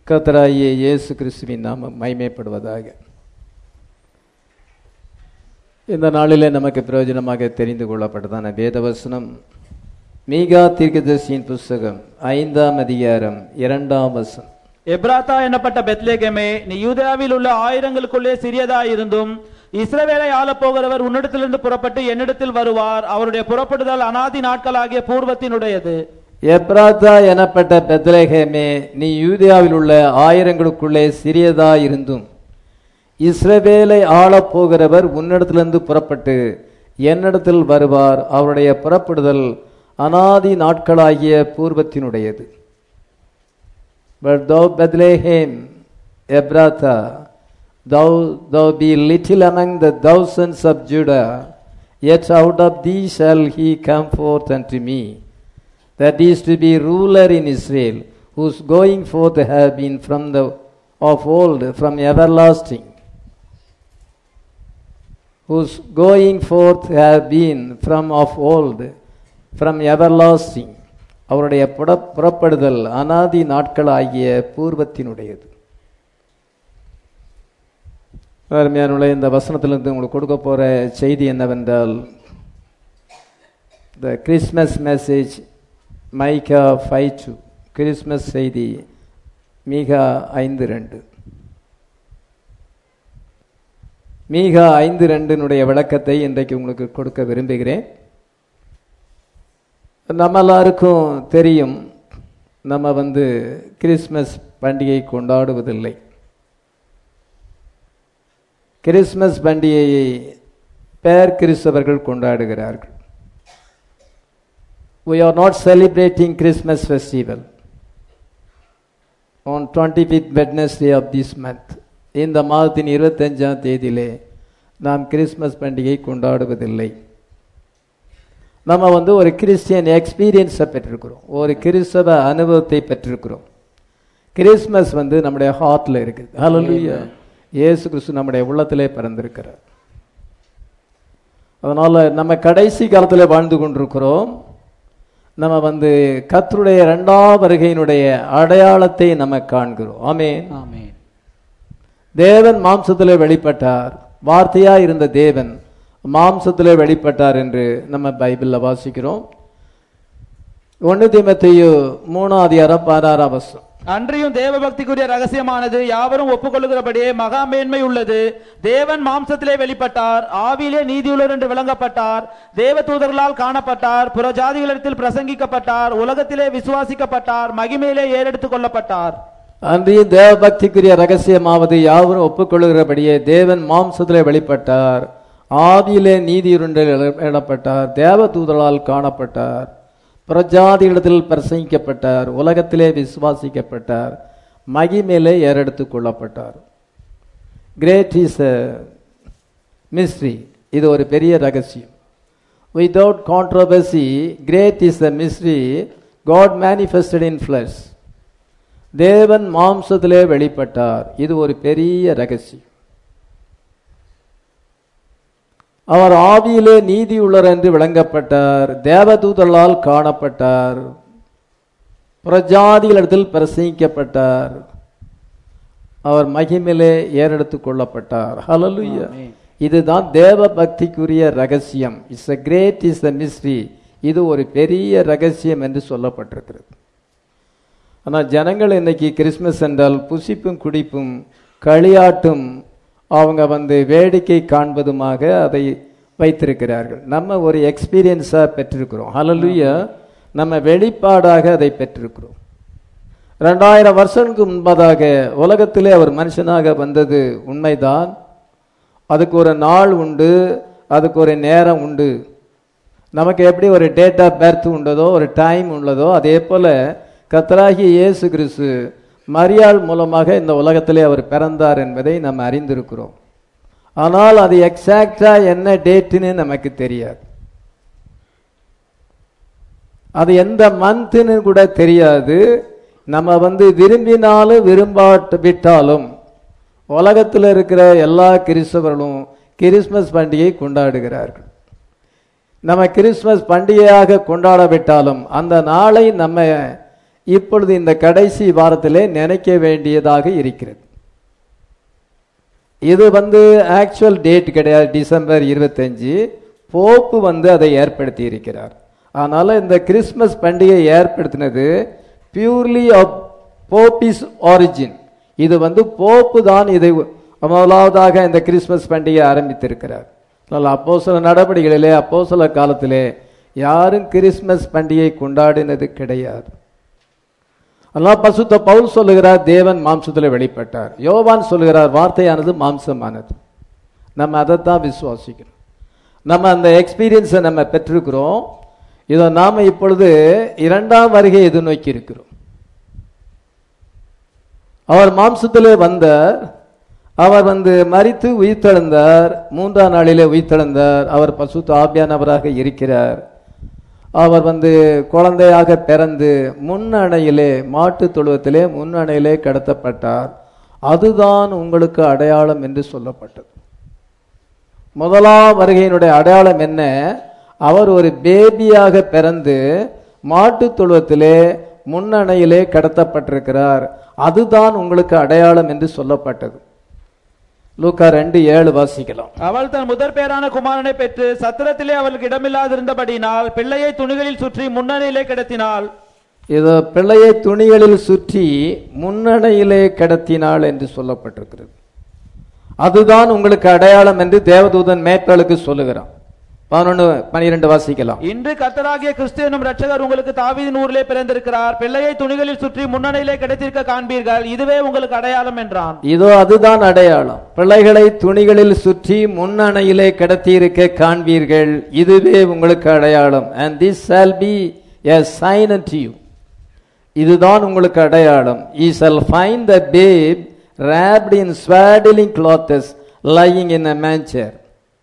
கர்த்தராகிய இயேசு கிறிஸ்துவின் நாமம் மைமைப்படுவதாக இந்த நாளிலே நமக்கு பிரயோஜனமாக தெரிந்து கொள்ளப்பட்டதான வேதவசனம் மீகா தீர்க்கதரிசியின் புஸ்தகம் ஐந்தாம் அதிகாரம் இரண்டாம் வசனம் எப்ராத்தா எனப்பட்ட பெத்லேகமே நீ யூதேயாவில் உள்ள ஆயிரங்களுக்குள்ளே சிறியதாயிருந்தும் இஸ்ரவேலை ஆளப் போகிறவர் உன்னிடத்திலிருந்து புறப்பட்டு என்னிடத்தில் வருவார் அவருடைய புறப்படுதல் அனாதி நாட்களாகிய பூர்வத்தினுடையது எப்ராத்தா எனப்பட்ட பெத்லேஹேமே நீ யூதியாவில் உள்ள ஆயிரங்களுக்குள்ளே சிறியதா இருந்தும் இஸ்ரவேலை ஆளப் போகிறவர் உன்னிடத்திலிருந்து புறப்பட்டு என்னிடத்தில் வருவார் அவருடைய புறப்படுதல் அனாதி நாட்களாகிய பூர்வத்தினுடையது But thou Bethlehem, Ephrathah, thou, thou be little among the thousands of Judah, yet out of thee shall he come forth unto me. That is to be ruler in Israel, whose going forth have been from the of old, from everlasting. Whose going forth have been from of old, from everlasting. அவருடைய புற புறப்படுதல் அனாதி நாட்களாகிய பூர்வத்தினுடையது அருமையானுள்ள இந்த வசனத்திலிருந்து உங்களுக்கு கொடுக்க போற செய்தி என்னவென்றால் the Christmas message Micah five two Christmas செய்தி மீகா ஐந்து ரெண்டு மீகா ஐந்து ரெண்டினுடைய விளக்கத்தை இன்றைக்கு உங்களுக்கு கொடுக்க விரும்புகிறேன் நம்ம எல்லாருக்கும் தெரியும் நம்ம வந்து கிறிஸ்மஸ் பண்டிகை கொண்டாடுவதில்லை கிறிஸ்மஸ் பண்டிகையை பேர் கிறிஸ்தவர்கள் கொண்டாடுகிறார்கள் we are not celebrating christmas festival on 25th wednesday of this month இந்த மாதத்தின் இருபத்தஞ்சாம் தேதியிலே நாம் கிறிஸ்மஸ் பண்டிகை கொண்டாடுவதில்லை நம்ம வந்து ஒரு கிறிஸ்டியன் எக்ஸ்பீரியன்ஸை பெற்றிருக்கிறோம் ஒரு கிறிஸ்தவ அனுபவத்தை பெற்றிருக்கிறோம் கிறிஸ்மஸ் வந்து நம்முடைய ஹார்ட்ல இருக்குது ஹalleluya இயேசு கிறிஸ்து நம்முடைய உள்ளத்திலே பிறந்திருக்கிறார் அதனால நம்ம கடைசி காலத்துல வாழ்ந்து கொண்டிருக்கிறோம் நம்ம வந்து கர்த்தருடைய இரண்டாம் வருகையினுடைய அடையாளத்தை நம்ம காண்கிறோம் ஆமென் ஆமென் தேவன் மாம்சத்திலே வெளிப்பட்டார் வார்த்தையா இருந்த தேவன் மாம்சத்திலே வெளிப்பட்டார் என்று நம்ம பைபிள்ல வாசிக்கிறோம் ஒன்னு தீமத்தையோ மூணாம் அதிகாரம் பதினாறாம் வசனம் அன்றியும் தேவ பக்திக்குரிய ரகசியமானது யாவரும் ஒப்புக்கொள்ளுகிறபடியே மகா மேன்மை உள்ளது தேவன் மாம்சத்திலே வெளிப்பட்டார் ஆவியிலே நீதியுள்ளர் என்று விளங்கப்பட்டார் தேவ தூதர்களால் காணப்பட்டார் புறஜாதிகளிடத்தில் பிரசங்கிக்கப்பட்டார் உலகத்திலே விசுவாசிக்கப்பட்டார் மகிமையிலே ஏறெடுத்துக் கொள்ளப்பட்டார் அன்றையும் தேவ பக்திக்குரிய ரகசியமாவது யாவரும் ஒப்புக்கொள்ளுகிறபடியே தேவன் மாம்சத்திலே வெளிப்பட்டார் ஆதியிலே நீதியுருண்டில் எழப்பட்டார் தேவ தூதரால் காணப்பட்டார் பிரஜாதியிடத்தில் பிரசங்கிக்கப்பட்டார் உலகத்திலே விசுவாசிக்கப்பட்டார் மகிமேலே ஏறெடுத்துக் கொள்ளப்பட்டார் கிரேட் இஸ் மிஸ்ட்ரி இது ஒரு பெரிய ரகசியம் without controversy great is the mystery God manifested in flesh தேவன் மாம்சத்திலே வெளிப்பட்டார் இது ஒரு பெரிய ரகசியம் அவர் ஆவியிலே நீதி உள்ளர் என்று விளங்கப்பட்டார் தேவதூதர்களால் காணப்பட்டார் பிரஜாதிகளிடத்தில் பிரசங்கிக்கப்பட்டார் அவர் மகிமிலே ஏறெடுத்துக் கொள்ளப்பட்டார் ஹalleluya இதுதான் தேவ பக்திக்குரிய ரகசியம் it's a great is a mystery இது ஒரு பெரிய ரகசியம் என்று சொல்லப்பட்டிருக்கிறது ஆனால் ஜனங்கள் இன்னைக்கு கிறிஸ்மஸ் என்றால் புசிப்பும் குடிப்பும் களியாட்டும் அவங்க வந்து வேடிக்கை காண்பதுமாக அதை வைத்திருக்கிறார்கள் நம்ம ஒரு எக்ஸ்பீரியன்ஸாக பெற்றிருக்கிறோம் ஹalleluya நம்ம வெளிப்பாடாக அதை பெற்றிருக்கிறோம் ரெண்டாயிரம் வருஷங்களுக்கு முன்பதாக உலகத்திலே அவர் மனுஷனாக வந்தது உண்மைதான் அதுக்கு ஒரு நாள் உண்டு அதுக்கு ஒரு நேரம் உண்டு நமக்கு எப்படி ஒரு டேட் ஆஃப் பர்த் உண்டதோ ஒரு டைம் உள்ளதோ அதே போல கத்தராகிய இயேசு கிறிஸ்து மரியாள் மூலமாக இந்த உலகத்திலே அவர் பிறந்தார் என்பதை நம்ம அறிந்திருக்கிறோம் ஆனால் அது எக்ஸாக்டா என்ன டேட்டுன்னு நமக்கு தெரியாது அது எந்த மந்த்னு கூட தெரியாது நம்ம வந்து விரும்பினாலும் விரும்பாட்டு விட்டாலும் உலகத்தில் இருக்கிற எல்லா கிறிஸ்தவர்களும் கிறிஸ்மஸ் பண்டிகை கொண்டாடுகிறார்கள் நம்ம கிறிஸ்மஸ் பண்டிகையாக கொண்டாடாவிட்டாலும் அந்த நாளை நம்ம இப்பொழுது இந்த கடைசி வாரத்திலே நினைக்க வேண்டியதாக இருக்கிறது இது வந்து ஆக்சுவல் டேட் கிடையாது டிசம்பர் இருபத்தஞ்சு போப்பு வந்து அதை ஏற்படுத்தி இருக்கிறார் அதனால இந்த கிறிஸ்மஸ் பண்டிகை ஏற்படுத்தினது பியூர்லி ஆஃப் போப்பிஸ் ஆரிஜின் இது வந்து போப்பு தான் இதை முதலாவதாக இந்த கிறிஸ்மஸ் பண்டிகை ஆரம்பித்திருக்கிறார் அதனால் அப்போ சில நடவடிக்கைகளிலே அப்போ சில காலத்திலே யாரும் கிறிஸ்மஸ் பண்டிகை கொண்டாடினது கிடையாது அல்லாஹ் பசுத்த பவுல் சொல்லுகிறார் தேவன் மாம்சத்தில் வெளிப்பட்டார் யோவான் சொல்லுகிறார் வார்த்தையானது மாம்சமானது நம்ம அதைத்தான் விசுவாசிக்கிறோம் நம்ம அந்த எக்ஸ்பீரியன்ஸை நம்ம பெற்றிருக்கிறோம் இதை நாம இப்பொழுது இரண்டாம் வருகை எதிர்நோக்கி இருக்கிறோம் அவர் மாம்சத்திலே வந்தார் அவர் வந்து மரித்து உயிர்த்தெழுந்தார் மூன்றாம் நாளிலே உயிர்த்தெழுந்தார் அவர் பசுத்த ஆபியானவராக இருக்கிறார் அவர் வந்து குழந்தையாக பிறந்து முன்னணையிலே மாட்டு தொழுவத்திலே முன்னணையிலே கடத்தப்பட்டார் அதுதான் உங்களுக்கு அடையாளம் என்று சொல்லப்பட்டது முதலாம் வருகையினுடைய அடையாளம் என்ன அவர் ஒரு பேபியாக பிறந்து மாட்டு தொழுவத்திலே முன்னணையிலே கடத்தப்பட்டிருக்கிறார் அதுதான் உங்களுக்கு அடையாளம் என்று சொல்லப்பட்டது லூக்கா ரெண்டு ஏழு வாசிக்கலாம் அவள் தன் முதற் பேரான குமாரனை பெற்று சத்திரத்திலே அவளுக்கு இடமில்லாதிருந்தபடியினால் பிள்ளையை துணிகளில் சுற்றி முன்னணியிலே கிடத்தினாள் இது பிள்ளையை துணிகளில் சுற்றி முன்னணையிலே கடத்தினாள் என்று சொல்லப்பட்டிருக்கிறது அதுதான் உங்களுக்கு அடையாளம் என்று தேவதூதன் மேற்களுக்கு சொல்லுகிறான் பதினொன்று பனிரெண்டு வாசிக்கலாம் இன்று கர்த்தராகிய கிறிஸ்து என்னும் ரட்சகர் உங்களுக்கு தாவீதின் ஊரிலே பிறந்திருக்கிறார் பிள்ளையை துணிகளில் சுற்றி முன்னணியிலே கிடைத்திருக்க காண்பீர்கள் இதுவே உங்களுக்கு அடையாளம் என்றான் இதோ அதுதான் அடையாளம் பிள்ளைகளை துணிகளில் சுற்றி முன்னணையிலே கடத்தியிருக்க காண்பீர்கள் இதுவே உங்களுக்கு அடையாளம் and this shall be a sign unto you இதுதான் உங்களுக்கு அடையாளம் ye shall find the babe wrapped in swaddling clothes lying in a manger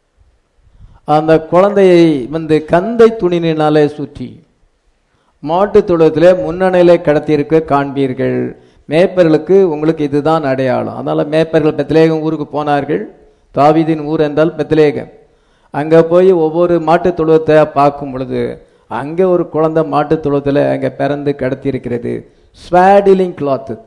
அந்த குழந்தையை வந்து கந்தை துணியினாலே சுற்றி மாட்டு தொழுவத்திலே முன்னணியிலே கடத்தியிருக்க காண்பீர்கள் மேய்ப்பர்களுக்கு உங்களுக்கு இதுதான் அடையாளம் அதனால மேய்ப்பர்கள் பெத்லேகம் ஊருக்கு போனார்கள் தாவீதின் ஊர் என்றால் பெத்லேகம் அங்க போய் ஒவ்வொரு மாட்டு தொழுவத்தை பார்க்கும் பொழுது அங்கே ஒரு குழந்தை மாட்டு தொழுவத்தில் அங்கே பிறந்து கடத்தியிருக்கிறது ஸ்வாடிலிங் கிளாத்து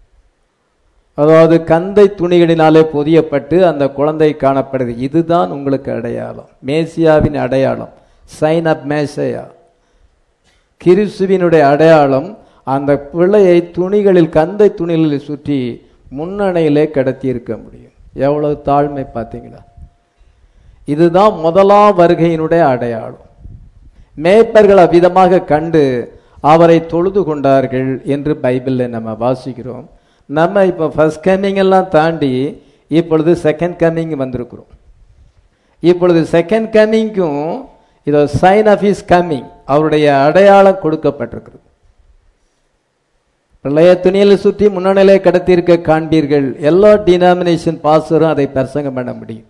அதாவது கந்தை துணிகளினாலே பொதியப்பட்டு அந்த குழந்தை காணப்படுது இதுதான் உங்களுக்கு அடையாளம் மேசியாவின் அடையாளம் சைன் அப் மேசையா கிறிஸ்துவினுடைய அடையாளம் அந்த பிள்ளையை துணிகளில் கந்தை துணிகளில் சுற்றி முன்னணையிலே கடத்தி இருக்க முடியும் எவ்வளவு தாழ்மை பார்த்தீங்களா இதுதான் முதலாம் வருகையினுடைய அடையாளம் மேய்ப்பர்கள் அவ்விதமாக கண்டு அவரை தொழுது கொண்டார்கள் என்று பைபிளில் நம்ம வாசிக்கிறோம் நம்ம இப்போ ஃபர்ஸ்ட் கம்மிங் எல்லாம் தாண்டி இப்பொழுது செகண்ட் கம்மிங் வந்திருக்கிறோம் இப்பொழுது செகண்ட் கம்மிங்க்கும் இதோ சைன் ஆஃப் இஸ் கம்மிங் அவருடைய அடையாளம் கொடுக்கப்பட்டிருக்கிறது பிள்ளைய துணியில் சுற்றி முன்னணியிலே கடத்தியிருக்க காண்பீர்கள் எல்லா டினாமினேஷன் பாஸ்டரும் அதை பிரசங்கம் பண்ண முடியும்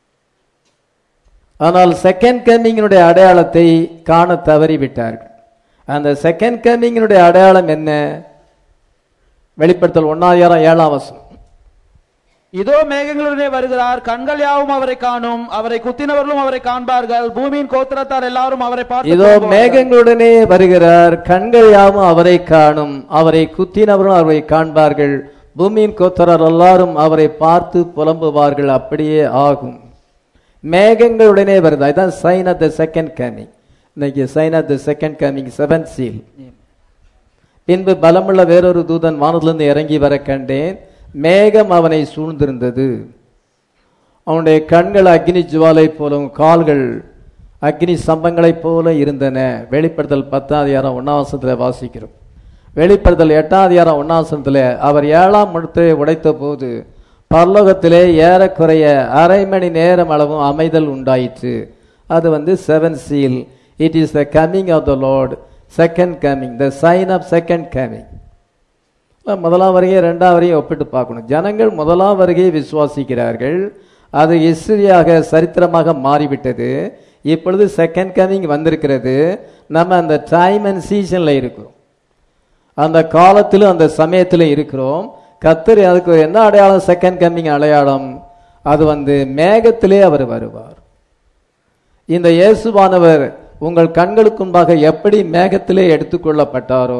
ஆனால் செகண்ட் கம்மிங்கினுடைய அடையாளத்தை காண தவறிவிட்டார்கள் அந்த செகண்ட் கம்மிங்கினுடைய அடையாளம் என்ன வெளிப்படுத்தல் ஒன்னாயிரம் ஏழாம் வசனம் இதோ மேகங்களுடனே வருகிறார் கண்கள் யாவும் அவரை காணும் அவரை குத்தினவர்களும் அவரை காண்பார்கள் பூமியின் கோத்திரத்தார் எல்லாரும் அவரை பார்த்து இதோ புலம்புவார்கள். மேகங்களுடனே வருகிறார் கண்கள் யாவும் அவரை காணும் அவரை குத்தினவரும் அவரை காண்பார்கள் பூமியின் கோத்தரர் எல்லாரும் அவரை பார்த்து புலம்புவார்கள் அப்படியே ஆகும் மேகங்களுடனே வருது அதுதான் sign of the second coming இன்னைக்கு sign of the second coming seven seal பின்பு பலமுள்ள வேறொரு தூதன் வானத்திலிருந்து இறங்கி வர கண்டேன் மேகம் அவனை சூழ்ந்திருந்தது அவனுடைய கண்கள் அக்னி ஜுவாலை போலவும் கால்கள் அக்னி சம்பங்களைப் போல இருந்தன வெளிப்படுத்தல் பத்தாம் அதிகாரம் ஒன்னாவசத்தில் வாசிக்கிறோம் வெளிப்படுத்தல் எட்டாம் அதிகாரம் ஒன்னாவசத்தில் அவர் ஏழாம் முழுத்தை உடைத்த போது பரலோகத்திலே ஏறக்குறைய அரை மணி நேரம் அளவும் அமைதல் உண்டாயிற்று அது வந்து seven seal it is the coming of the Lord second coming the sign of second coming முதலாம் வருகையை ரெண்டாம் வரையும் ஒப்பிட்டு பார்க்கணும் ஜனங்கள் முதலாம் வருகையை விசுவாசிக்கிறார்கள் அது ஹிஸ்டரியாக சரித்திரமாக மாறிவிட்டது இப்பொழுது செகண்ட் கமிங் வந்திருக்கிறது நம்ம அந்த டைம் அண்ட் சீசனில் இருக்கிறோம் அந்த காலத்திலும் அந்த சமயத்தில் இருக்கிறோம் கத்தர் அதுக்கு என்ன அடையாளம் செகண்ட் கம்மிங் அடையாளம் அது வந்து மேகத்திலே அவர் வருவார் இந்த இயேசுவானவர் உங்கள் கண்களுக்கு முன்பாக எப்படி மேகத்திலே எடுத்துக்கொள்ளப்பட்டாரோ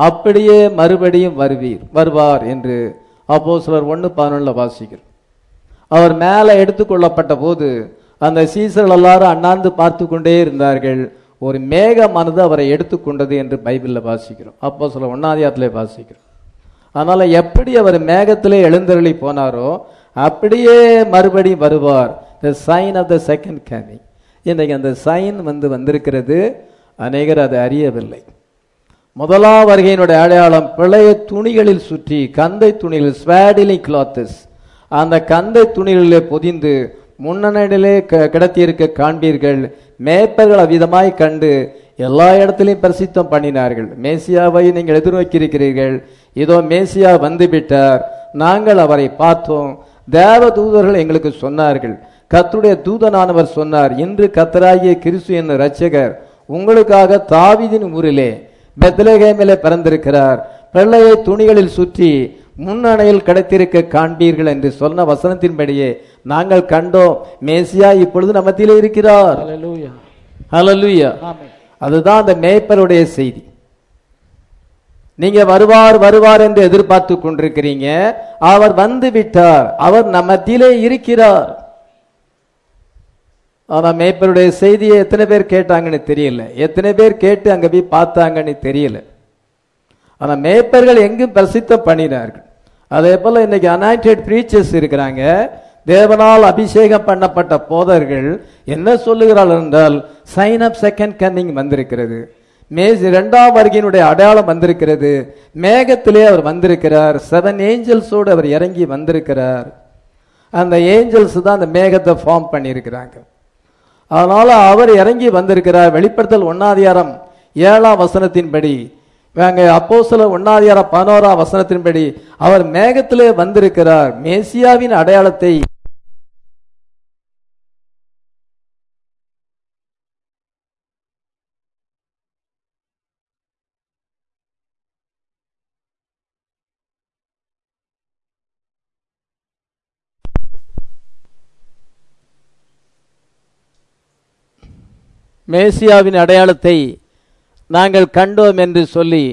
அப்படியே மறுபடியும் வருவீர் வருவார் என்று அப்போ சிலர் ஒன்று பதினொன்றில் வாசிக்கிறோம் அவர் மேலே எடுத்துக்கொள்ளப்பட்ட போது அந்த சீசர்கள் எல்லாரும் அண்ணாந்து பார்த்து கொண்டே இருந்தார்கள் ஒரு மேகமானது அவரை எடுத்துக்கொண்டது என்று பைபிளில் வாசிக்கிறோம் அப்போ சில ஒன்னாதியாத்திலே வாசிக்கிறோம் அதனால எப்படி அவர் மேகத்திலே எழுந்தருளி போனாரோ அப்படியே மறுபடியும் வருவார் the sign of the second coming இன்றைக்கு அந்த சைன் வந்து வந்திருக்கிறது அநேகர் அதை அறியவில்லை முதலாம் வருகையினுடைய அடையாளம் பிழைய துணிகளில் சுற்றி கந்தை துணிகள் ஸ்வேடிலி கிளாத்தஸ் அந்த கந்தை துணிகளிலே பொதிந்து முன்னணியிலே க- கிடத்தியிருக்க காண்பீர்கள் மேய்ப்பர்கள் அவ்விதமாய் கண்டு எல்லா இடத்திலையும் பிரசித்தம் பண்ணினார்கள் மேசியாவை நீங்கள் எதிர்நோக்கியிருக்கிறீர்கள் இதோ மேசியா வந்துவிட்டார் நாங்கள் அவரை பார்த்தோம் தேவ தூதர்கள் எங்களுக்கு சொன்னார்கள் கர்த்தருடைய தூதனானவர் சொன்னார் இன்று கத்தராகிய கிறிஸ்து என்னும் இரட்சகர் உங்களுக்காக தாவீதின் ஊரிலே பெத்லகேமிலே பிறந்திருக்கிறார் பிள்ளையை துணிகளில் சுற்றி முன்னணையில் கிடைத்திருக்க காண்பீர்கள் என்று சொன்ன வசனத்தின்படியே நாங்கள் கண்டோம் மேசியா இப்பொழுது நம்ம மத்தியிலே இருக்கிறார் Hallelujah. ஹalleluya ஆமென். அதுதான் அந்த மேய்ப்பருடைய செய்தி நீங்க வருவார் வருவார் என்று எதிர்பார்த்து கொண்டிருக்கிறீங்க அவர் வந்து விட்டார் அவர் நம்ம மத்தியிலே இருக்கிறார் ஆனா மேய்ப்பருடைய செய்தியை எத்தனை பேர் கேட்டாங்கன்னு தெரியல எத்தனை பேர் கேட்டு அங்க போய் பார்த்தாங்கன்னு தெரியல ஆனா மேய்ப்பர்கள் எங்கும் பிரசித்தம் பண்ணினார்கள் அதே போல இன்னைக்கு அனாயிண்டட் பிரீச்சர்ஸ் இருக்கிறாங்க தேவனால் அபிஷேகம் பண்ணப்பட்ட போதர்கள் என்ன சொல்லுகிறார்கள் என்றால் சைன் ஆப் செகண்ட் கன்னிங் வந்திருக்கிறது மேஸ் இரண்டாம் வருகையினுடைய அடையாளம் வந்திருக்கிறது மேகத்திலே அவர் வந்திருக்கிறார் செவன் ஏஞ்சல்ஸோடு அவர் இறங்கி வந்திருக்கிறார் அந்த ஏஞ்சல்ஸ் தான் அந்த மேகத்தை ஃபார்ம் பண்ணியிருக்கிறாங்க அதனால அவர் இறங்கி வந்திருக்கிறார் வெளிப்படுத்தல் ஒன்னாதிகாரம் ஏழாம் வசனத்தின்படி அங்க அப்போ சில ஒன்னாதிகாரம் பதினோராம் வசனத்தின்படி அவர் மேகத்திலே வந்திருக்கிறார் மேசியாவின் அடையாளத்தை மேசியாவின் அடையாளத்தை நாங்கள் கண்டோம் என்று சொல்லி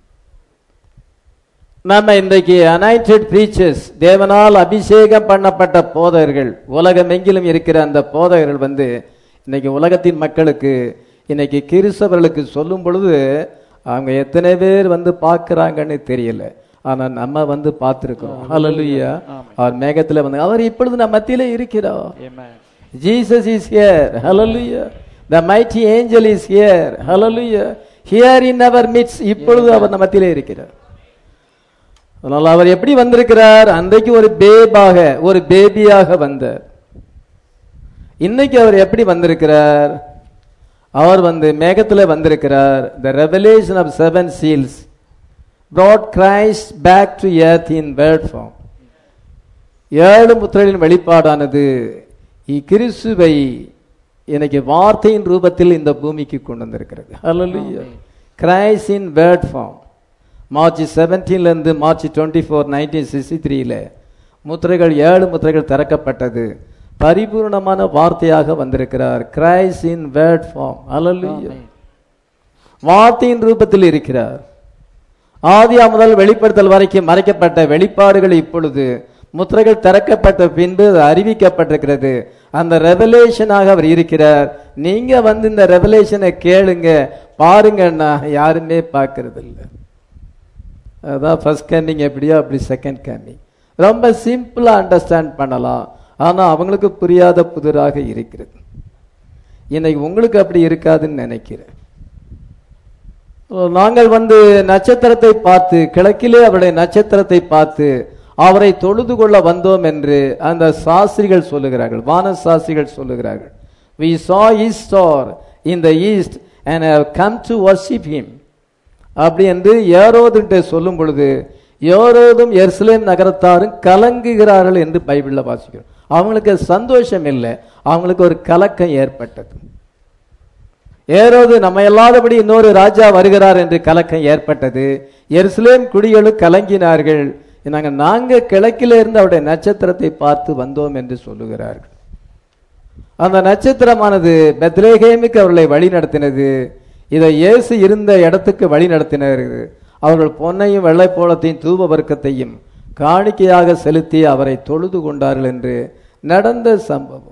நம்ம இன்றைக்கு அனாயிண்டட் பிரீச்சர்ஸ் தேவனால் அபிஷேகம் பண்ணப்பட்ட போதகர்கள் உலகமெங்கிலும் இருக்கிற அந்த போதகர்கள் வந்து இன்னைக்கு உலகத்தின் மக்களுக்கு இன்னைக்கு கிறிஸ்தவர்களுக்கு சொல்லும் பொழுது அவங்க எத்தனை பேர் வந்து பார்க்கறாங்கன்னு தெரியல ஆனா நம்ம வந்து பார்த்திருக்கிறோம் ஹalleluya அவர் மேகத்துல வந்து அவர் இப்பொழுது நம்ம மத்தியிலே இருக்கிறார் Amen. Jesus is here. Hallelujah. The mighty angel is here. Hallelujah. Here in our midst. இப்பொழுது அவர் நம்ம மத்தியிலே இருக்கிறார் அதனால அவர் எப்படி வந்திருக்கிறார் அன்றைக்கு ஒரு பேபாக ஒரு பேபியாக வந்தார் இன்னைக்கு அவர் எப்படி வந்திருக்கிறார் அவர் வந்து மேகத்துல வந்திருக்கிறார் the revelation of seven seals brought Christ back to earth in bird form ஏழு முத்திரைகளின் வெளிப்பாடானது இ- கிறிஸ்துவை இன்னைக்கு வார்த்தையின் ரூபத்தில் இந்த பூமிக்கு கொண்டு வந்திருக்கிறது ஹalleluya Christ in word form March 17 ல இருந்து March twenty four nineteen sixty த்ரீல முத்திரைகள் ஏழு முத்திரைகள் திறக்கப்பட்டது பரிபூர்ணமான வார்த்தையாக வந்திருக்கிறார் கிரைஸ்ட் இன் வேர்ட் ஃபார்ம் ஹalleluya வார்த்தையின் ரூபத்தில் இருக்கிறார் ஆதியா முதல் வெளிப்படுத்தல் வரைக்கும் மறைக்கப்பட்ட வெளிப்பாடுகள் இப்பொழுது முத்திரைகள் திறக்கப்பட்ட பின்பு அது அறிவிக்கப்பட்டிருக்கிறது அந்த ரெவலேஷனாக அவர் இருக்கிறார் நீங்க வந்து இந்த ரெவலேஷனை கேளுங்க பாருங்கன்னா யாருமே பார்க்கறது இல்ல அதான் ஃபர்ஸ்ட் கேமிங் எப்படியோ அப்படி செகண்ட் கேமிங் ரொம்ப சிம்பிளா அண்டர்ஸ்டாண்ட் பண்ணலாம் ஆனா அவங்களுக்கு புரியாத புதிராக இருக்கிறது இன்னைக்கு உங்களுக்கு அப்படி இருக்காதுன்னு நினைக்கிறேன் நாங்கள் வந்து நட்சத்திரத்தை பார்த்து கிழக்கிலே அவருடைய நட்சத்திரத்தை பார்த்து அவரை தொழுது கொள்ள வந்தோம் என்று அந்த சாஸ்திரிகள் சொல்லுகிறார்கள் வான சாஸ்திரிகள் சொல்லுகிறார்கள் we saw his star in the east and have come to worship him அப்படி என்று ஏரோதுன்ட்டு சொல்லும் பொழுது ஏரோதும் எருசலேம் நகரத்தாரும் கலங்குகிறார்கள் என்று பைபிள்ல வாசிக்கிறோம் அவங்களுக்கு சந்தோஷம் இல்லை அவங்களுக்கு ஒரு கலக்கம் ஏற்பட்டது ஏரோது நம்ம இல்லாதபடி இன்னொரு ராஜா வருகிறார் என்று கலக்கம் ஏற்பட்டது எருசலேம் குடிகளும் கலங்கினார்கள் நாங்க நாங்க கிழக்கில இருந்து அவருடைய நட்சத்திரத்தை பார்த்து வந்தோம் என்று சொல்லுகிறார்கள் அந்த நட்சத்திரமானது பெத்லேகேமுக்கு அவர்களை வழி நடத்தினது இதை இயேசு இருந்த இடத்துக்கு வழி நடத்தினது அவர்கள் பொன்னையும் வெள்ளைப்போளத்தையும் தூப வர்க்கத்தையும் காணிக்கையாக செலுத்தி அவரை தொழுது கொண்டார்கள் என்று நடந்த சம்பவம்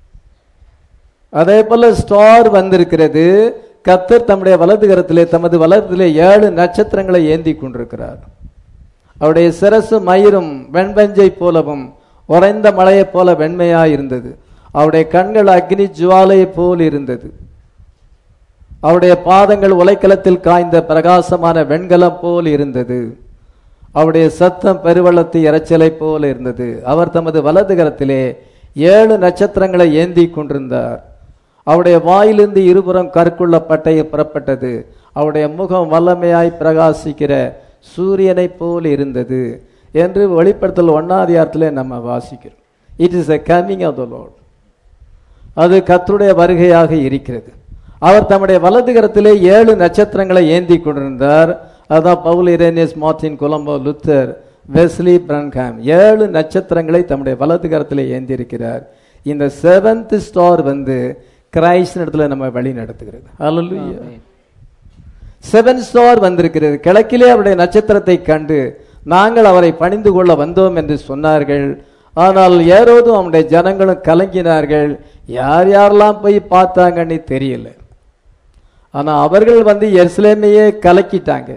அதே போல ஸ்டார் வந்திருக்கிறது கத்தர் தம்முடைய வலது கரத்திலே தமது வலதிலே ஏழு நட்சத்திரங்களை ஏந்தி கொண்டிருக்கிறார் அவருடைய சிரசு மயிரும் வெண்பஞ்சை போலவும் உறைந்த மலையைப் போல வெண்மையாய் இருந்தது அவருடைய கண்கள் அக்னி ஜுவாலையைப் போல் இருந்தது அவருடைய பாதங்கள் உலைக்களத்தில் காய்ந்த பிரகாசமான வெண்கலம் போல் இருந்தது அவருடைய சத்தம் பெருவெள்ளத்து இரைச்சலை போல இருந்தது அவர் தமது வலது கரத்திலே ஏழு நட்சத்திரங்களை ஏந்தி கொண்டிருந்தார் அவருடைய வாயிலிருந்து இருபுறம் கற்குள்ள பட்டை புறப்பட்டது அவருடைய முகம் வல்லமையாய் பிரகாசிக்கிற சூரியனைப் போல் இருந்தது என்று வெளிப்படுத்தல் ஒன்னாதிகாரத்திலே நம்ம வாசிக்கிறோம் it is a coming of the Lord அது கர்த்தருடைய வருகையாக இருக்கிறது அவர் தம்முடைய வலது கரத்திலே ஏழு நட்சத்திரங்களை ஏந்தி கொண்டிருந்தார் அதான் Paul Irenaeus Martin Columba Luther Wesley Branham ஏழு நட்சத்திரங்களை தம்முடைய வலது கரத்திலே ஏந்தி இருக்கிறார் இந்த செவன்த் ஸ்டார் வந்து கிரைஸ்ட் இடத்துல நம்ம வழி நடத்துகிறது அல்லேலூயா செவன் ஸ்டார் வந்திருக்கிறது கிழக்கிலே அவருடைய நட்சத்திரத்தை கண்டு நாங்கள் அவரை பணிந்து கொள்ள வந்தோம் என்று சொன்னார்கள் ஆனால் ஏரோதும் அவனுடைய ஜனங்களும் கலங்கினார்கள் யார் யாரெல்லாம் போய் பார்த்தாங்கன்னு தெரியல ஆனா அவர்கள் வந்து எருசலேமையே கலக்கிட்டாங்க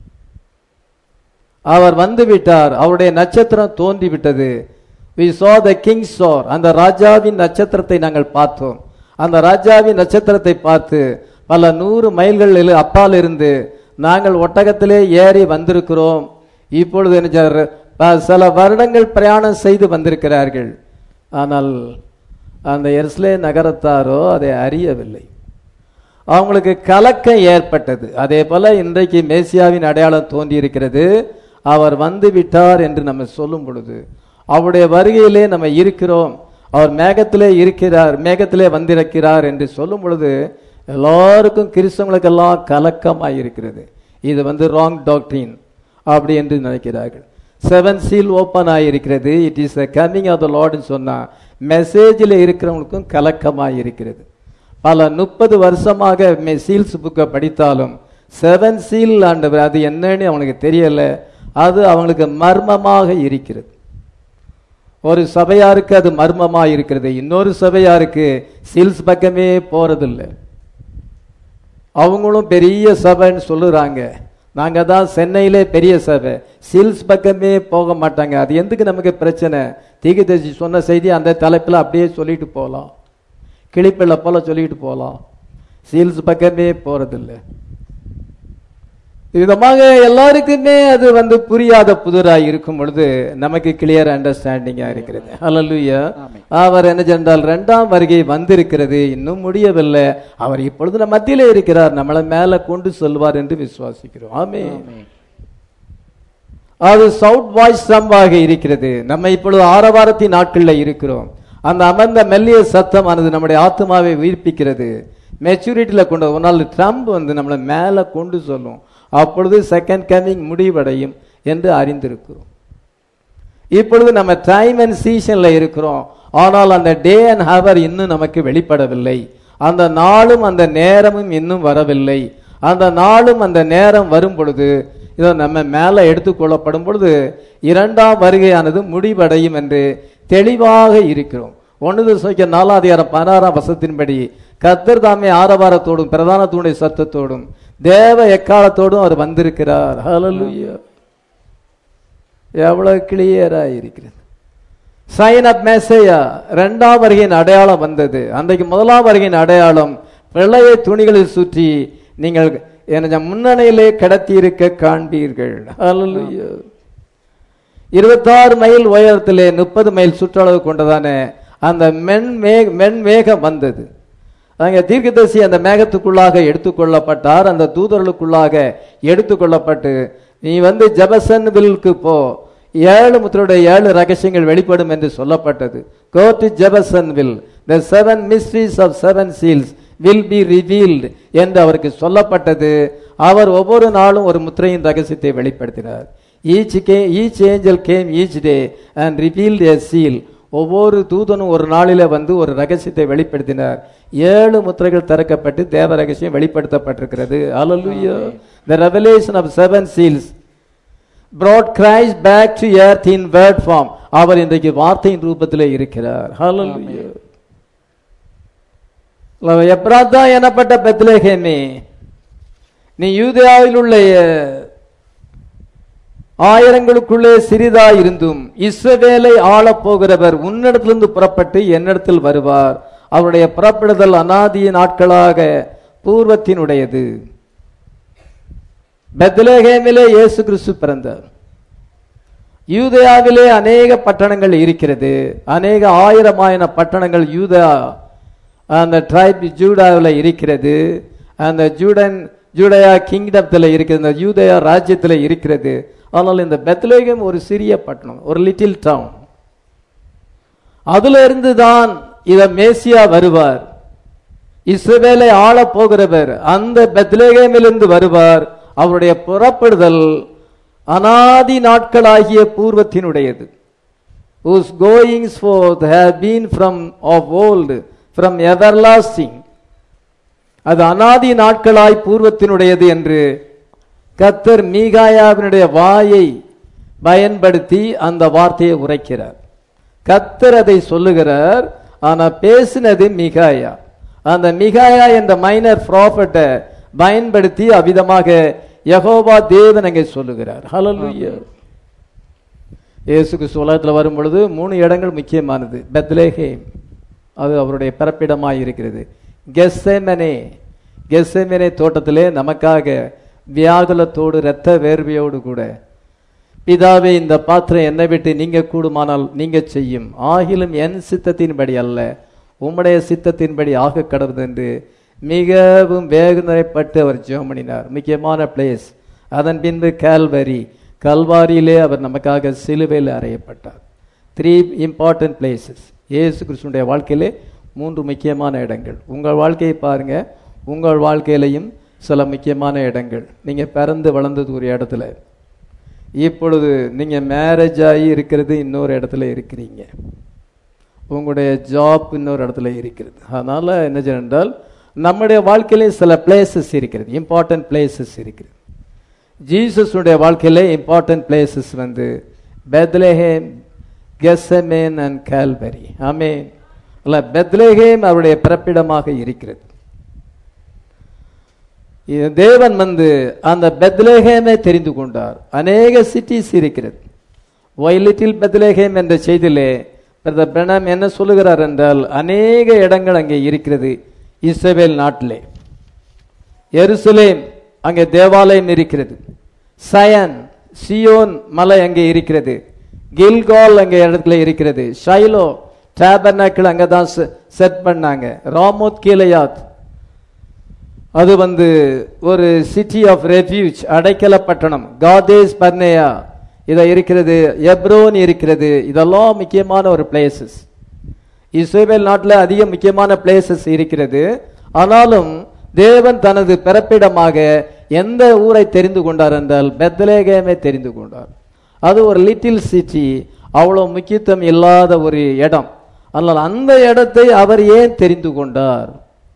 அவர் வந்து விட்டார் அவருடைய நட்சத்திரம் தோன்றி விட்டது we saw the king's star அந்த ராஜாவின் நட்சத்திரத்தை நாங்கள் பார்த்தோம் அந்த ராஜாவின் நட்சத்திரத்தை பார்த்து பல நூறு மைல்கள் இரு- அப்பால் இருந்து நாங்கள் ஒட்டகத்திலே ஏறி வந்திருக்கிறோம் இப்பொழுது என்ன செய்றார்? ப- சில வருடங்கள் பிரயாணம் செய்து வந்திருக்கிறார்கள் ஆனால் அந்த எருசலே நகரத்தாரோ அதை அறியவில்லை அவங்களுக்கு கலக்கம் ஏற்பட்டது அதே போல இன்றைக்கு மேசியாவின் அடையாளம் தோன்றி இருக்கிறது அவர் வந்து விட்டார் என்று நம்ம சொல்லும் பொழுது அவருடைய வருகையிலே நம்ம இருக்கிறோம் அவர் மேகத்திலே இருக்கிறார் மேகத்திலே வந்திருக்கிறார் என்று சொல்லும் பொழுது எல்லாருக்கும் கிறிஸ்தவங்களுக்கெல்லாம் கலக்கமாய் இருக்கிறது இது வந்து ராங் டாக்டரின் அப்படி என்று நினைக்கிறார்கள் செவன் சீல் ஓப்பன் ஆகியிருக்கிறது it is the coming of the லார்ட்னு சொன்னா மெசேஜில் இருக்கிறவங்களுக்கும் கலக்கமாய் இருக்கிறது பல முப்பது வருஷமாக சீல்ஸ் புக்கை படித்தாலும் செவன் சீல் ஆண்டவர் அது என்னன்னு அவனுக்கு தெரியல அது அவங்களுக்கு மர்மமாக இருக்கிறது ஒரு சபையாருக்கு அது மர்மமாக இருக்கிறது இன்னொரு சபையாருக்கு சீல்ஸ் பக்கமே போறதில்லை அவங்களும் பெரிய சபைன்னு சொல்லுறாங்க நாங்க தான் சென்னையிலே பெரிய சபை சீல்ஸ் பக்கமே போக மாட்டாங்க அது எதுக்கு நமக்கு பிரச்சனை தீகதரிசி சொன்ன செய்தி அந்த தலைப்பில் அப்படியே சொல்லிட்டு போகலாம் கிளிப்பிள்ளை போல சொல்லிட்டு போகலாம் சீல்ஸ் பக்கமே போறதில்லை விதமாக எல்லாருக்குமே அது வந்து புரியாத புதிராய் இருக்கும் பொழுது நமக்கு கிளியர் அண்டர்ஸ்டாண்டிங்கா இருக்கிறது ஹalleluya அவர் என்ன சென்றால் இரண்டாம் வருகை வந்திருக்கிறது இன்னும் முடியவில்லை அவர் இப்பொழுது நம்ம மத்தியிலே இருக்கிறார் நம்மளை மேல கொண்டு செல்வார் என்று விசுவாசிக்கிறோம் ஆமே அது சவுட் வாய்ஸ் சம்பாக இருக்கிறது நம்ம இப்பொழுது ஆரவாரத்தின் நாட்கள்ல இருக்கிறோம் அந்த அமர்ந்த மெல்லிய சத்தமானது நம்முடைய ஆத்மாவை உயிர்ப்பிக்கிறது மெச்சூரிட்டியில கொண்டு ஒரு நாள் ட்ரம்ப் வந்து நம்மளை மேல கொண்டு சொல்லும் அப்பொழுது செகண்ட் கமிங் முடிவடையும் என்று அறிந்திருக்கிறோம் இப்பொழுது நம்ம டைம் அண்ட் சீசன்ல இருக்கிறோம் ஆனால் அந்த டே அண்ட் ஹவர் இன்னும் நமக்கு வெளிப்படவில்லை அந்த நாளும் அந்த நேரமும் இன்னும் வரவில்லை அந்த நாளும் அந்த நேரம் வரும் பொழுது இதோ நம்ம மேல எடுத்துக்கொள்ளப்படும் பொழுது இரண்டாம் வருகையானது முடிவடையும் என்று தெளிவாக இருக்கிறோம் ஒன்று சுவைக்க நாலாதிகாரம் பதினாறாம் வசத்தின்படி கத்தர் தாமே ஆரவாரத்தோடும் பிரதான தூணை சத்தத்தோடும் தேவ எக்காலத்தோடும் அவர் வந்திருக்கிறார் ஹalleluya எவ்வளவு கிளியரா இருக்கிறது சைன் அப் மேசையா இரண்டாம் வருகையின் அடையாளம் வந்தது அன்றைக்கு முதலாம் வருகையின் அடையாளம் வெள்ளையை துணிகளில் சுற்றி நீங்கள் எனது முன்னணியிலே கடத்தி இருக்க காண்பீர்கள் ஹalleluya இருபத்தாறு மைல் உயரத்திலே முப்பது மைல் சுற்றளவு கொண்டதான அந்த மென் மேக மென் மேகம் வந்தது அங்க தீர்க்கதரிசி அந்த மேகத்துக்குள்ளாக எடுத்துக்கொள்ளப்பட்டார் அந்த தூதர்களுக்குள்ளாக எடுத்துக்கொள்ளப்பட்டு நீ வந்து ஜெபசன் வில்க்கு போ ஏழு முத்தருடைய ஏழு ரகசியங்கள் வெளிப்படும் என்று சொல்லப்பட்டது go to Jeffersonville the seven mysteries of seven seals will be revealed என்று அவருக்கு சொல்லப்பட்டது அவர் ஒவ்வொரு நாளும் ஒரு முத்திரையின் ரகசியத்தை வெளிப்படுத்தினார் ஈச் கே each angel came each day and revealed a seal ஒவ்வொரு தூதனும் ஒரு நாளில வந்து ஒரு ரகசியத்தை வெளிப்படுத்தினார் ஏழு முத்திரைகள் திறக்கப்பட்டு தேவ ரகசியம் வெளிப்படுத்தப்பட்டிருக்கிறது அல்லேலூயா the revelation of seven seals brought Christ back to earth in word form அவர் இன்றைக்கு வார்த்தையின் ரூபத்திலே இருக்கிறார் hallelujah எப்ராத்தா எனப்பட்ட பெத்லேஹேமே நீ யூதேயாவில் உள்ள ஆயிரங்களுக்குள்ளே சிறிதா இருந்தும் இஸ்ரவேலை ஆளப் போகிறவர் உன்னிடத்திலிருந்து புறப்பட்டு என்னிடத்தில் வருவார் அவருடைய புறப்படுதல் அனாதிய நாட்களாக பூர்வத்தினுடையது பெத்லேஹேமிலே இயேசு கிறிஸ்து பிறந்தார் யூதேயாவிலே அநேக பட்டணங்கள் இருக்கிறது அநேக ஆயிரமாயின பட்டணங்கள் யூதா அந்த ட்ரைப் ஜூடாவில் இருக்கிறது அந்த ஜூடன் ஜூடயா கிங்டத்தில் இருக்கிறது அந்த யூதயா ராஜ்யத்தில் இருக்கிறது ஆனால் இந்த பெத்லேகம் ஒரு சிறிய பட்டணம் ஒரு லிட்டில் டவுன் அதுல இருந்து தான் இத மேசியா வருவார் இஸ்ரவேலை ஆள போகிறவர் அந்த பெத்லேகேமிலிருந்து வருவார் அவருடைய புறப்படுதல் அனாதி நாட்களாகிய பூர்வத்தினுடையது whose goings forth have been from of old from everlasting அது அனாதி நாட்களாய் பூர்வத்தினுடையது என்று கத்தர் மீகாயாவினுடைய வாயை பயன்படுத்தி அந்த வார்த்தையை உரைக்கிறார் கத்தர் அதை சொல்லுகிறார் ஆனா பேசினது மிகாயா அந்த மிகாயா என்ற மைனர் ப்ராஃபட்டை பயன்படுத்தி அவ்விதமாக யெகோவா தேவன் அங்கே சொல்லுகிறார் ஹalleluya இயேசுக்கு உலகத்தில் வரும் பொழுது மூணு இடங்கள் முக்கியமானது பெத்லேஹேம் அது அவருடைய பிறப்பிடமாய் இருக்கிறது கெஸ்ஸெமனே கெஸ்ஸெமனே தோட்டத்திலே நமக்காக வியாகுலத்தோடு இரத்த வேர்வையோடு கூட பிதாவே இந்த பாத்திரம் என்னை விட்டு நீங்க கூடுமானால் நீங்க செய்யும் ஆகிலும் என் சித்தத்தின்படி அல்ல உம்முடைய சித்தத்தின்படி ஆக கடவுது என்று மிகவும் வேதனைப்பட்டு அவர் ஜெபம் பண்ணினார் முக்கியமான பிளேஸ் அதன் பின்பு கால்வரி கல்வாரியிலே அவர் நமக்காக சிலுவையில் அறையப்பட்டார் த்ரீ இம்பார்ட்டன்ட் பிளேசஸ் இயேசு கிறிஸ்துடைய வாழ்க்கையிலே மூன்று முக்கியமான இடங்கள் உங்கள் வாழ்க்கையை பாருங்க உங்கள் வாழ்க்கையிலையும் சில முக்கியமான இடங்கள் நீங்க பிறந்து வளர்ந்தது ஒரு இடத்துல இப்பொழுது நீங்க மேரேஜ் ஆகி இருக்கிறது இன்னொரு இடத்துல இருக்கிறீங்க உங்களுடைய ஜாப் இன்னொரு இடத்துல இருக்கிறது அதனால என்ன செய்யணும் என்றால் நம்முடைய வாழ்க்கையிலே சில பிளேசஸ் இருக்கிறது இம்பார்ட்டன்ட் பிளேசஸ் இருக்கிறது ஜீசஸுடைய வாழ்க்கையிலே இம்பார்ட்டன்ட் பிளேசஸ் வந்து பெத்லேஹேம் கெசமேன் அண்ட் கால்வரி ஆமேன் அல்ல பெத்லேஹேம் அவருடைய பிறப்பிடமாக இருக்கிறது இது தேவன் வந்து அந்த பெத்லேஹேமை தெரிந்து கொண்டார் அநேக சிட்டிஸ் இருக்கிறது ஒய் லிட்டில் பெத்லேஹேம் என்ற செய்தியிலே பிரதர் பிரணாம் என்ன சொல்லுகிறார் என்றால் அநேக இடங்கள் அங்கே இருக்கிறது இஸ்ரவேல் நாட்டிலே எருசலேம் அங்கே தேவாலயம் இருக்கிறது சயன் சியோன் மலை அங்கே இருக்கிறது கில்கால் அங்கே இடத்துல இருக்கிறது ஷைலோ டேபர்னாக்கிள் அங்கே தான் செட் பண்ணாங்க ராமோத் கீலையாத் அது வந்து ஒரு சிட்டி ஆஃப் ரெஃப்யூஜ் அடைக்கல பட்டணம் காதேஸ் பர்னேயா இத இருக்கிறது எப்ரோன் இருக்கிறது இதெல்லாம் முக்கியமான ஒரு பிளேசஸ் இஸ்ரேல் நாட்டில் அதிக முக்கியமான பிளேசஸ் இருக்கிறது ஆனாலும் தேவன் தனது பிறப்பிடமாக எந்த ஊரை தெரிந்து கொண்டார் என்றால் பெத்லேகேமே தெரிந்து கொண்டார் அது ஒரு லிட்டில் சிட்டி அவ்வளவு முக்கியத்துவம் இல்லாத ஒரு இடம் ஆனால் அந்த இடத்தை அவர் ஏன் தெரிந்து கொண்டார்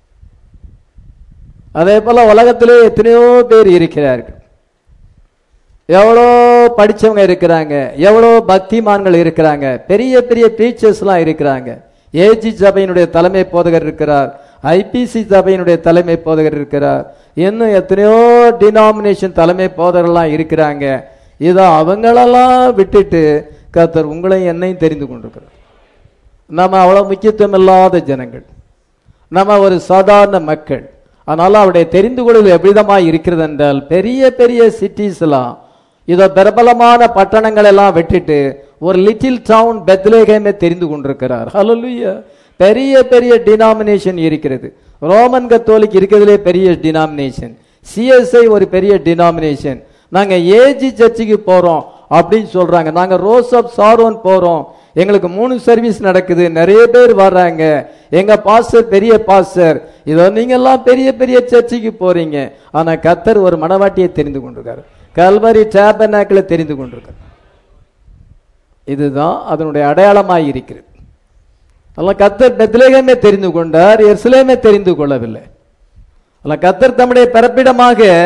அதே போல உலகத்திலே எத்தனையோ பேர் இருக்கிறார்கள் எவ்வளோ படிச்சவங்க இருக்கிறாங்க எவ்வளோ பக்திமான்கள் இருக்கிறாங்க பெரிய பெரிய டீச்சர்ஸ்லாம் இருக்கிறாங்க ஏஜி சபையினுடைய தலைமை போதகர் இருக்கிறார் ஐபிசி சபையினுடைய தலைமை போதகர் இருக்கிறார் இன்னும் எத்தனையோ டினாமினேஷன் தலைமை போதகர்லாம் இருக்கிறாங்க இதை அவங்களெல்லாம் விட்டுட்டு கர்த்தர் உங்களையும் என்னையும் தெரிந்து கொண்டிருக்கிறார் நம்ம அவ்வளோ முக்கியத்துவம் இல்லாத ஜனங்கள் நம்ம ஒரு சாதாரண மக்கள் அதனால அவருடைய தெரிந்து கொள்வது எவ்விதமாய் இருக்கிறது என்றால் பெரிய பெரிய சிட்டிஸ் எல்லாம் இதோ பிரபலமான பட்டணங்கள் எல்லாம் விட்டுட்டு ஒரு லிட்டில் டவுன் பெத்லேகேமே தெரிந்து கொண்டிருக்கிறார் ஹalleluya பெரிய பெரிய டினாமினேஷன் இருக்கிறது ரோமன் கத்தோலிக் இருக்கிறதுலே பெரிய டினாமினேஷன் சிஎஸ்ஐ ஒரு பெரிய டினாமினேஷன் நாங்க ஏஜி சர்ச்சுக்கு போறோம் அப்படின்னு சொல்றாங்க நாங்க ரோஸ் ஆஃப் சாரோன் போறோம் எங்களுக்கு மூணு சர்வீஸ் நடக்குது நிறைய பேர் வர்றாங்க எங்க பாஸ்டர் பெரிய பாஸ்டர் இதோ நீங்க எல்லாம் பெரிய பெரிய சர்ச்சுக்கு போறீங்க ஆனா கத்தர் ஒரு மனவாட்டியை தெரிந்து கொண்டிருக்காரு கல்வரி டேபனாக்கில் தெரிந்து கொண்டிருக்காரு இதுதான் அதனுடைய அடையாளமாய் இருக்கிறது அல்ல கத்தர் பெத்லேகமே தெரிந்து கொண்டார் எருசலேமே தெரிந்து கொள்ளவில்லை அல்ல கத்தர் தம்முடைய பிறப்பிடமாக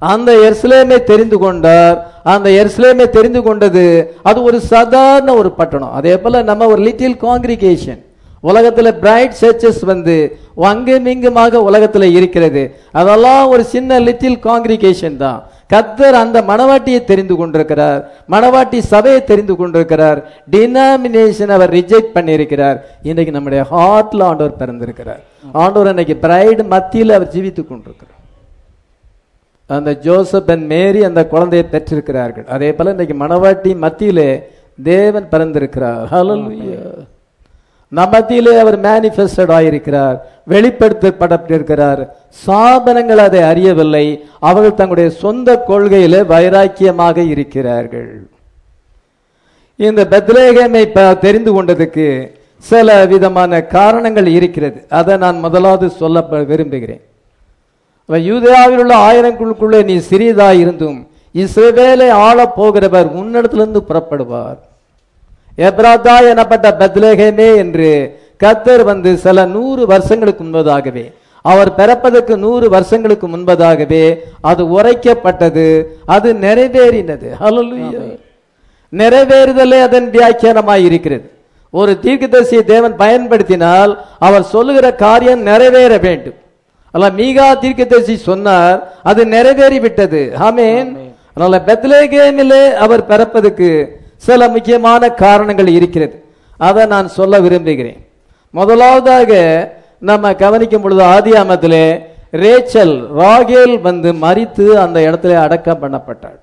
அந்த எருசலேமை தெரிந்து கொண்டார் அந்த எருசலேமை தெரிந்து கொண்டது அது ஒரு சாதாரண ஒரு பட்டணம் அதே போல நம்ம ஒரு லிட்டில் காங்கிரிகேஷன் உலகத்துல பிரைட் சர்ச்சஸ் வந்து அங்கும் இங்குமாக உலகத்துல இருக்கிறது அதெல்லாம் ஒரு சின்ன லிட்டில் காங்கிரிகேஷன் தான் கத்தர் அந்த மணவாட்டியை தெரிந்து கொண்டிருக்கிறார் மணவாட்டி சபையை தெரிந்து கொண்டிருக்கிறார் டினாமினேஷன் அவர் ரிஜெக்ட் பண்ணியிருக்கிறார் இன்னைக்கு நம்முடைய ஹார்ட்ல ஆண்டவர் பிறந்திருக்கிறார் ஆண்டவர் இன்னைக்கு பிரைடு மத்தியில் அவர் ஜீவித்துக் கொண்டிருக்கிறார் அந்த ஜோசப் அண்ட் மேரி அந்த குழந்தையை பெற்றிருக்கிறார்கள் அதே போல இன்னைக்கு மணவாட்டி மத்தியிலே தேவன் பிறந்திருக்கிறார் ஹalleluya நம் மத்தியிலே அவர் மேனிஃபெஸ்டட் ஆயிருக்கிறார் வெளிப்படுத்தப்பட்டிருக்கிறார் சாதனங்கள் அதை அறியவில்லை அவர்கள் தங்களுடைய சொந்த கொள்கையிலே வைராக்கியமாக இருக்கிறார்கள் இந்த பெத்லேகேமை ப- தெரிந்து கொண்டதுக்கு சில விதமான காரணங்கள் இருக்கிறது அதை நான் முதலாவது சொல்ல ப- விரும்புகிறேன் அப்ப யூதேயாவில் உள்ள ஆயிரங்களுக்குள்ளே நீ சிறியதாய் இருந்தும் இஸ்ரவேலை ஆளப் போகிறவர் உன்னிடத்திலிருந்து புறப்படுவார் எப்ராத்தா எனப்பட்ட பெத்லேகேமே என்று கத்தர் வந்து சில நூறு வருஷங்களுக்கு முன்பதாகவே அவர் பிறப்பதற்கு நூறு வருஷங்களுக்கு முன்பதாகவே அது உரைக்கப்பட்டது அது நிறைவேறினது ஹalleluya நிறைவேறுதலே அதன் வியாக்கியானமாய் இருக்கிறது ஒரு தீர்க்கதரிசியை தேவன் பயன்படுத்தினால் அவர் சொல்லுகிற காரியம் நிறைவேற வேண்டும் அல்ல மீகா தீர்க்கதரிசி சொன்னார் அது நிறைவேறி விட்டது ஆமென் அதனால பெத்லேகேமிலே அவர் பிறப்பதற்கு சில முக்கியமான காரணங்கள் இருக்கிறது அதை நான் சொல்ல விரும்புகிறேன் முதலாவதாக நம்ம கவனிக்கும் பொழுது ஆதியாமத்திலே ரேச்சல் ராகேல் வந்து மரித்து அந்த இடத்துல அடக்கம் பண்ணப்பட்டாள்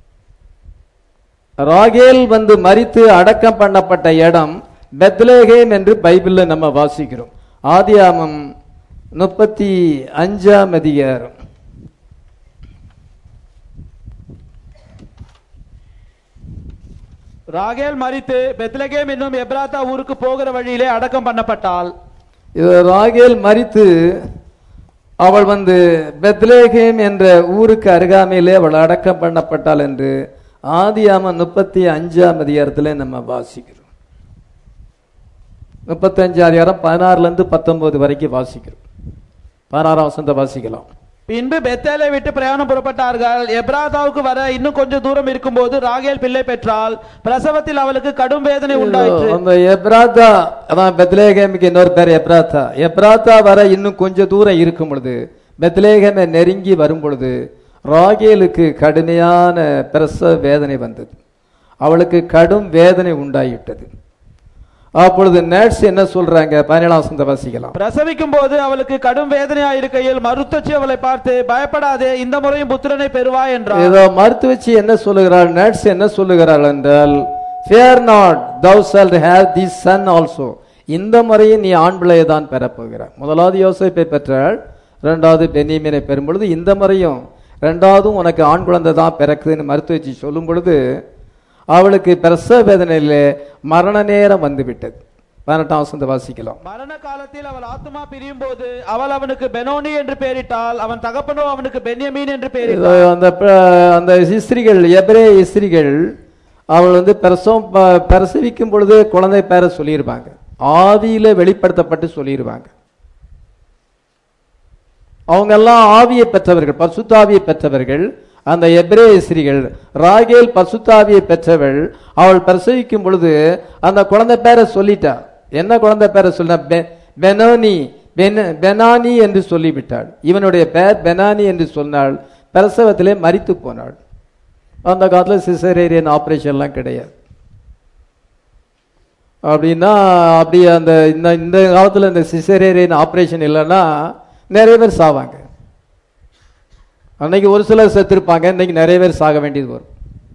ராகேல் வந்து மரித்து அடக்கம் பண்ணப்பட்ட இடம் பெத்லேகேம் என்று பைபிள்ல நம்ம வாசிக்கிறோம் ஆதியாமம் முப்பத்தி அஞ்சாம் அதிகாரம் ராகேல் மரித்து பெத்லகேம் என்னும் எப்ராத்தா ஊருக்கு போகிற வழியிலே அடக்கம் பண்ணப்பட்டாள் இது ராகேல் மரித்து அவள் வந்து பெத்லேகேம் என்ற ஊருக்கு அருகாமையிலே அவள் அடக்கம் பண்ணப்பட்டாள் என்று ஆதியாமம் முப்பத்தி அஞ்சாம் அதிகாரத்திலே நம்ம வாசிக்கிறோம் முப்பத்தி அஞ்சாம் அதிகாரம் பதினாறுல இருந்து பத்தொன்பது வரைக்கும் வாசிக்கிறோம் பதினாறாம் வசந்த வாசிக்கலாம் பின்பு பெத்தேலை விட்டு பிரயாணம் புறப்பட்டார்கள் எப்ராத்தாவுக்கு வர இன்னும் கொஞ்சம் தூரம் இருக்கும்போது ராகேல் பிள்ளை பெற்றாள் பிரசவத்தில் அவளுக்கு கடும் வேதனை உண்டாயிற்று அந்த எப்ராத்தா அதான் பெத்லேகேமுக்கு இன்னொரு பேர் எப்ராத்தா எப்ராத்தா வர இன்னும் கொஞ்சம் தூரம் இருக்கும் பொழுது பெத்லேகேமை நெருங்கி வரும் பொழுது ராகேலுக்கு கடுமையான பிரசவ வேதனை வந்தது அவளுக்கு கடும் வேதனை உண்டாயிட்டது அப்பொழுது நர்ஸ் என்ன சொல்றாங்க பதினேழாம் வசந்த வாசிக்கலாம் பிரசவிக்கும் போது அவளுக்கு கடும் வேதனையாயிருக்கையில் மருத்துவச்சி அவளை பார்த்து பயப்படாதே இந்த முறையும் புத்திரனை பெறுவாய் என்றார் ஏதோ மருத்துவச்சி என்ன சொல்லுகிறாள் நர்ஸ் என்ன சொல்லுகிறாள் என்றால் fear not thou shalt have this son also இந்த முறையும் நீ ஆண் பிள்ளையை தான் பெறப்போகிறாய் முதலாவது யோசிப்பை பெற்றாள் இரண்டாவது பென்னியமீனை பெறும் பொழுது இந்த முறையும் ரெண்டாவதும் உனக்கு ஆண் குழந்தை தான் பிறக்குதுன்னு மருத்துவச்சி சொல்லும் பொழுது அவளுக்கு பிரசவ வேதனையிலே மரண நேரம் வந்து விட்டது பதினெட்டாம் வசந்த வாசிக்கலாம் மரண காலத்தில் அவள் ஆத்துமா பிரியும் போது அவள் அவனுக்கு பெனோனி என்று பெயரிட்டாள் அவன் தகப்பனோ அவனுக்கு பென்யமீன் என்று இதோ பெயரிட்டாள் அந்த ப- அந்த இஸ்திரிகள் எபிரே இஸ்திரிகள் அவள் வந்து பிரசவம் ப- பிரசவிக்கும் பொழுது குழந்தை பேரை சொல்லியிருப்பாங்க ஆவியில வெளிப்படுத்தப்பட்டு சொல்லிடுவாங்க அவங்க எல்லாம் ஆவியை பெற்றவர்கள் பசுத்தாவியை பெற்றவர்கள் அந்த எபிரே இஸ்திரிகள் ராகேல் பசுத்தாவியை பெற்றவள் அவள் பிரசவிக்கும் பொழுது அந்த குழந்தை பேரை சொல்லிட்டா என்ன குழந்தை பேரை சொல்ல பெனோனி பென- பெனானி என்று சொல்லிவிட்டாள் இவனுடைய பெயர் பெனானி என்று சொன்னாள் பிரசவத்திலே மரித்து போனாள் அந்த காலத்துல சிசரேரியன் ஆபரேஷன்லாம் கிடையாது அப்படின்னா அப்படி அந்த இந்த இந்த காலத்துல இந்த சிசரேரியன் ஆபரேஷன் இல்லைன்னா நிறைய பேர் சாவாங்க அன்னைக்கு ஒரு சிலர் செத்துருப்பாங்க இன்னைக்கு நிறைய பேர் சாக வேண்டியது வரும்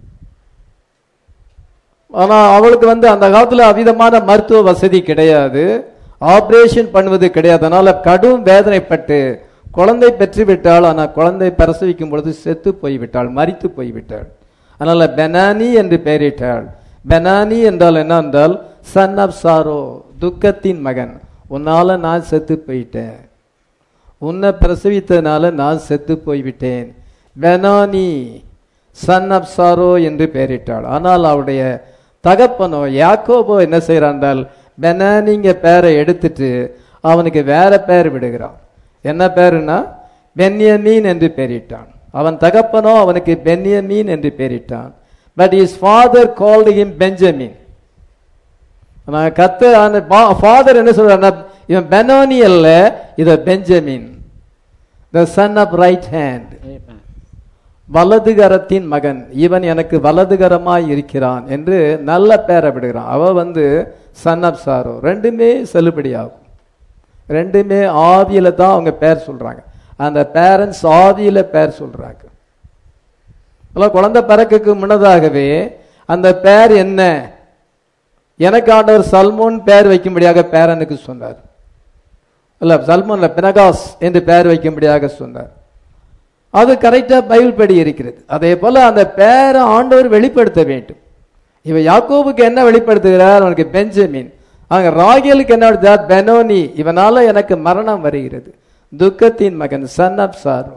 ஆனா அவளுக்கு வந்து அந்த காலத்துல அவிதமான மருத்துவ வசதி கிடையாது ஆபரேஷன் பண்ணுவது கிடையாது அதனால கடும் வேதனைப்பட்டு குழந்தை பெற்று விட்டாள் ஆனா குழந்தை பிரசவிக்கும் பொழுது செத்து போய்விட்டாள் மரித்து போய்விட்டாள் அதனால பெனானி என்று பெயரிட்டாள் பெனானி என்றால் என்ன என்றால் சன் ஆஃப் சாரோ துக்கத்தின் மகன் உன்னால நான் செத்து போயிட்டேன் உன்னை பிரசவித்ததுனால நான் செத்து போய்விட்டேன் பெனானி சன் ஆஃப் சாரோ என்று பெயரிட்டாள் ஆனால் அவருடைய தகப்பனோ யாக்கோபோ என்ன செய்கிறான் என்றால் பெனானிங்க பேரை எடுத்துட்டு அவனுக்கு வேற பேர் விடுகிறான் என்ன பேருனா பென்யமீன் என்று பெயரிட்டான் அவன் தகப்பனோ அவனுக்கு பென்யமீன் என்று பெயரிட்டான் but his father called him Benjamin நான் கத்த அந்த ஃபாதர் என்ன சொல்றாருன்னா இவன் பெனோனி அல்ல இத Benjamin the son of right hand வலதுகரத்தின் மகன் இவன் எனக்கு வலதுகரமாய் இருக்கிறான் என்று நல்ல பேரை விடுகிறான் அவ வந்து சன் ஆஃப் சாரோ ரெண்டுமே செல்லுபடியாகும் ரெண்டுமே ஆவியில தான் அவங்க பேர் சொல்றாங்க அந்த பேரண்ட்ஸ் ஆவியில பேர் சொல்றாங்க அல்ல குழந்தை பிறக்குக்கு முன்னதாகவே அந்த பேர் என்ன எனக்கு ஆண்டவர் சல்மோன் பேர் வைக்கும்படியாக பேரனுக்கு சொன்னார் இல்ல சல்மோன்ல பினகாஸ் என்று பெயர் வைக்கும்படியாக சொன்னார் அது கரெக்டா பைபிள் படி இருக்கிறது அதே போல அந்த பேரை ஆண்டவர் வெளிப்படுத்த வேண்டும் இவ யாக்கோபுக்கு என்ன வெளிப்படுத்துகிறார் அவனுக்கு பெஞ்சமின் அங்க ராகேலுக்கு என்ன வருது? பெனோனி இவனால எனக்கு மரணம் வருகிறது துக்கத்தின் மகன் சன் ஆஃப் சாரோ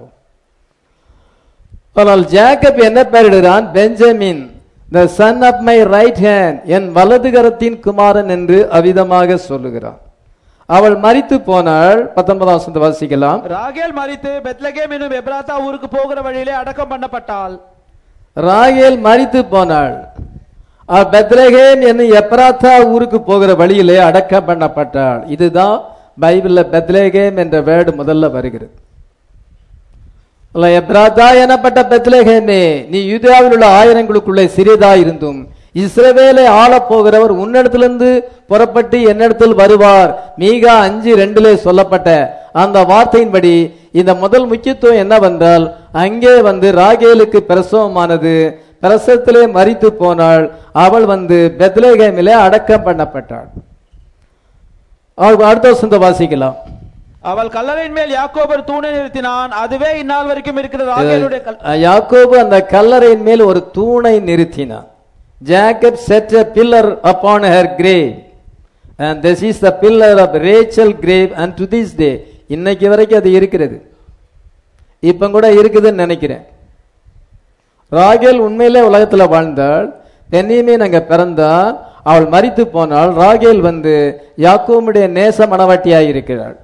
ஆனால் ஜேக்கப் என்ன பெயரிடுகிறான் Benjamin the son of my right hand என் வலதுகரத்தின் குமாரன் என்று அவிதமாக சொல்லுகிறான் அவள் மரித்து போனாள் பத்தொன்பதாம் வசனத்தை வாசிக்கலாம் ராகேல் மரித்து பெத்லகேம் என்னும் எப்ராத்தா ஊருக்கு போகிற வழியிலே அடக்கம் பண்ணப்பட்டாள் ராகேல் மரித்து போனாள் அவள் பெத்லகேம் என்னும் எப்ராத்தா ஊருக்கு போகிற வழியிலே அடக்கம் பண்ணப்பட்டாள் இதுதான் பைபிள்ல பெத்லகேம் என்ற வேர்டு முதல்ல வருகிறது அல்ல, எப்ராத்தா எனப்பட்ட பெத்லகேமே நீ யூதாவில் உள்ள ஆயிரங்களுக்குள்ளே சிறிதா இருந்தும் இஸ்ரவேலை ஆளப் போகிறவர் உன்னிடத்திலிருந்து புறப்பட்டு என்னிடத்தில் வருவார் மீகா அஞ்சு ரெண்டிலே சொல்லப்பட்ட அந்த வார்த்தையின்படி இந்த முதல் முக்கியத்துவம் என்னவென்றால் அங்கே வந்து ராகேலுக்கு பிரசவமானது பிரசவத்திலே மரித்து போனாள் அவள் வந்து பெத்லேகேமிலே அடக்கம் பண்ணப்பட்டாள் அவள் அடுத்த வசந்த வாசிக்கலாம் அவள் கல்லறையின் மேல் யாக்கோபர் தூணை நிறுத்தினான் அதுவே இந்நாள் வரைக்கும் இருக்கிற ராகேலுடைய கல் யாக்கோபு அந்த கல்லறையின் மேல் ஒரு தூணை நிறுத்தினான் Jacob set a pillar upon her grave and this is the pillar of Rachel grave and to this day இன்னைக்கு வரைக்கும் அது இருக்கிறது இப்ப கூட இருக்குதுன்னு நினைக்கிறேன் ராகேல் உண்மையிலே உலகத்துல வாழ்ந்தாள் பெண்ணியமீன் அங்க பிறந்தாள் அவள் மரித்து போனாள் ராகேல் வந்து யாக்கோமுடைய நேச மணவாட்டியாய் இருக்கிறாள்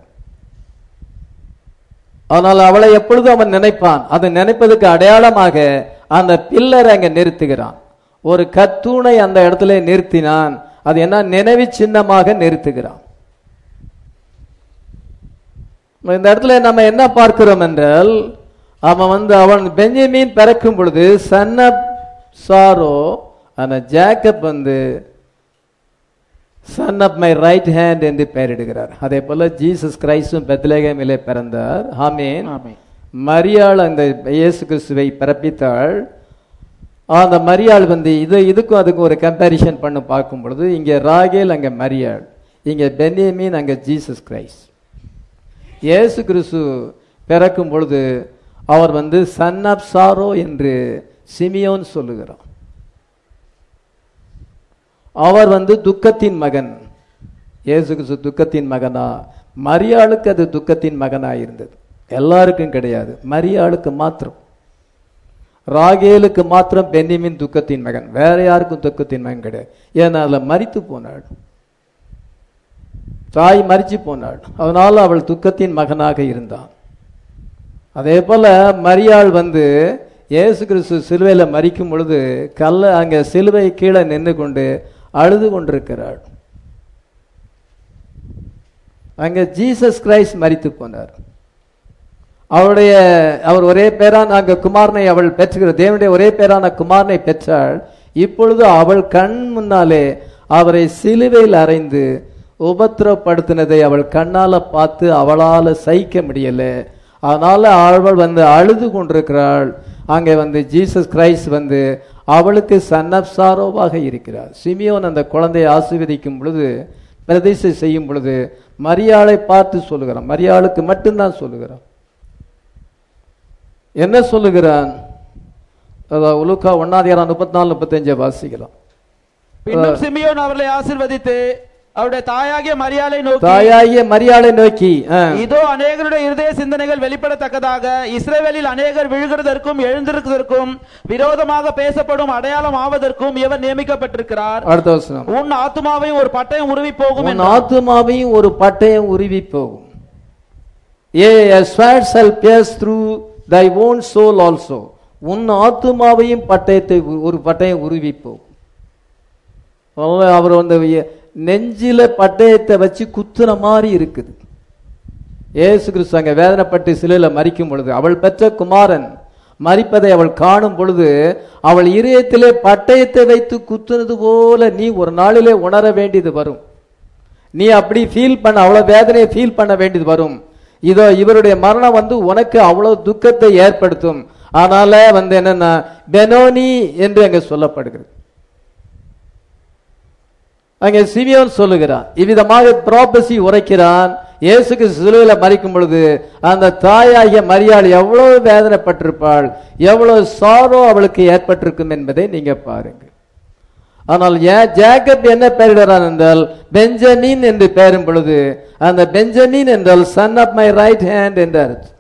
ஆனால் அவளை எப்பொழுதும் அவன் நினைப்பான் அதை நினைப்பதற்கு அடையாளமாக அந்த பில்லரை அங்க நிறுத்துகிறான் ஒரு கத்தூணை அந்த இடத்துல நிறுத்தினான் அது என்ன நினைவு சின்னமாக நிறுத்துகிறான் இந்த இடத்துல நம்ம என்ன பார்க்கிறோம் என்றால் அவன் வந்து அவன் பெஞ்சமின் பிறக்கும் பொழுது சன் ஆஃப் சாரோ அந்த ஜேக்கப் வந்து son of my right hand என்று பெயரிடுகிறார் அதே போல ஜீசஸ் கிரைஸ்டும் பெத்லேகமிலே பிறந்தார் ஆமீன் ஆமென். மரியாள் அந்த இயேசு கிறிஸ்துவை பிறப்பித்தாள் அந்த மரியாள் வந்து இது இதுக்கும் அதுக்கும் ஒரு கம்பேரிஷன் பண்ண பார்க்கும் பொழுது இங்க ராகேல் அங்க மரியாள் இங்க பென்யமீன் அங்க ஜீசஸ் கிரைஸ்ட் இயேசு கிறிஸ்து பிறக்கும் பொழுது அவர் வந்து சன் ஆஃப் சாரோ என்று சிமியோன் சொல்லுகிறார் அவர் வந்து துக்கத்தின் மகன் இயேசு கிறிஸ்து துக்கத்தின் மகனா மரியாளுக்கு அது துக்கத்தின் மகனா இருந்தது எல்லாருக்கும் கிடையாது மரியாளுக்கு மாத்திரம் ராகேலுக்கு மாத்திரம் பென்னிமின் துக்கத்தின் மகன் வேற யாருக்கும் துக்கத்தின் மகன் கிடையாது ஏன்னா அதுல மரித்து போனாள் தாய் மரிச்சு போனாள் அதனால அவள் துக்கத்தின் மகனாக இருந்தான் அதே போல மரியாள் வந்து இயேசு கிறிஸ்து சிலுவையில மரிக்கும் பொழுது கல்ல அங்க சிலுவை கீழே நின்று கொண்டு அழுது கொண்டிருக்கிறாள் அங்க ஜீசஸ் கிரைஸ்ட் மரித்து போனார் அவருடைய அவர் ஒரே பேரான அங்க குமாரனை அவள் பெற்றுகிற தேவனுடைய ஒரே பேரான குமாரனை பெற்றாள் இப்பொழுது அவள் கண் முன்னாலே அவரை சிலுவையில் அறைந்து உபத்திரப்படுத்தினதை அவள் கண்ணால பார்த்து அவளால சகிக்க முடியல அதனால அவள் வந்து அழுது கொண்டிருக்கிறாள் அங்கே வந்து ஜீசஸ் கிரைஸ்ட் வந்து அவளுக்கு சன்னப் சாரோவாக இருக்கிறார் சிமியோன் அந்த குழந்தையை ஆசீர்வதிக்கும் பொழுது பிரதிஷ்டை செய்யும் பொழுது மரியாளை பார்த்து சொல்லுகிறான் மரியாளுக்கு மட்டும்தான் சொல்லுகிறான் என்ன சொல்லுகிறான் அதாவது உலுக்கா ஒன்னாதிகாரம் முப்பத்தி நாலு முப்பத்தஞ்சை வாசிக்கலாம் பின்னும் சிமியோன் அவர்களை ஆசீர்வதித்து அவருடைய தாயாகிய மரியாதை நோக்கி தாயாகிய மரியாளை நோக்கி ஆ, இதோ அநேகருடைய இருதய சிந்தனைகள் வெளிப்படத்தக்கதாக இஸ்ரவேலில் அநேகர் விழுகிறதற்கும் எழுந்திருக்கிறதற்கும் விரோதமாக பேசப்படும் அடையாளம் ஆவதற்கும் இவர் நியமிக்கப்பட்டிருக்கிறார் அடுத்த வசனம் உன் ஆத்துமாவையும் ஒரு பட்டயம் உருவி போகும் உன் என்றார். ஆத்துமாவையும் ஒரு பட்டயம் உருவி போகும் a a sword shall pierce through thy own soul also உன் ஆத்துமாவையும் பட்டயத்தை உ- ஒரு பட்டயம் உருவிப்போம் அவர் வந்து எ- நெஞ்சில பட்டயத்தை வச்சு குத்துன மாதிரி இருக்குது ஏசு கிறிஸ்து அங்க வேதனைப்பட்டு சிலையில மறிக்கும் பொழுது அவள் பெற்ற குமாரன் மறிப்பதை அவள் காணும் பொழுது அவள் இதயத்திலே பட்டயத்தை வைத்து குத்துனது போல நீ ஒரு நாளிலே உணர வேண்டியது வரும் நீ அப்படி ஃபீல் பண்ண அவ்வளவு வேதனையை ஃபீல் பண்ண வேண்டியது வரும் இதோ இவருடைய மரணம் வந்து உனக்கு அவ்வளவு துக்கத்தை ஏற்படுத்தும் ஆனால வந்து என்னன்னா பெனோனி என்று அங்க சொல்லப்படுகிறது அங்கே சிமியோன் சொல்லுகிறான் இவ்விதமாக ப்ராபசி உரைக்கிறான் இயேசுக்கு சிலுவையில மறிக்கும் பொழுது அந்த தாயாகிய மரியாள் எவ்வளவு வேதனைப்பட்டிருப்பாள் எவ்வளவு சாரோ அவளுக்கு ஏற்பட்டிருக்கும் என்பதை நீங்க பாருங்க ஆனால் ஏன் ஜேக்கப் என்ன பெயரிடுறான் என்றால் பெஞ்சமின் என்று பெயரும் பொழுது அந்த பெஞ்சமின் என்றால் son of my right hand என்று அர்த்தம்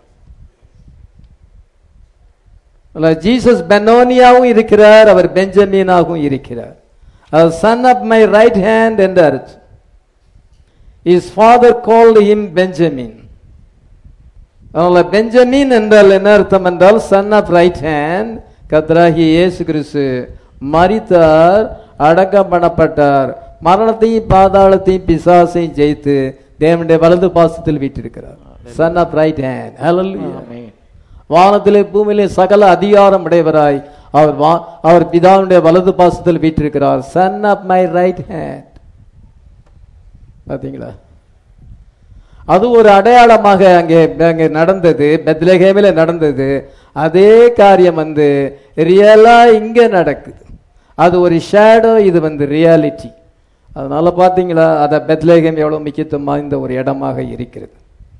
ஜீசஸ் பெனோனியாவும் இருக்கிறார் அவர் பெஞ்சமீனாகவும் இருக்கிறார் அவர் son of my right hand என்று அர்த்தம் his father called him Benjamin அதனால பெஞ்சமின் என்றால் என்ன அர்த்தம் என்றால் சன் ஆஃப் ரைட் ஹேண்ட் கத்ராகி இயேசு கிறிஸ்து மரித்தார் அடக்கம் பண்ணப்பட்டார் மரணத்தையும் பாதாளத்தையும் பிசாசையும் ஜெயித்து தேவனுடைய வலது பாசத்தில் வீட்டிருக்கிறார் சன் ஆஃப் ரைட் ஹேண்ட் ஹalleluya வானத்திலே பூமியிலே சகல அதிகாரம் உடையவராய் அவர் வா- அவர் பிதாவுடைய வலது பாசத்தில் வீற்றிருக்கிறார் son of my right hand பாத்தீங்களா அது ஒரு அடையாளமாக அங்கே அங்கே நடந்தது பெத்லகேமில் நடந்தது அதே காரியம் வந்து ரியலா இங்க நடக்குது அது ஒரு ஷேடோ இது வந்து ரியாலிட்டி அதனால பாத்தீங்களா அத பெத்லகேம் எவ்வளவு முக்கியத்துவம் வாய்ந்த ஒரு இடமாக இருக்கிறது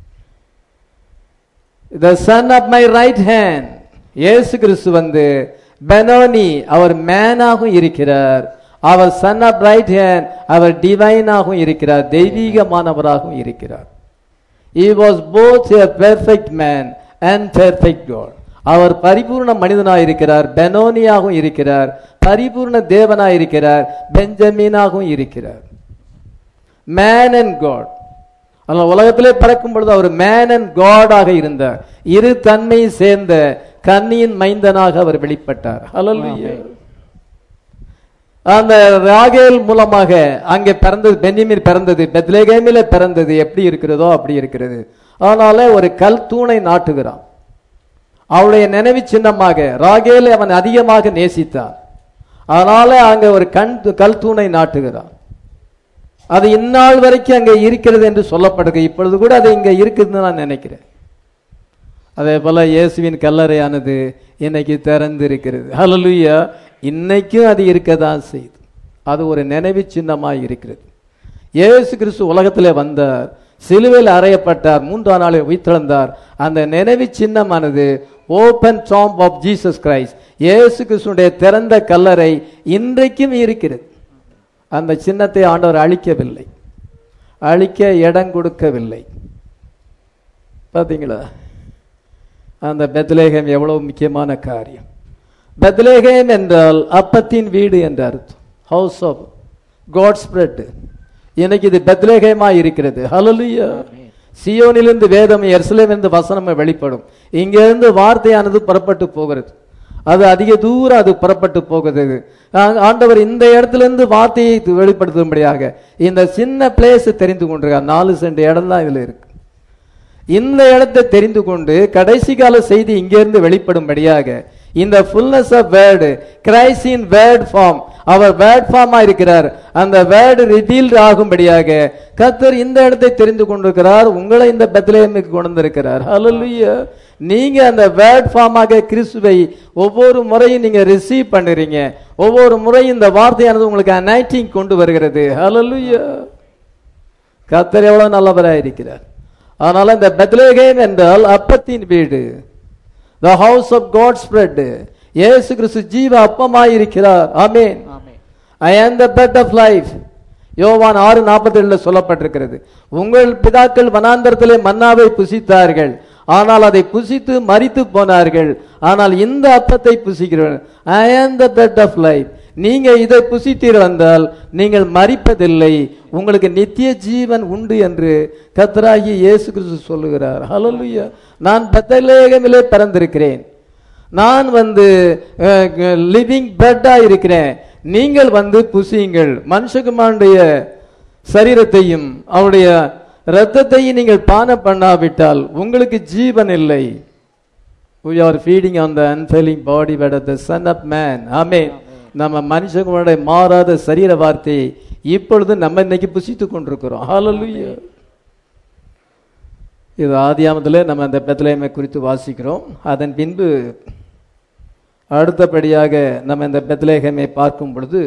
the son of my right hand இயேசு கிறிஸ்து வந்து பெனோனி அவர் மேனாகவும் இருக்கிறார் அவர் சன் ஆஃப் ரைட் ஹேண்ட் அவர் டிவைனாகவும் இருக்கிறார் தெய்வீகமானவராகவும் இருக்கிறார் he was both a perfect man and perfect god அவர் பரிபூர்ண மனிதனாக இருக்கிறார் பெனோனியாகவும் இருக்கிறார் பரிபூர்ண தேவனாக இருக்கிறார் பெஞ்சமீனாகவும் இருக்கிறார் மேன் அண்ட் காட் ஆனால் உலகத்திலே பறக்கும் பொழுது அவர் மேன் அண்ட் காடாக இருந்தார் இரு தன்மை சேர்ந்த கன்னியின் மைந்தனாக அவர் வெளிப்பட்டார் ஹalleluya அந்த ராகேல் மூலமாக அங்கே பிறந்தது பென்யமின் பிறந்தது பெத்லேகேமில பிறந்தது எப்படி இருக்கிறதோ அப்படி இருக்கிறது அதனால ஒரு கல் தூணை நாட்டுகிறான் அவளுடைய நினைவு சின்னமாக ராகேல் அவன் அதிகமாக நேசித்தான் அதனால அங்க ஒரு கண் கல் தூணை நாட்டுகிறான் அது இந்நாள் வரைக்கும் அங்க இருக்கிறது என்று சொல்லப்படுது இப்பொழுது கூட அது இங்க இருக்குதுன்னு நான் நினைக்கிறேன் அதே போல இயேசுவின் கல்லறையானது இன்னைக்கு திறந்து இருக்கிறது ஹalleluya இன்னைக்கும் அது இருக்கதான் செய்யுது அது ஒரு நினைவு சின்னமாய் இருக்கிறது இயேசு கிறிஸ்து உலகத்திலே வந்தார் சிலுவையில் அறையப்பட்டார் மூன்றாம் நாளில் உயிர்த்தெழுந்தார் அந்த நினைவு சின்னமானது open tomb of Jesus Christ இயேசு கிறிஸ்துடைய திறந்த கல்லறை இன்றைக்கும் இருக்கிறது அந்த சின்னத்தை ஆண்டவர் அழிக்கவில்லை அழிக்க இடம் கொடுக்கவில்லை பாத்தீங்களா அந்த பெத்லேகம் எவ்வளவு முக்கியமான காரியம் பெத்லேகம் என்றால் அப்பத்தின் வீடு என்ற அர்த்தம் ஹவுஸ் ஆஃப் காட்ஸ் பிரெட் இன்னைக்கு இது பெத்லேகமா இருக்கிறது ஹalleluya சியோனிலிருந்து வேதம் எருசலேமிலிருந்து வசனம் வெளிப்படும் இங்கிருந்து வார்த்தையானது புறப்பட்டு போகிறது அது அதிக தூரம் அது புறப்பட்டு போகுது ஆ- ஆண்டவர் இந்த இடத்துல இருந்து வார்த்தையை வெளிப்படுத்தும்படியாக இந்த சின்ன பிளேஸ் தெரிந்து கொண்டிருக்கார் நாலு சென்ட் இடம் தான் இதுல இருக்கு இந்த இடத்தை தெரிந்து கொண்டு கடைசி கால செய்தி இங்கிருந்து வெளிப்படும்படியாக இந்த fullness of word Christ in word form அவர் வேர்ட் ஃபார்மா இருக்கிறார் அந்த வேர்டு ரிவீல்ட் ஆகும்படியாக கர்த்தர் இந்த இடத்தை தெரிந்து கொண்டிருக்கிறார் உங்களை இந்த பெத்லேமுக்கு கொண்டு வந்திருக்கிறார் ஹalleluya நீங்க அந்த வேர்ட் ஃபார்மாக கிறிஸ்துவை ஒவ்வொரு முறையும் நீங்க ரிசீவ் பண்ணுறீங்க ஒவ்வொரு முறையும் இந்த வார்த்தையானது உங்களுக்கு அனைட்டிங் கொண்டு வருகிறது ஹalleluya கர்த்தர் எவ்வளவு நல்லவராக இருக்கிறார் அதனால இந்த பெத்லேகேம் என்றால் அப்பத்தின் வீடு the house of God bread இயேசு கிறிஸ்து ஜீவ அப்பமாய் இருக்கிறார் ஆமென் ஆமென் ஐ ஆம் த பெட் ஆஃப் லைஃப் யோவான் ஆறு நாற்பத்தி ஏழுல சொல்லப்பட்டிருக்கிறது உங்கள் பிதாக்கள் வனாந்தரத்திலே மன்னாவை புசித்தார்கள் ஆனால் அதை புசித்து மரித்து போனார்கள் ஆனால் இந்த அப்பத்தை புசிக்கிறவன் ஐ ஆம் த பெட் ஆஃப் லைஃப் நீங்க இதை புசித்தீர் வந்தால் நீங்கள் மறிப்பதில்லை உங்களுக்கு நித்திய ஜீவன் உண்டு என்று கத்தராகி இயேசு கிறிஸ்து சொல்லுகிறார் ஹalleluya நான் பெத்தலேகமிலே பிறந்திருக்கிறேன் நான் வந்து லிவிங் பெட்டா இருக்கிறேன் நீங்கள் வந்து புசியுங்கள் மனுஷகுமாருடைய சரீரத்தையும் அவருடைய இரத்தத்தையும் நீங்கள் பானம் பண்ணாவிட்டால் உங்களுக்கு ஜீவன் இல்லை we are feeding on the unfailing body but of the son of man ஆமென் நம்ம மனுஷங்களுடைய மாறாத சரீர வார்த்தையை இப்பொழுது நம்ம இன்னைக்கு புசித்துக் கொண்டிருக்கிறோம் ஹalleluya இது ஆதியாமத்தில் நம்ம அந்த பெத்லேமை குறித்து வாசிக்கிறோம் அதன் பின்பு அடுத்தபடியாக நம்ம இந்த பெத்லேகமை பார்க்கும் பொழுது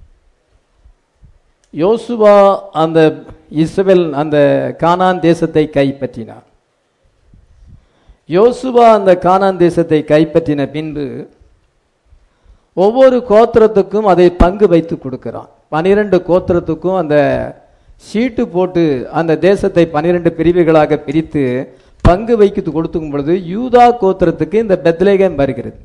யோசுவா அந்த இஸ்ரவேல் அந்த கானான் தேசத்தை கைப்பற்றினார் யோசுவா அந்த கானான் தேசத்தை கைப்பற்றின பின்பு ஒவ்வொரு கோத்திரத்துக்கும் அதை பங்கு வைத்து கொடுக்கிறான் பனிரெண்டு கோத்திரத்துக்கும் அந்த சீட்டு போட்டு அந்த தேசத்தை பனிரெண்டு பிரிவுகளாக பிரித்து பங்கு வைத்து கொடுத்துக்கும் பொழுது யூதா கோத்திரத்துக்கு இந்த பெத்லேகம் வருகிறது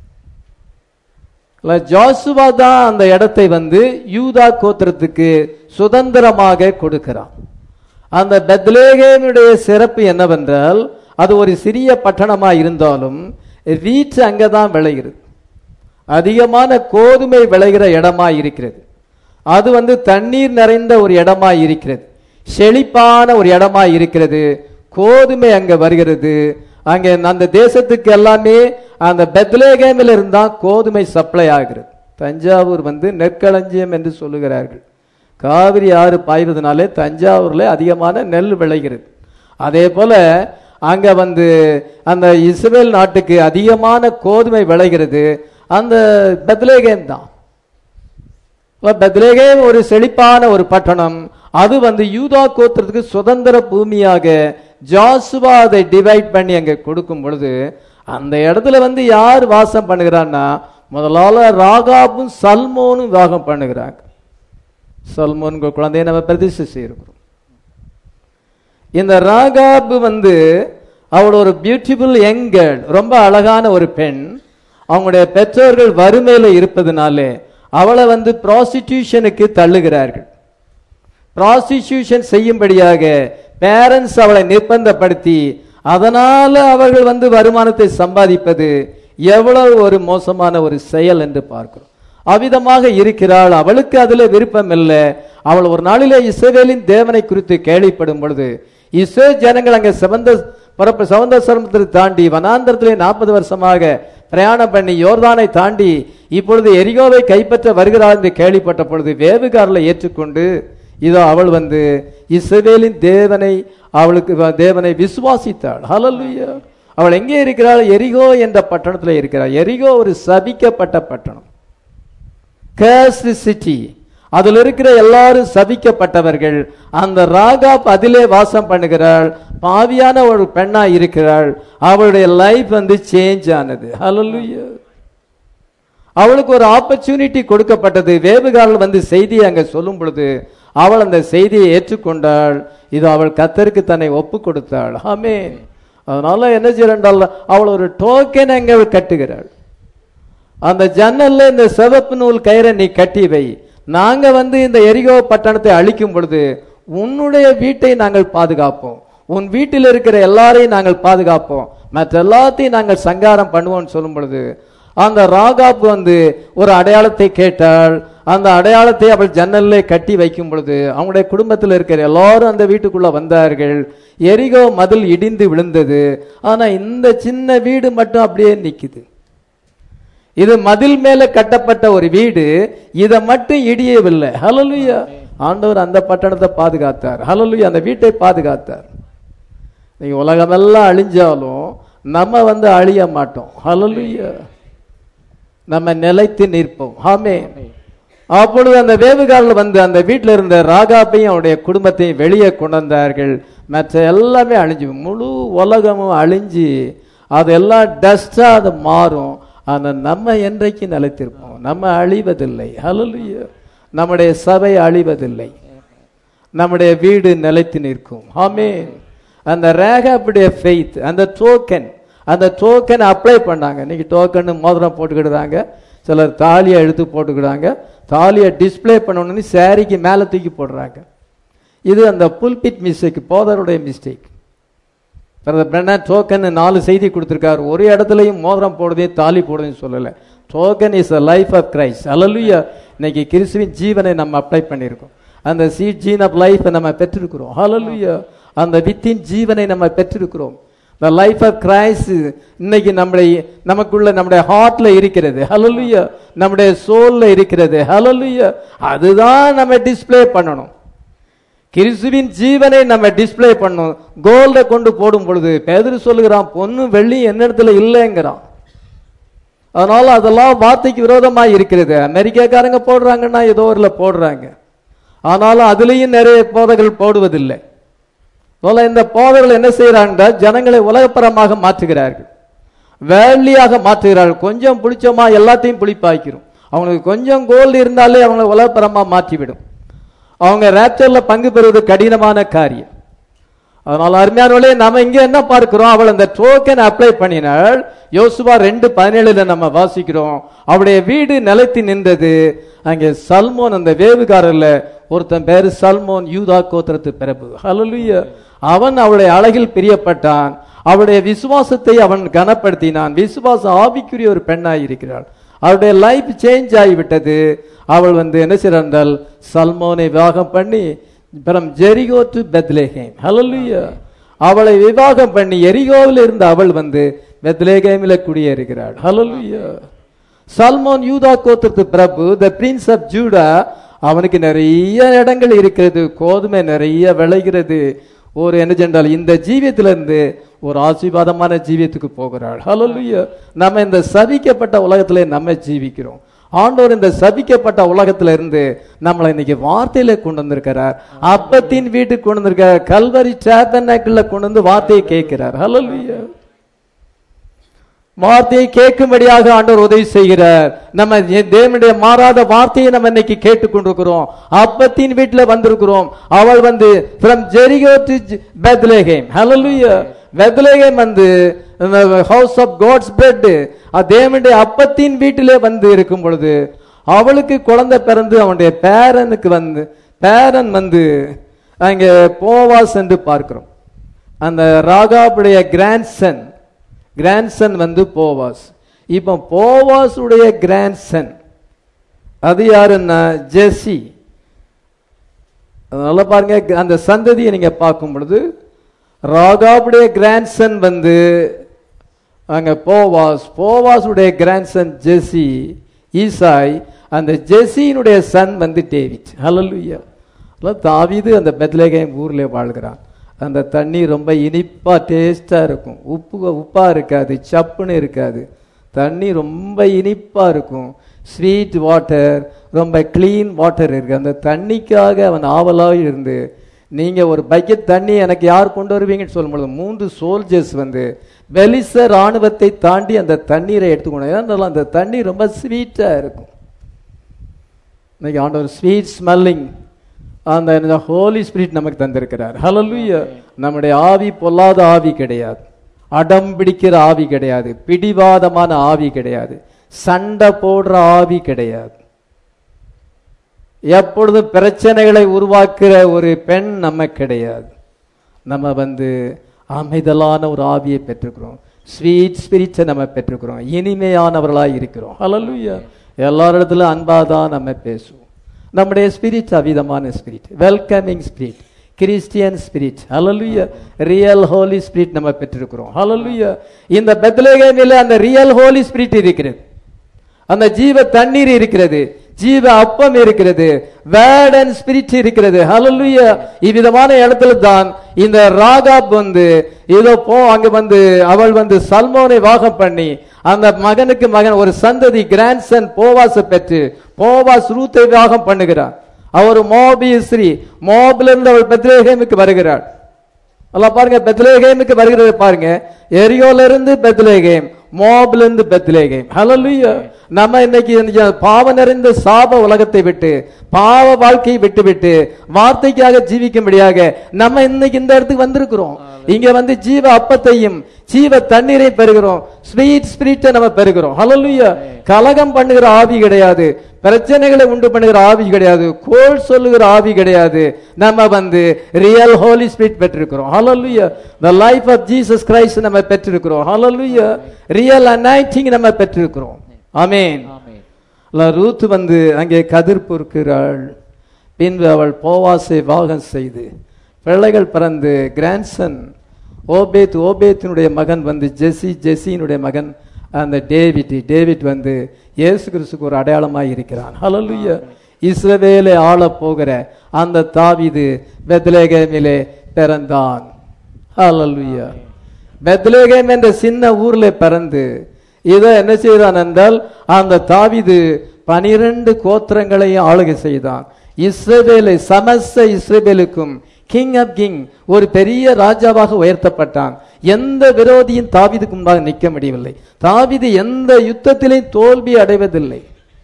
இல்ல, ஜோசுவா தான் அந்த இடத்தை வந்து யூதா கோத்திரத்துக்கு சுதந்திரமாக கொடுக்கிறான் அந்த பெத்லேகேமுடைய சிறப்பு என்னவென்றால் அது ஒரு சிறிய பட்டணமா இருந்தாலும் வீட்டு அங்கதான் விளைகிறது அதிகமான கோதுமை விளைகிற இடமா இருக்கிறது அது வந்து தண்ணீர் நிறைந்த ஒரு இடமா இருக்கிறது செழிப்பான ஒரு இடமா இருக்கிறது கோதுமை அங்க வருகிறது அங்க அந்த தேசத்துக்கு எல்லாமே அந்த பெத்லேகேமில் இருந்தா கோதுமை சப்ளை ஆகிறது தஞ்சாவூர் வந்து நெற்களஞ்சியம் என்று சொல்லுகிறார்கள் காவிரி ஆறு பாய்வதனாலே தஞ்சாவூர்ல அதிகமான நெல் விளைகிறது அதே போல அங்க வந்து அந்த இஸ்ரேல் நாட்டுக்கு அதிகமான கோதுமை விளைகிறது அந்த பெத்லேகேம் தான் இப்ப பெத்லேகேம் ஒரு செழிப்பான ஒரு பட்டணம் அது வந்து யூதா கோத்திரத்துக்கு சுதந்திர பூமியாக ஜாசுவா அதை டிவைட் பண்ணி அங்க கொடுக்கும் பொழுது அந்த இடத்துல வந்து யார் வாசம் பண்ணுகிறான்னா முதலால ராகாபும் சல்மோனும் வாகம் பண்ணுகிறாங்க சல்மோன் குழந்தையை நம்ம பிரதிஷ்டை செய்யிருக்கிறோம் இந்த ராகாபு வந்து அவள் ஒரு பியூட்டிஃபுல் யங் கேர்ள் ரொம்ப அழகான ஒரு பெண் அவங்களுடைய பெற்றோர்கள் வறுமையில இருப்பதனாலே அவளை வந்து ப்ராஸ்டிடியூஷனுக்கு தள்ளுகிறார்கள் ப்ராஸ்டிடியூஷன் செய்யும்படியாக பேரண்ட்ஸ் அவளை நிர்பந்தப்படுத்தி அதனால அவர்கள் வந்து வருமானத்தை சம்பாதிப்பது எவ்வளவு ஒரு மோசமான ஒரு செயல் என்று பார்க்கிறோம் அவ்விதமாக இருக்கிறாள் அவளுக்கு அதுல விருப்பம் இல்லை அவள் ஒரு நாளிலே இஸ்ரவேலின் தேவனை குறித்து கேள்விப்படும் பொழுது இஸ்ரே ஜனங்கள் அங்கே சிவந்த பரப்பு சவந்த சரமத்தை தாண்டி வனாந்தரத்திலே நாற்பது வருஷமாக பிரயாணம் பண்ணி யோர்தானை தாண்டி இப்பொழுது எரிகோவை கைப்பற்ற வருகிறார் என்று கேள்விப்பட்ட பொழுது வேவுகாரில் ஏற்றுக்கொண்டு இதோ அவள் வந்து இஸ்ரவேலின் தேவனை அவளுக்கு வ- தேவனை விசுவாசித்தாள் ஹalleluya அவள் எங்கே இருக்கிறாள் எரிகோ என்ற பட்டணத்தில் இருக்கிறாள் எரிகோ ஒரு சபிக்கப்பட்ட பட்டணம் கேஸ்ட் சிட்டி அதில் இருக்கிற எல்லாரும் சபிக்கப்பட்டவர்கள் அந்த ராகாப் அதிலே வாசம் பண்ணுகிறாள் பாவியான ஒரு பெண்ணா இருக்கிறாள் அவளுடைய லைஃப் வந்து சேஞ்ச் ஆனது ஹalleluya அவளுக்கு ஒரு ஆப்பர்ச்சுனிட்டி கொடுக்கப்பட்டது வேவுகாரல் வந்து செய்தியை அங்க சொல்லும் பொழுது அவள் அந்த செய்தியை ஏற்றுக்கொண்டாள் இது அவள் கத்தருக்கு தன்னை ஒப்பு கொடுத்தாள் ஆமென் அதனால என்ன செய்யறாள் அவள் ஒரு டோக்கன் அங்க கட்டுகிறாள் அந்த ஜன்னல்ல இந்த சிவப்பு நூல் கயிறை நீ கட்டி வை நாங்க வந்து இந்த எரிகோ பட்டணத்தை அழிக்கும் பொழுது உன்னுடைய வீட்டை நாங்கள் பாதுகாப்போம் உன் வீட்டில் இருக்கிற எல்லாரையும் நாங்கள் பாதுகாப்போம் மற்ற எல்லாத்தையும் நாங்கள் சங்காரம் பண்ணுவோம்னு சொல்லும் பொழுது அந்த ராகாப் வந்து ஒரு அடையாளத்தை கேட்டாள் அந்த அடையாளத்தை அவள் ஜன்னல்ல கட்டி வைக்கும் பொழுது அவங்களுடைய குடும்பத்தில் இருக்கிற எல்லாரும் அந்த வீட்டுக்குள்ள வந்தார்கள் எரிகோ மதில் இடிந்து விழுந்தது ஆனா இந்த சின்ன வீடு மட்டும் அப்படியே நிக்குது இது மதில் மேல கட்டப்பட்ட ஒரு வீடு இதை மட்டும் இடியவில்லை ஹalleluya ஆண்டவர் அந்த பட்டணத்தை பாதுகாத்தார் ஹalleluya அந்த வீட்டை பாதுகாத்தார் நீங்க உலகமெல்லாம் அழிஞ்சாலும் நம்ம வந்து அழிய மாட்டோம் ஹalleluya நம்ம நிலைத்து நிற்போம் ஆமே அப்பொழுது அந்த வேவுகாலில் வந்து அந்த வீட்டில் இருந்த ராகாப்பையும் அவருடைய குடும்பத்தையும் வெளியே கொண்டு வந்தார்கள் மற்ற எல்லாமே அழிஞ்சு முழு உலகமும் அழிஞ்சு அதெல்லாம் டஸ்டா அது மாறும் ஆனா நம்ம என்றைக்கு நிலைத்திருப்போம் நம்ம அழிவதில்லை ஹalleluya நம்முடைய சபை அழிவதில்லை நம்முடைய வீடு நிலைத்து நிற்கும் ஆமென் அந்த ரேகாப்புடைய ஃபெய்த் அந்த டோக்கன் அந்த டோக்கன் அப்ளை பண்ணாங்க இன்னைக்கு டோக்கன் மோதிரம் போட்டுக்கிடுறாங்க சிலர் தாலியை எடுத்து போட்டுக்கிறாங்க தாலியை டிஸ்ப்ளே பண்ணணும்னு சாரிக்கு மேலே தூக்கி போடுறாங்க இது அந்த புல்பிட் மிஸ்டேக் போதருடைய மிஸ்டேக் பிரதர் டோக்கன் நாலு செய்தி கொடுத்துருக்காரு ஒரு இடத்துலையும் மோதிரம் போடுதே தாலி போடுதுன்னு சொல்லலை token is a life of Christ அல்லலுயா இன்னைக்கு கிறிஸ்துவின் ஜீவனை நம்ம அப்ளை பண்ணியிருக்கோம் அந்த சீட் ஜீன் ஆஃப் லைஃப்பை நம்ம பெற்றிருக்கிறோம் ஹalleluya அந்த வித்தின் ஜீவனை நம்ம பெற்றிருக்கிறோம் த லைஃப் ஆஃப் கிரைஸ்ட் இன்னைக்கு நம்முடைய நமக்குள்ள நம்முடைய ஹார்ட்ல இருக்கிறது ஹalleluya நம்முடைய சோல்ல இருக்கிறது ஹalleluya அதுதான் நம்ம டிஸ்ப்ளே பண்ணணும் கிறிஸ்துவின் ஜீவனை நம்ம டிஸ்ப்ளே பண்ணணும் கோல்ட கொண்டு போடும் பொழுது பேதரு சொல்லுகிறான் பொண்ணு வெள்ளி என்னிடத்துல இல்லைங்கிறான் அதனால அதெல்லாம் வார்த்தைக்கு விரோதமா இருக்கிறது அமெரிக்காக்காரங்க போடுறாங்கன்னா ஏதோ ஒருல போடுறாங்க ஆனாலும் அதுலயும் நிறைய போதைகள் போடுவதில்லை அதனால இந்த போதைகள் என்ன செய்யறாங்க ஜனங்களை உலகப்பரமாக மாற்றுகிறார்கள் வேள்ளியாக மாற்றுகிறார்கள் கொஞ்சம் புளிச்சமா எல்லாத்தையும் புளிப்பாக்கிறோம் அவங்களுக்கு கொஞ்சம் கோல்டு இருந்தாலே அவங்களை உலகப்பரமா மாற்றிவிடும் அவங்க ரேப்சர்ல பங்கு பெறுவது கடினமான காரியம் அதனால அருமையானவளே நாம இங்க என்ன பார்க்கிறோம் அவள் அந்த டோக்கன் அப்ளை பண்ணினாள் யோசுவா ரெண்டு பதினேழுல நம்ம வாசிக்கிறோம் அவளுடைய வீடு நிலைத்து நின்றது அங்கே சல்மோன் அந்த வேவுகாரர்ல ஒருத்தன் பேரு சல்மோன் யூதா கோத்திரத்து பிரபு ஹalleluya அவன் அவளுடைய அழகில் பிரியப்பட்டான் அவளுடைய விசுவாசத்தை அவன் கனப்படுத்தினான் விசுவாச ஆவிக்குரிய ஒரு பெண்ணாய் இருக்கிறாள் அவருடைய லைஃப் சேஞ்ச் ஆகிவிட்டது அவள் வந்து என்ன செய்றாள் சல்மோனை விவாகம் பண்ணி அப்புறம் ஜெரிகோ டு பெத்லேஹேம் ஹalleluya அவளை விவாகம் பண்ணி எரிகோவில் இருந்த அவள் வந்து பெத்லேஹேமில் குடியேறுகிறாள் ஹalleluya சல்மோன் யூதா கோத்திரத்து பிரபு த பிரின்ஸ் ஆஃப் ஜூடா அவனுக்கு நிறைய இடங்கள் இருக்கிறது கோதுமை நிறைய விளைகிறது ஒரு என்ன சென்றால் இந்த ஜீவியத்திலிருந்து ஒரு ஆசீர்வாதமான ஜீவியத்துக்கு போகிறாள் ஹalleluya நம்ம இந்த சபிக்கப்பட்ட உலகத்திலே நம்ம ஜீவிக்கிறோம் ஆண்டவர் இந்த சபிக்கப்பட்ட உலகத்துல இருந்து நம்மளை இன்னைக்கு வார்த்தையில கொண்டு வந்திருக்கிறார் அப்பத்தின் வீட்டுக்கு கொண்டு வந்திருக்கார் கல்வரி சேத்தனாக்குள்ள கொண்டு வந்து வார்த்தையை கேட்கிறார் ஹalleluya வார்த்தையை கேட்கும்படியாக ஆண்டவர் உதவி செய்கிறார் நம்ம தேவனுடைய மாறாத வார்த்தையை நம்ம இன்னைக்கு கேட்டுக்கொண்டிருக்கிறோம் அப்பத்தின் வீட்டுல வந்திருக்கிறோம் அவள் வந்து from Jericho to Bethlehem hallelujah Bethlehem வந்து ஹவுஸ் ஆஃப் காட்ஸ் பிரெட் தேவனுடைய அப்பத்தின் வீட்டிலே வந்து இருக்கும் பொழுது அவளுக்கு குழந்தை பிறந்து அவனுடைய பேரனுக்கு வந்து பேரன் வந்து அங்கே போவாஸ் என்று பார்க்கிறோம் அந்த ராகாவுடைய கிராண்ட்சன் கிராண்ட்சன் வந்து போவாஸ் இப்போ போவாஸுடைய கிராண்ட்சன் அது யாருன்னா ஜெசி அதனால பாருங்க அந்த சந்ததியை நீங்க பார்க்கும் பொழுது ராகாவுடைய கிராண்ட்சன் வந்து அங்க போவாஸ் போவாஸுடைய கிராண்ட்சன் ஜெசி ஈசாய் அந்த ஜெசியினுடைய சன் வந்து டேவிட் ஹalleluya தாவீது அந்த பெத்லேகேம் ஊர்ல வாழ்கிறான் அந்த தண்ணி ரொம்ப இனிப்பா டேஸ்டா இருக்கும் உப்பு உப்பா இருக்காது சப்புன்னு இருக்காது தண்ணி ரொம்ப இனிப்பா இருக்கும் ஸ்வீட் வாட்டர் ரொம்ப கிளீன் வாட்டர் இருக்கு அந்த தண்ணிக்காக அவன் ஆவலாக இருந்து நீங்க ஒரு பக்கெட் தண்ணி எனக்கு யார் கொண்டு வருவீங்கன்னு சொல்லும்பொழுது மூன்று சோல்ஜர்ஸ் வந்து பெலிச ராணுவத்தை தாண்டி அந்த தண்ணீரை எடுத்துக்கணும் ஏன்னா அந்த தண்ணி ரொம்ப ஸ்வீட்டா இருக்கும் இன்னைக்கு ஆண்டவர் ஸ்வீட் ஸ்மெல்லிங் அந்த ஹோலி ஸ்பிரிட் நமக்கு தந்திருக்கிறார் ஹalleluya நம்முடைய ஆவி பொல்லாத ஆவி கிடையாது அடம் பிடிக்கிற ஆவி கிடையாது பிடிவாதமான ஆவி கிடையாது சண்டை போடுற ஆவி கிடையாது எப்பொழுதும் பிரச்சனைகளை உருவாக்குற ஒரு பெண் நம்ம கிடையாது நம்ம வந்து அமைதலான ஒரு ஆவியை பெற்றுக்கிறோம் ஸ்வீட் ஸ்பிரிட்ஸை நம்ம பெற்றுக்கிறோம் இனிமையானவர்களாக இருக்கிறோம் ஹalleluya எல்லாரிடத்துல அன்பாக தான் நம்ம பேசுவோம் நம்முடைய ஸ்பிரிட் அவிதமான spirit welcoming spirit Christian spirit hallelujah real holy spirit நம்ம பெற்றிருக்கிறோம் ஹalleluya இந்த பெத்லகேமில் அந்த ரியல் ஹோலி ஸ்பிரிட் இருக்கிறது அந்த ஜீவ தண்ணீர் இருக்கிறது ஜீவ அப்பம் இருக்கிறது வேர்ட் அண்ட் ஸ்பிரிட் இருக்கிறது ஹalleluya இவ்விதமான இடத்துல தான் இந்த ராகாப் வந்து ஏதோ போ அங்க வந்து அவள் வந்து சல்மோனை வாகம் பண்ணி அந்த மகனுக்கு மகன் ஒரு சந்ததி கிராண்ட்சன் போவாச பெற்று போவாஸ் ரூத்தை விவாகம் பண்ணுகிறார் அவர் மோபிய ஸ்ரீ மோபிலிருந்து அவள் பெத்லேஹேமுக்கு வருகிறாள் அல்ல பாருங்க பெத்லேஹேமுக்கு வருகிறது பாருங்க எரியோல இருந்து பெத்லேஹேம் மோப்ல இருந்து பெத்லேகேம் ஹalleluya நம்ம இன்னைக்கு இந்த பாவ நிறைந்த சாப உலகத்தை விட்டு பாவ வாழ்க்கையை விட்டு விட்டு வார்த்தைக்காக ஜீவிக்கும்படியாக நம்ம இன்னைக்கு இந்த இடத்துக்கு வந்திருக்கிறோம் இங்க வந்து ஜீவ அப்பத்தையும் ஜீவ தண்ணீரை பெறுகிறோம் ஸ்வீட் ஸ்பிரிட்டை நம்ம பெறுகிறோம் ஹalleluya கலகம் பண்ணுகிற ஆவி கிடையாது பிரச்சனைகளை உண்டு பண்ணுகிற ஆவி கிடையாது கோல் சொல்லுகிற ஆவி கிடையாது நம்ம வந்து ரியல் ஹோலி ஸ்பிரிட் பெற்றிருக்கிறோம் ஹalleluya the life of jesus christ நம்ம பெற்றிருக்கிறோம் ஹalleluya ரியல் அனாயிட்டிங் நம்ம பெற்றிருக்கிறோம் ஆமென் ஆமென் ரூத் வந்து அங்கே கதிர் பொறுக்கிறாள் பின்பு அவள் போவாசை வாகம் செய்து பிள்ளைகள் பிறந்து கிராண்ட்சன் ஓபேத் ஓபேத்தினுடைய மகன் வந்து ஜெசி ஜெசியினுடைய மகன் அந்த டேவிட் டேவிட் வந்து இயேசு கிறிஸ்துக்கு ஒரு அடையாளமாய் இருக்கிறான் ஹalleluya இஸ்ரவேலை ஆளப் போகிற அந்த தாவீது பெத்லேகேமிலே பிறந்தான் ஹalleluya பெத்லேகேம் என்ற சின்ன ஊர்ல பிறந்து இதை என்ன செய்தான் என்றால் அந்த தாவீது பனிரெண்டு கோத்திரங்களையும் ஆளுகை செய்தான் இஸ்ரவேலை சமஸ்த இஸ்ரவேலுக்கும் கிங் ஆப் கிங் ஒரு பெரிய ராஜாவாக உயர்த்தப்பட்டான் எந்த விரோதியும் தாவீதுக்கு முன்பாக நிற்க முடியவில்லை தாவீது எந்த யுத்தத்திலையும் தோல்வி அடைவதில்லை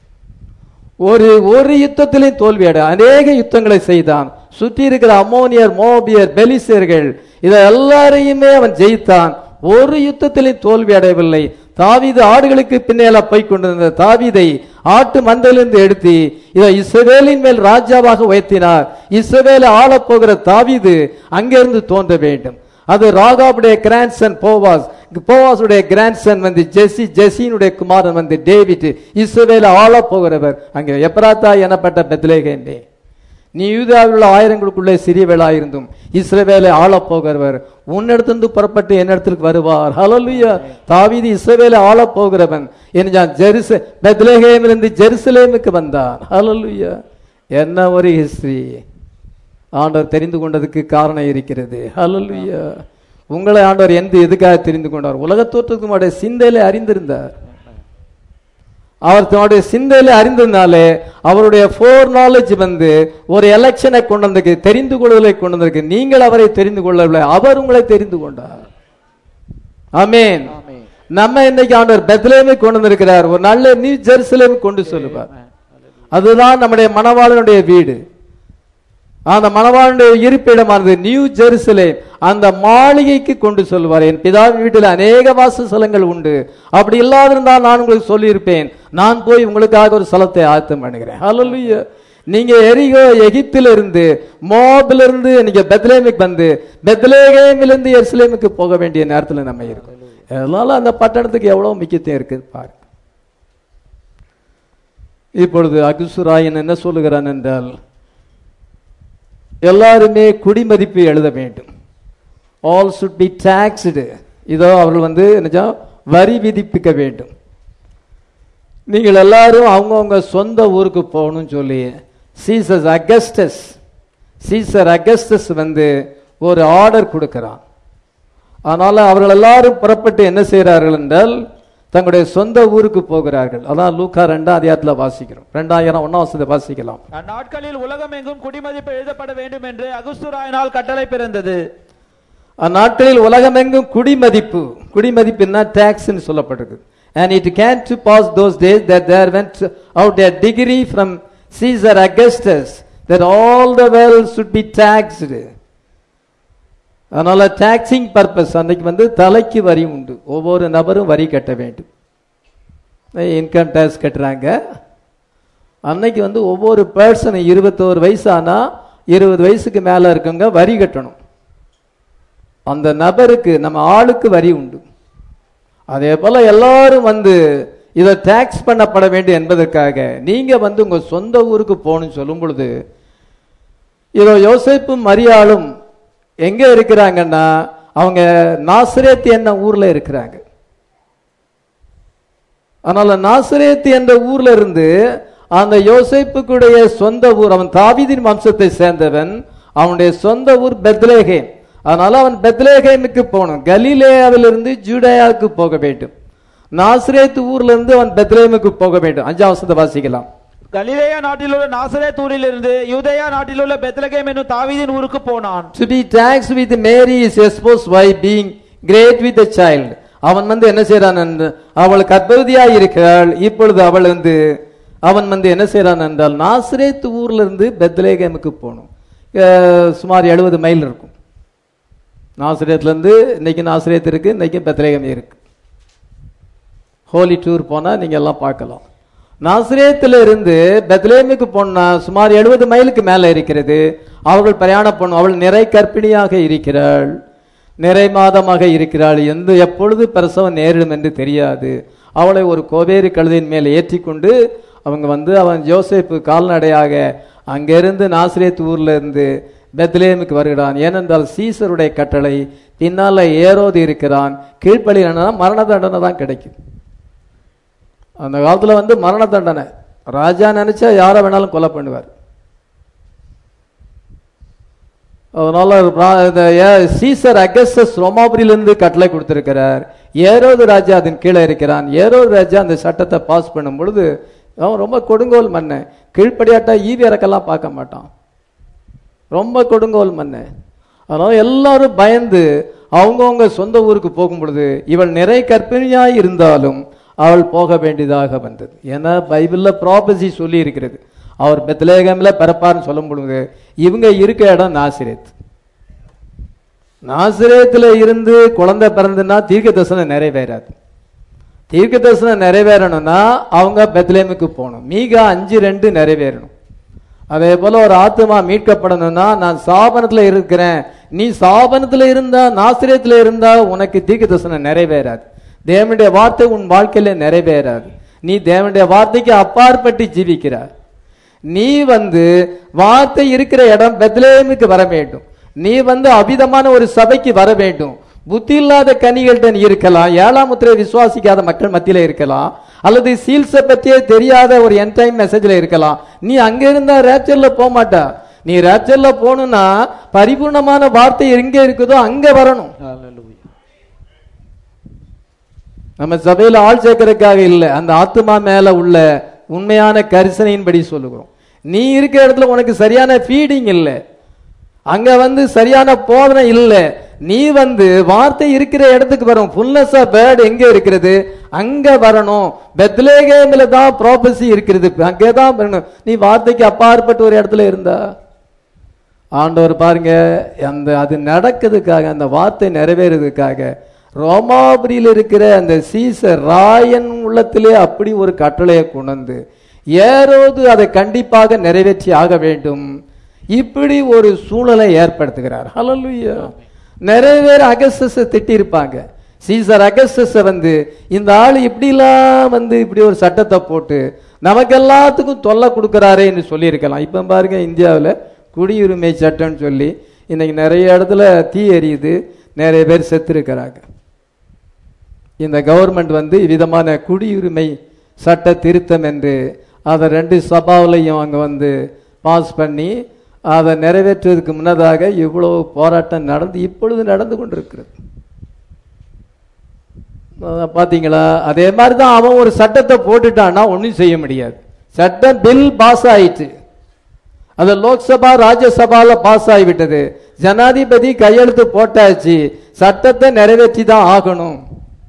ஒரு ஒரு யுத்தத்திலையும் தோல்வி அடை அநேக யுத்தங்களை செய்தான் சுற்றி இருக்கிற அமோனியர் மோபியர் பெலிசியர்கள் இதை எல்லாரையுமே அவன் ஜெயித்தான் ஒரு யுத்தத்திலையும் தோல்வி அடையவில்லை தாவீது ஆடுகளுக்கு பின்னேல போய் கொண்டிருந்த தாவீதை ஆட்டு மந்தையிலிருந்து எடுத்து இதை இஸ்ரவேலின் மேல் ராஜாவாக உயர்த்தினார் இஸ்ரவேலை ஆளப் போகிற தாவீது அங்கிருந்து தோன்ற வேண்டும் அது ராகாவுடைய கிராண்ட்சன் போவாஸ் போவாஸுடைய கிராண்ட்சன் வந்து ஜெசி ஜெசியினுடைய குமாரன் வந்து டேவிட் இஸ்ரவேல ஆள போகிறவர் அங்கே எப்ராத்தா எனப்பட்ட பெத்லேகேண்டே நீ யூதாவில் உள்ள ஆயிரங்களுக்குள்ளே சிறியவேளாயிருந்தும் இஸ்ரவேலை ஆளப் போகிறவர் உன்னிடத்திலிருந்து புறப்பட்டு என்னிடத்திற்கு வருவார் ஹalleluya தாவீது இஸ்ரவேலை ஆளப் போகிறவன் என்ன ஜெருச பெத்லேகேமிலிருந்து ஜெருசலேமுக்கு வந்தான் ஹalleluya என்ன ஒரு ஹிஸ்டரி ஆண்டவர் தெரிந்து கொண்டதுக்கு காரணம் இருக்கிறது ஹalleluya உங்களை ஆண்டவர் எந்த எதுக்காக தெரிந்து கொண்டார் உலக தோற்றத்துக்கு முன்னாடி சிந்தையில அறிந்திருந்தார் அவர் தன்னுடைய சிந்தையில அறிந்ததுனாலே அவருடைய ஃபோர் நாலேஜ் வந்து ஒரு எலெக்ஷனை கொண்டு வந்திருக்கு தெரிந்து கொள்வதை கொண்டு வந்திருக்கு நீங்கள் அவரை தெரிந்து கொள்ளவில்லை அவர் உங்களை தெரிந்து கொண்டார் ஆமென் ஆமென் நம்ம இன்னைக்கு ஆண்டவர் பெத்லேமே கொண்டு வந்திருக்கிறார் ஒரு நல்ல நியூ ஜெருசலேம் கொண்டு சொல்லுவார் அதுதான் நம்முடைய மணவாளனுடைய வீடு அந்த மணவாளனுடைய இருப்பிடமானது நியூ ஜெருசலேம் அந்த மாளிகைக்கு கொண்டு சொல்வார் என் பிதாவின் வீட்டில் அநேக வாசஸ்தலங்கள் உண்டு அப்படி இல்லாதிருந்தால் நான் உங்களுக்கு சொல்லியிருப்பேன் நான் போய் உங்களுக்காக ஒரு ஸ்தலத்தை ஆயத்தம் பண்ணுகிறேன் ஹalleluya நீங்க எரிகோ எகிப்திலிருந்து மோபிலிருந்து நீங்க பெத்லேமுக்கு வந்து பெத்லேகேமிலிருந்து எருசலேமுக்கு போக வேண்டிய நேரத்தில் நம்ம இருக்கோம் அதனால அந்த பட்டணத்துக்கு எவ்வளவு முக்கியத்துவம் இருக்கு பாருங்க இப்பொழுது அகுசுராயன் என்ன சொல்லுகிறான் என்றால் எல்லாருமே குடிமதிப்பு எழுத வேண்டும் ஆல் சுட் பி டாக்ஸ்டு இதோ அவர்கள் வந்து என்னச்சா வரி விதிப்பிக்க வேண்டும் நீங்கள் எல்லாரும் அவங்கவுங்க சொந்த ஊருக்கு போகணும்னு சொல்லி சீசஸ் அகஸ்டஸ் சீசர் அகஸ்டஸ் வந்து ஒரு ஆர்டர் கொடுக்கிறான் அதனால அவர்கள் எல்லாரும் புறப்பட்டு என்ன செய்கிறார்கள் என்றால் தங்களுடைய சொந்த ஊருக்கு போகிறார்கள் அதான் லூக்கா ரெண்டாம் அதிகாரத்தில் வாசிக்கிறோம் ரெண்டாயிரம் ஒன்னாம் வருஷத்தை வாசிக்கலாம் அந்நாட்களில் உலகம் எங்கும் குடிமதிப்பு எழுதப்பட வேண்டும் என்று அகுஸ்துராயனால் கட்டளை பிறந்தது அந்நாட்களில் உலகமெங்கும் குடிமதிப்பு குடிமதிப்புன்னா டாக்ஸ்ன்னு சொல்லப்பட்டிருக்கு and it came to pass those days that there went out a degree from Caesar Augustus that all the world should be taxed அதனால டாக்ஸிங் பர்பஸ் அன்னைக்கு வந்து தலைக்கு வரி உண்டு ஒவ்வொரு நபரும் வரி கட்ட வேண்டும் இன்கம் டேக்ஸ் கட்டுறாங்க அன்னைக்கு வந்து ஒவ்வொரு பர்சனும் இருபத்தோரு வயசு ஆனா இருபது வயசுக்கு மேல இருக்கவங்க வரி கட்டணும் அந்த நபருக்கு நம்ம ஆளுக்கு வரி உண்டு அதே போல எல்லாரும் வந்து இதை டாக்ஸ் பண்ணப்பட வேண்டும் என்பதற்காக நீங்க வந்து உங்க சொந்த ஊருக்கு போகணும்னு சொல்லும் பொழுது இதோ யோசேப்பும் மரியாளும் எங்க இருக்கிறாங்கன்னா அவங்க நாசிரேத் என்ன ஊர்ல இருக்கிறாங்க அதனால நாசிரேத் என்ற ஊர்ல இருந்து அந்த யோசேப்புக்குடைய சொந்த ஊர் அவன் தாவீதின் வம்சத்தை சேர்ந்தவன் அவனுடைய சொந்த ஊர் பெத்லேகேம் அதனால அவன் பெத்லேகேமுக்கு போகணும் கலிலேயாவிலிருந்து ஜூடேயாவுக்கு போக வேண்டும் நாசிரேத் ஊர்ல இருந்து அவன் பெத்லேமுக்கு போக வேண்டும் அஞ்சாம் வருஷத்தை வாசிக்கலாம் கலிலேயா நாட்டில் உள்ள நாசரேத் ஊரிலிருந்து யூதேயா நாட்டில் உள்ள பெத்லகேம் என்னும் தாவீதின் ஊருக்கு போனான் To be taxed with Mary is espoused by being great with the child. அவன் வந்து என்ன செய்றான் என்று அவள் கர்ப்பவதியாய் இருக்கிறாள் இப்பொழுது அவள் வந்து அவன் வந்து என்ன செய்றான் என்றால் நாசிரேத் ஊர்ல இருந்து பெத்லேகேமுக்கு போகணும் அஹ் சுமார் எழுபது மைல் இருக்கும் நாசிரியத்துல இருந்து இன்னைக்கு நாசிரியத்து இருக்கு இன்னைக்கு பெத்லேகம் இருக்கு ஹோலி டூர் போனா நீங்க எல்லாம் பார்க்கலாம் நாசிரியத்துல இருந்து பெத்லேமுக்கு போனா சுமார் எழுபது மைலுக்கு மேல இருக்கிறது அவர்கள் பிரயாணம் பண்ணும் அவள் நிறை கர்ப்பிணியாக இருக்கிறாள் நிறை மாதமாக இருக்கிறாள் எந்த எப்பொழுது பிரசவம் நேரிடும் என்று தெரியாது அவளை ஒரு கோவேரி கழுதையின் மேல் ஏற்றிக்கொண்டு அவங்க வந்து அவன் ஜோசேப்பு கால்நடையாக அங்கிருந்து நாசிரியத் ஊர்ல இருந்து பெத்லேமுக்கு வருகிறான் ஏனென்றால் சீசருடைய கட்டளை பின்னால ஏரோது இருக்கிறான் கீழ்ப்பள்ளினா மரண தண்டனை தான் கிடைக்கும் அந்த காலத்துல வந்து மரண தண்டனை ராஜா நினைச்சா யாரை வேணாலும் கொலை பண்ணுவார் அதனால ரா- இந்த ஏ- சீசர் அகஸ்டஸ் ரோமாபுரியிலிருந்து கட்டளை கொடுத்திருக்கிறார் ஏரோது ராஜா அதன் கீழே இருக்கிறான் ஏரோது ராஜா அந்த சட்டத்தை பாஸ் பண்ணும் பொழுது அவன் ரொம்ப கொடுங்கோல் மன்னன் கீழ்ப்படியாட்டா ஈவி இறக்கெல்லாம் பார்க்க மாட்டான் ரொம்ப கொடுங்கோல் மன்னன் அதனால எல்லாரும் பயந்து அவங்கவங்க சொந்த ஊருக்கு போகும் பொழுது இவள் நிறை கற்பிணியாய் இருந்தாலும் அவள் போக வேண்டியதாக வந்தது ஏன்னா பைபிள்ல ப்ராபசி சொல்லி இருக்கிறது அவர் பெத்லேகம்ல பிறப்பார்னு சொல்லும் பொழுது இவங்க இருக்க இடம் நாசிரேத் நாசிரேத்துல இருந்து குழந்தை பிறந்துன்னா தீர்க்க தரிசனம் நிறைவேறாது தீர்க்க தரிசனம் நிறைவேறணும்னா அவங்க பெத்லேமுக்கு போகணும் மீகா அஞ்சு ரெண்டு நிறைவேறணும் அதே போல ஒரு ஆத்மா மீட்கப்படணும்னா நான் சாபனத்துல இருக்கிறேன் நீ சாபனத்துல இருந்தா நாசிரியத்துல இருந்தா உனக்கு தீர்க்க தரிசனம் நிறைவேறாது தேவனுடைய வார்த்தை உன் வாழ்க்கையில நிறைவேறாது நீ தேவனுடைய வார்த்தைக்கு அப்பாற்பட்டு ஜீவிக்கிறார் நீ வந்து வார்த்தை இருக்கிற இடம் பெத்லேமுக்கு வர வேண்டும் நீ வந்து அபிதமான ஒரு சபைக்கு வர வேண்டும் புத்தி இல்லாத கனிகள்கிட்ட நீ இருக்கலாம் ஏழாம் முத்திரை விசுவாசிக்காத மக்கள் மத்தியில இருக்கலாம் அல்லது சீல்ஸை பத்தியே தெரியாத ஒரு என் டைம் மெசேஜ்ல இருக்கலாம் நீ அங்க இருந்தா ரேப்சர்ல போக மாட்டா நீ ரேப்சர்ல போகணும்னா பரிபூர்ணமான வார்த்தை எங்க இருக்குதோ அங்க வரணும் நம்ம சபையில ஆள் சேர்க்கறதுக்காக இல்லை அந்த ஆத்மா மேல உள்ள உண்மையான கரிசனையின்படி சொல்லுகிறோம் நீ இருக்கிற இடத்துல உனக்கு சரியான ஃபீடிங் இல்லை அங்க வந்து சரியான போதனை இல்லை நீ வந்து வார்த்தை இருக்கிற இடத்துக்கு வரும் ஃபுல்னஸ் ஆஃப் பேர்ட் எங்க இருக்கிறது அங்க வரணும் பெத்லேகேமில தான் ப்ராபசி இருக்கிறது அங்கே தான் வரணும் நீ வார்த்தைக்கு அப்பாற்பட்ட ஒரு இடத்துல இருந்தா ஆண்டவர் பாருங்க அந்த அது நடக்கிறதுக்காக அந்த வார்த்தை நிறைவேறதுக்காக ரோமாபுரியில் இருக்கிற அந்த சீசர் ராயன் உள்ளத்திலே அப்படி ஒரு கட்டளையை கொண்டு ஏரோது அதை கண்டிப்பாக நிறைவேற்றி ஆக வேண்டும் இப்படி ஒரு சூழலை ஏற்படுத்துகிறார் ஹalleluya நிறைவேற அகஸ்டஸ் திட்டிருப்பாங்க சீசர் அகஸ்டஸ் வந்து இந்த ஆள் இப்படிலாம் வந்து இப்படி ஒரு சட்டத்தை போட்டு நமக்கு எல்லாத்துக்கும் தொல்லை கொடுக்கறாரேன்னு சொல்லியிருக்கலாம் இப்போ பாருங்க இந்தியாவில் குடியுரிமை சட்டம்னு சொல்லி இன்னைக்கு நிறைய இடத்துல தீ எரியுது நிறைய பேர் செத்துருக்கிறாங்க இந்த கவர்மெண்ட் வந்து விதமான குடியுரிமை சட்ட திருத்தம் என்று அதை ரெண்டு சபாவிலையும் அங்கே வந்து பாஸ் பண்ணி அதை நிறைவேற்றுவதற்கு முன்னதாக இவ்வளவு போராட்டம் நடந்து இப்பொழுது நடந்து கொண்டிருக்கிறது அஹ் பாத்தீங்களா அதே மாதிரி தான் அவன் ஒரு சட்டத்தை போட்டுட்டான்னா ஒன்றும் செய்ய முடியாது சட்டம் பில் பாஸ் ஆயிட்டு அது லோக்சபா ராஜ்யசபால பாஸ் ஆகிவிட்டது ஜனாதிபதி கையெழுத்து போட்டாச்சு சட்டத்தை நிறைவேற்றி தான் ஆகணும்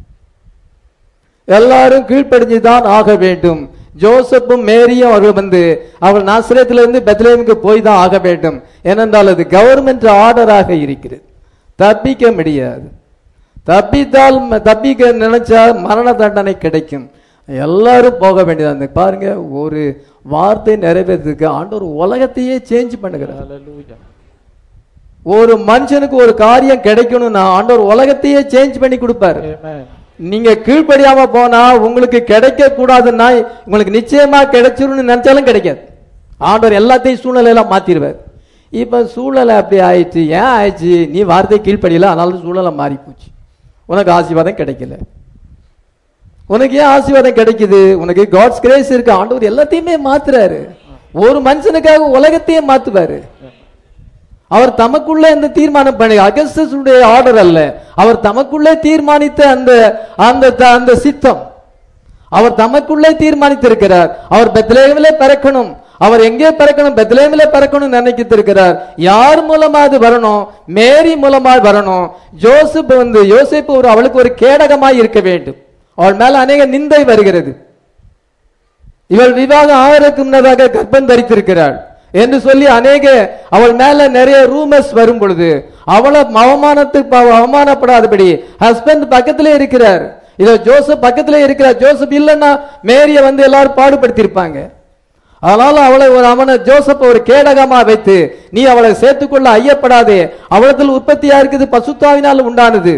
எல்லாரும் கீழ்ப்படிஞ்சு தான் ஆக வேண்டும் ஜோசப்பும் மேரியும் அவர்கள் வந்து அவள் நாசிரியத்திலிருந்து பெத்லேமுக்கு போய் தான் ஆக வேண்டும் ஏனென்றால் அது கவர்மெண்ட் ஆர்டராக இருக்கிறது தப்பிக்க முடியாது தப்பித்தால் ம- தப்பிக்க நினைச்சா மரண தண்டனை கிடைக்கும் எல்லாரும் போக வேண்டியது அந்த பாருங்க ஒரு வார்த்தை நிறைவேறதுக்கு ஆண்டவர் உலகத்தையே சேஞ்ச் பண்ணுகிறார் ஒரு மனுஷனுக்கு ஒரு காரியம் கிடைக்கணும்னா ஆண்டவர் உலகத்தையே சேஞ்ச் பண்ணி கொடுப்பாரு நீங்க கீழ்ப்படியாம போனா உங்களுக்கு கிடைக்க கூடாதுன்னா உங்களுக்கு நிச்சயமா கிடைச்சிரும்னு நினைச்சாலும் கிடைக்காது ஆண்டவர் எல்லாத்தையும் சூழ்நிலையெல்லாம் மாத்திருவார் இப்ப சூழ்நிலை அப்படி ஆயிடுச்சு ஏன் ஆயிடுச்சு நீ வார்த்தை கீழ்ப்படியல அதனால சூழ்நிலை மாறி போச்சு உனக்கு ஆசீர்வாதம் கிடைக்கல உனக்கு ஏன் ஆசீர்வாதம் கிடைக்குது உனக்கு காட்ஸ் கிரேஸ் இருக்கு ஆண்டவர் எல்லாத்தையுமே மாத்துறாரு ஒரு மனுஷனுக்காக உலகத்தையே மாத்துவாரு அவர் தமக்குள்ளே இந்த தீர்மானம் பண்ணி அகஸ்டஸுடைய ஆர்டர் அல்ல அவர் தமக்குள்ளே தீர்மானித்த அந்த அந்த த- அந்த சித்தம் அவர் தமக்குள்ளே தீர்மானித்திருக்கிறார் அவர் பெத்லேகமிலே பிறக்கணும் அவர் எங்கே பிறக்கணும் பெத்லேமில பிறக்கணும் நினைக்கிட்டு இருக்கிறார் யார் மூலமா அது வரணும் மேரி மூலமா வரணும் ஜோசப் வந்து யோசிப்பு ஒரு அவளுக்கு ஒரு கேடகமாய் இருக்க வேண்டும் அவள் மேல அநேக நிந்தை வருகிறது இவள் விவாகம் ஆகிறதுக்கு முன்னதாக கர்ப்பம் தரித்திருக்கிறாள் என்று சொல்லி அநேக அவள் மேல நிறைய ரூமர்ஸ் வரும் பொழுது அவளை அவமானத்துக்கு அவ- அவமானப்படாதபடி ஹஸ்பண்ட் பக்கத்திலே இருக்கிறார் இதோ ஜோசப் பக்கத்திலே இருக்கிறார் ஜோசப் இல்லைன்னா மேரிய வந்து எல்லாரும் பாடுபடுத்தியிருப்பாங்க அதனால அவளை ஒரு அவனை ஜோசப் ஒரு கேடகமா வைத்து நீ அவளை சேர்த்துக்கொள்ள ஐயப்படாதே அவளத்தில் உற்பத்தியா இருக்குது பசுத்தாவினால் உண்டானது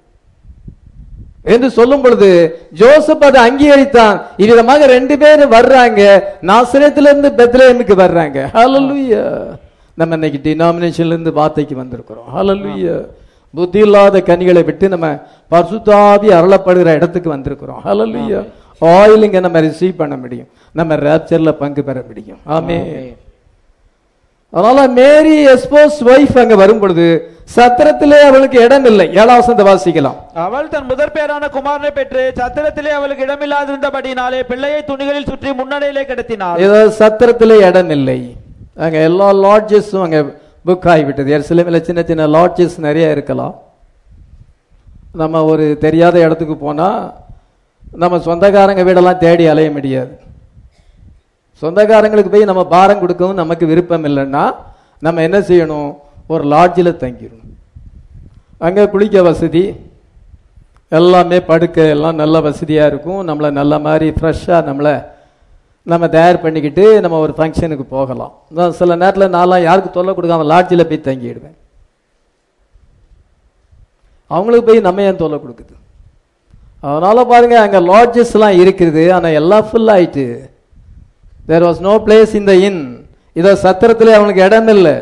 என்று சொல்லும் பொழுது ஜோசப் அதை அங்கீகரித்தான் இவ்விதமாக ரெண்டு பேரும் வர்றாங்க நாசிரியத்திலிருந்து பெத்லேமுக்கு வர்றாங்க ஹalleluya நம்ம இன்னைக்கு டினாமினேஷன்ல இருந்து வார்த்தைக்கு வந்திருக்கிறோம் ஹalleluya புத்தி இல்லாத கனிகளை விட்டு நம்ம பரிசுத்தாவி அருளப்படுகிற இடத்துக்கு வந்திருக்கிறோம் ஹalleluya ஆயில் இங்க நம்ம ரிசீவ் பண்ண முடியும் நம்ம ரேப்சர்ல பங்கு பெற முடியும் ஆமே அதனால மேரி எஸ்போஸ் ஒய்ஃப் அங்க வரும் பொழுது சத்திரத்திலே அவளுக்கு இடம் இல்லை ஏழாம் வசந்த வாசிக்கலாம் அவள் தன் முதற் பேரான குமாரனை பெற்று சத்திரத்திலே அவளுக்கு இடமில்லாதிருந்தபடினாலே பிள்ளையை துணிகளில் சுற்றி முன்னடையிலே கிடத்தினாள் ஏதோ சத்திரத்திலே இடம் இல்லை அங்க எல்லா லாட்ஜஸும் அங்க புக் ஆகிவிட்டது எருசலேமில் சின்ன சின்ன லாட்ஜஸ் நிறைய இருக்கலாம் நம்ம ஒரு தெரியாத இடத்துக்கு போனா நம்ம சொந்தக்காரங்க வீடெல்லாம் தேடி அலைய முடியாது சொந்தக்காரங்களுக்கு போய் நம்ம பாரம் கொடுக்கவும் நமக்கு விருப்பம் இல்லைன்னா நம்ம என்ன செய்யணும் ஒரு லாட்ஜில் தங்கிடணும் அங்கே குளிக்க வசதி எல்லாமே படுக்க எல்லாம் நல்ல வசதியாக இருக்கும் நம்மளை நல்ல மாதிரி ஃப்ரெஷ்ஷாக நம்மளை நம்ம தயார் பண்ணிக்கிட்டு நம்ம ஒரு ஃபங்க்ஷனுக்கு போகலாம் நான் சில நேரத்தில் நான்லாம் யாருக்கு தொல்லை கொடுக்காம லாட்ஜில் போய் தங்கிடுவேன் அவங்களுக்கு போய் நம்ம ஏன் தொல்லை கொடுக்குது அதனால பாருங்க அங்கே லாட்ஜஸ்லாம் இருக்குது ஆனால் எல்லாம் ஃபுல் ஆயிட்டு there was no place in the in இதோ சத்திரத்தில் அவனுக்கு இடம் இல்லை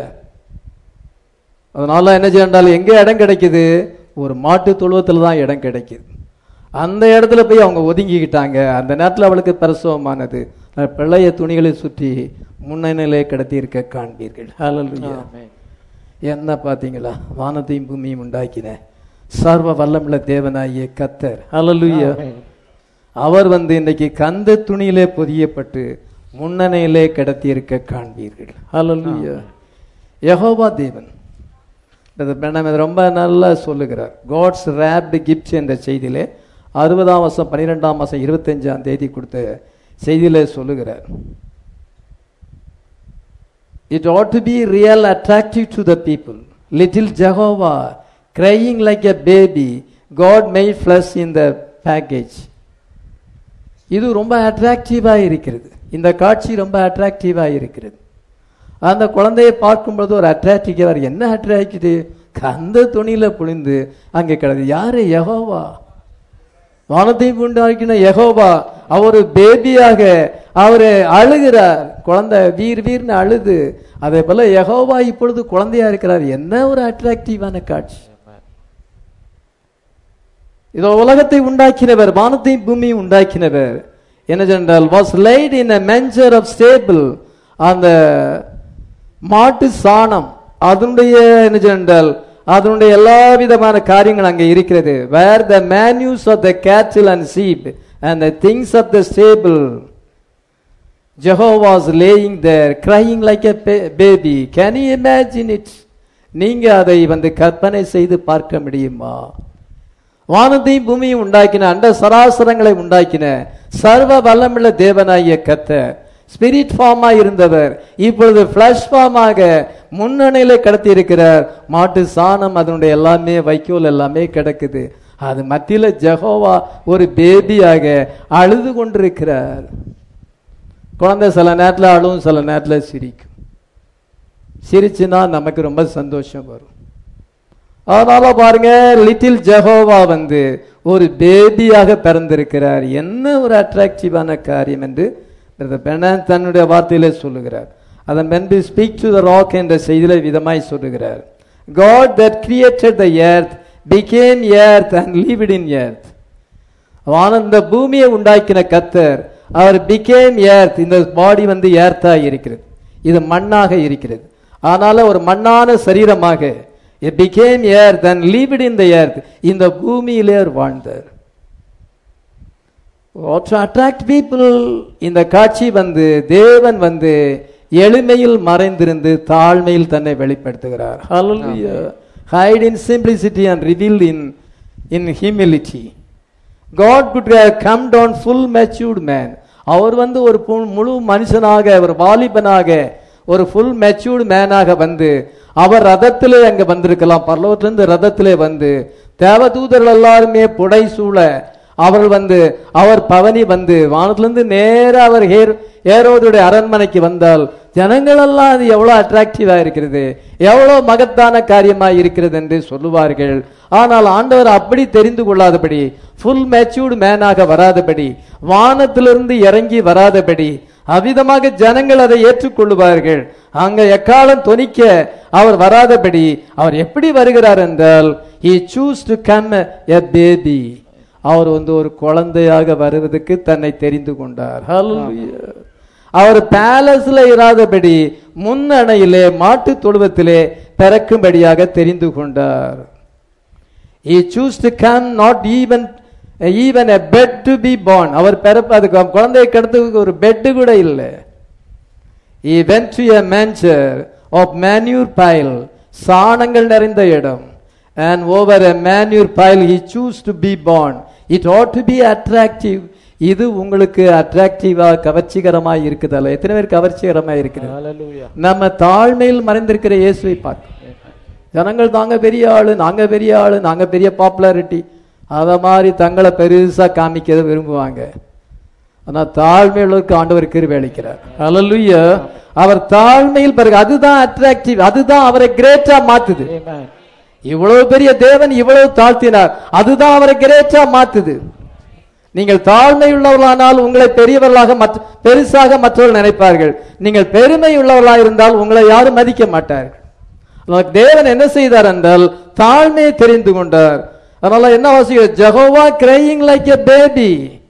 அதனால என்ன செய்யண்டாலும் எங்கே இடம் கிடைக்குது ஒரு மாட்டு தொழுவத்தில் தான் இடம் கிடைக்குது அந்த இடத்துல போய் அவங்க ஒதுங்கிக்கிட்டாங்க அந்த நேரத்தில் அவளுக்கு பிரசவமானது பிள்ளைய துணிகளை சுற்றி முன்னணியிலே கிடத்தி இருக்க காண்பீர்கள் ஹalleluya என்ன பார்த்தீங்களா வானத்தையும் பூமியும் உண்டாக்கின சர்வ வல்லமுள்ள தேவனாகிய கத்தர் ஹalleluya அவர் வந்து இன்னைக்கு கந்த துணியிலே பொதியப்பட்டு முன்னணையிலே கிடத்தி இருக்க காண்பீர்கள் ஹalleluya யெகோவா தேவன் பிரதர் பிரணாம் இதை ரொம்ப நல்லா சொல்லுகிறார் காட்ஸ் ரேப்டு கிஃப்ட்ஸ் என்ற செய்தியிலே அறுபதாம் வருஷம் பன்னிரெண்டாம் மாதம் இருபத்தஞ்சாம் தேதி கொடுத்த செய்தியிலே சொல்லுகிறார் it ought to be real attractive to the people little Jehovah crying like a baby God made flesh in the package இது ரொம்ப அட்ராக்டிவாக இருக்கிறது இந்த காட்சி ரொம்ப அட்ராக்டிவாக இருக்கிறது அந்த குழந்தையை பார்க்கும்பொழுது ஒரு அட்ராக்டிவாக என்ன அட்ராக்டிவ் கந்த துணியில புழிந்து அங்கே கிடது யாரு யெகோவா வானத்தை உண்டாக்கின யெகோவா அவர் பேபியாக அவரு அழுகிறார் குழந்தை வீர் வீர்னு அழுது அதே போல யெகோவா இப்பொழுது குழந்தையா இருக்கிறார் என்ன ஒரு அட்ராக்டிவான காட்சி இதோ உலகத்தை உண்டாக்கினவர் வானத்தையும் பூமியும் உண்டாக்கினவர் என்ன சொன்னால் was light in a manger of stable அந்த மாட்டு சாணம் அதனுடைய என்ன சொன்னால் அதனுடைய எல்லா விதமான காரியங்கள் அங்கே இருக்கிறது வேர் த manures of the cattle and sheep and the things of the stable Jehovah's laying there crying like a baby can you imagine it நீங்க அதை வந்து கற்பனை செய்து பார்க்க முடியுமா வானத்தையும் பூமியும் உண்டாக்கின அண்ட சராசரங்களை உண்டாக்கின சர்வ வல்லமுள்ள தேவனாகிய கத்தர் ஸ்பிரிட் ஃபார்மா இருந்தவர் இப்பொழுது ஃபிளஷ் ஃபார்மாக முன்னணியில கடத்தி இருக்கிறார் மாட்டு சாணம் அதனுடைய எல்லாமே வைக்கோல் எல்லாமே கிடக்குது அது மத்தியில ஜெகோவா ஒரு பேபியாக அழுது கொண்டிருக்கிறார் குழந்தை சில நேரத்தில் அழுவும் சில நேரத்தில் சிரிக்கும் சிரிச்சுன்னா நமக்கு ரொம்ப சந்தோஷம் வரும் அதனால பாருங்க லிட்டில் ஜெகோவா வந்து ஒரு பேபியாக பிறந்திருக்கிறார் என்ன ஒரு அட்ராக்டிவான காரியம் என்று பெனன் தன்னுடைய வார்த்தையிலே சொல்லுகிறார் அதன் பின்பு ஸ்பீக் டு த ராக் என்ற செய்தியில விதமாய் சொல்லுகிறார் God that created the earth became earth and lived in earth வானந்த பூமியை உண்டாக்கின கத்தர் அவர் பிகேம் எர்த் இந்த பாடி வந்து ஏர்த்தா இருக்கிறது இது மண்ணாக இருக்கிறது ஆனால ஒரு மண்ணான சரீரமாக it became earth and lived in the earth இந்த பூமியிலே அவர் வாழ்ந்தார் what to attract people இந்த காட்சி வந்து தேவன் வந்து எளிமையில் மறைந்திருந்து தாழ்மையில் தன்னை வெளிப்படுத்துகிறார் hallelujah hide in simplicity and revealed in in humility God could have come down full matured man அவர் வந்து ஒரு பு- முழு மனுஷனாக ஒரு வாலிபனாக ஒரு ஃபுல் மெச்சூர்டு மேனாக வந்து அவர் ரதத்திலே அங்க வந்திருக்கலாம் பரலோகத்திலிருந்து ரதத்திலே வந்து தேவதூதர்கள் எல்லாருமே புடை சூழ அவர்கள் வந்து அவர் பவனி வந்து வானத்திலிருந்து நேரா அவர் ஹேர் ஏரோதுடைய அரண்மனைக்கு வந்தால் ஜனங்களெல்லாம் அது எவ்வளவு அட்ராக்டிவா இருக்கிறது எவ்வளவு மகத்தான காரியமா இருக்கிறது என்று சொல்லுவார்கள் ஆனால் ஆண்டவர் அப்படி தெரிந்து கொள்ளாதபடி ஃபுல் மெச்சூர்டு மேனாக வராதபடி வானத்திலிருந்து இறங்கி வராதபடி அவ்விதமாக ஜனங்கள் அதை ஏற்றுக்கொள்ளுவார்கள் அங்க எக்காலம் தொனிக்க அவர் வராதபடி அவர் எப்படி வருகிறார் என்றால் he choose to come a baby அவர் வந்து ஒரு குழந்தையாக வருவதற்கு தன்னை தெரிந்து கொண்டார் Hallelujah. அவர் பேலஸ்ல இராதபடி முன்னணையிலே மாட்டு தொழுவத்திலே பிறக்கும்படியாக தெரிந்து கொண்டார் he choose to come not even even a bed to be born அவர் பிறப்பு அதுக்கு குழந்தையை கிடத்துக்கு ஒரு பெட்டு கூட இல்லை he went to a manger of manure pile சாணங்கள் நிறைந்த இடம் and over a manure pile he choose to be born it ought to be attractive இது உங்களுக்கு அட்ராக்டிவா கவர்ச்சிகரமா இருக்குதல்ல எத்தனை பேர் கவர்ச்சிகரமா இருக்குது Hallelujah. நம்ம தாழ்மையில் மறைந்திருக்கிற இயேசுவை பார்க்க ஜனங்கள் தாங்க பெரிய ஆளு நாங்க பெரிய ஆளு நாங்க பெரிய பாப்புலாரிட்டி அத மாதிரி தங்களை பெருசா காமிக்க விரும்புவாங்க ஆனா தாழ்மையுள்ளவருக்கு ஆண்டவர் கிருபை அளிக்கிறார் ஹalleluya அவர் தாழ்மையில் பிறகு அதுதான் அட்ராக்டிவ் அதுதான் அவரை கிரேட்டா மாத்துது Amen. இவ்வளவு பெரிய தேவன் இவ்வளவு தாழ்த்தினார் அதுதான் அவரை கிரேட்டா மாத்துது நீங்கள் தாழ்மை உள்ளவர்களானால் உங்களை பெரியவர்களாக மற்ற பெருசாக மற்றவர்கள் நினைப்பார்கள் நீங்கள் பெருமை உள்ளவர்களாக இருந்தால் உங்களை யாரும் மதிக்க மாட்டார்கள் அதனால தேவன் என்ன செய்தார் என்றால் தாழ்மையை தெரிந்து கொண்டார் அதனால என்ன வாசிக்க Jehovah crying like a baby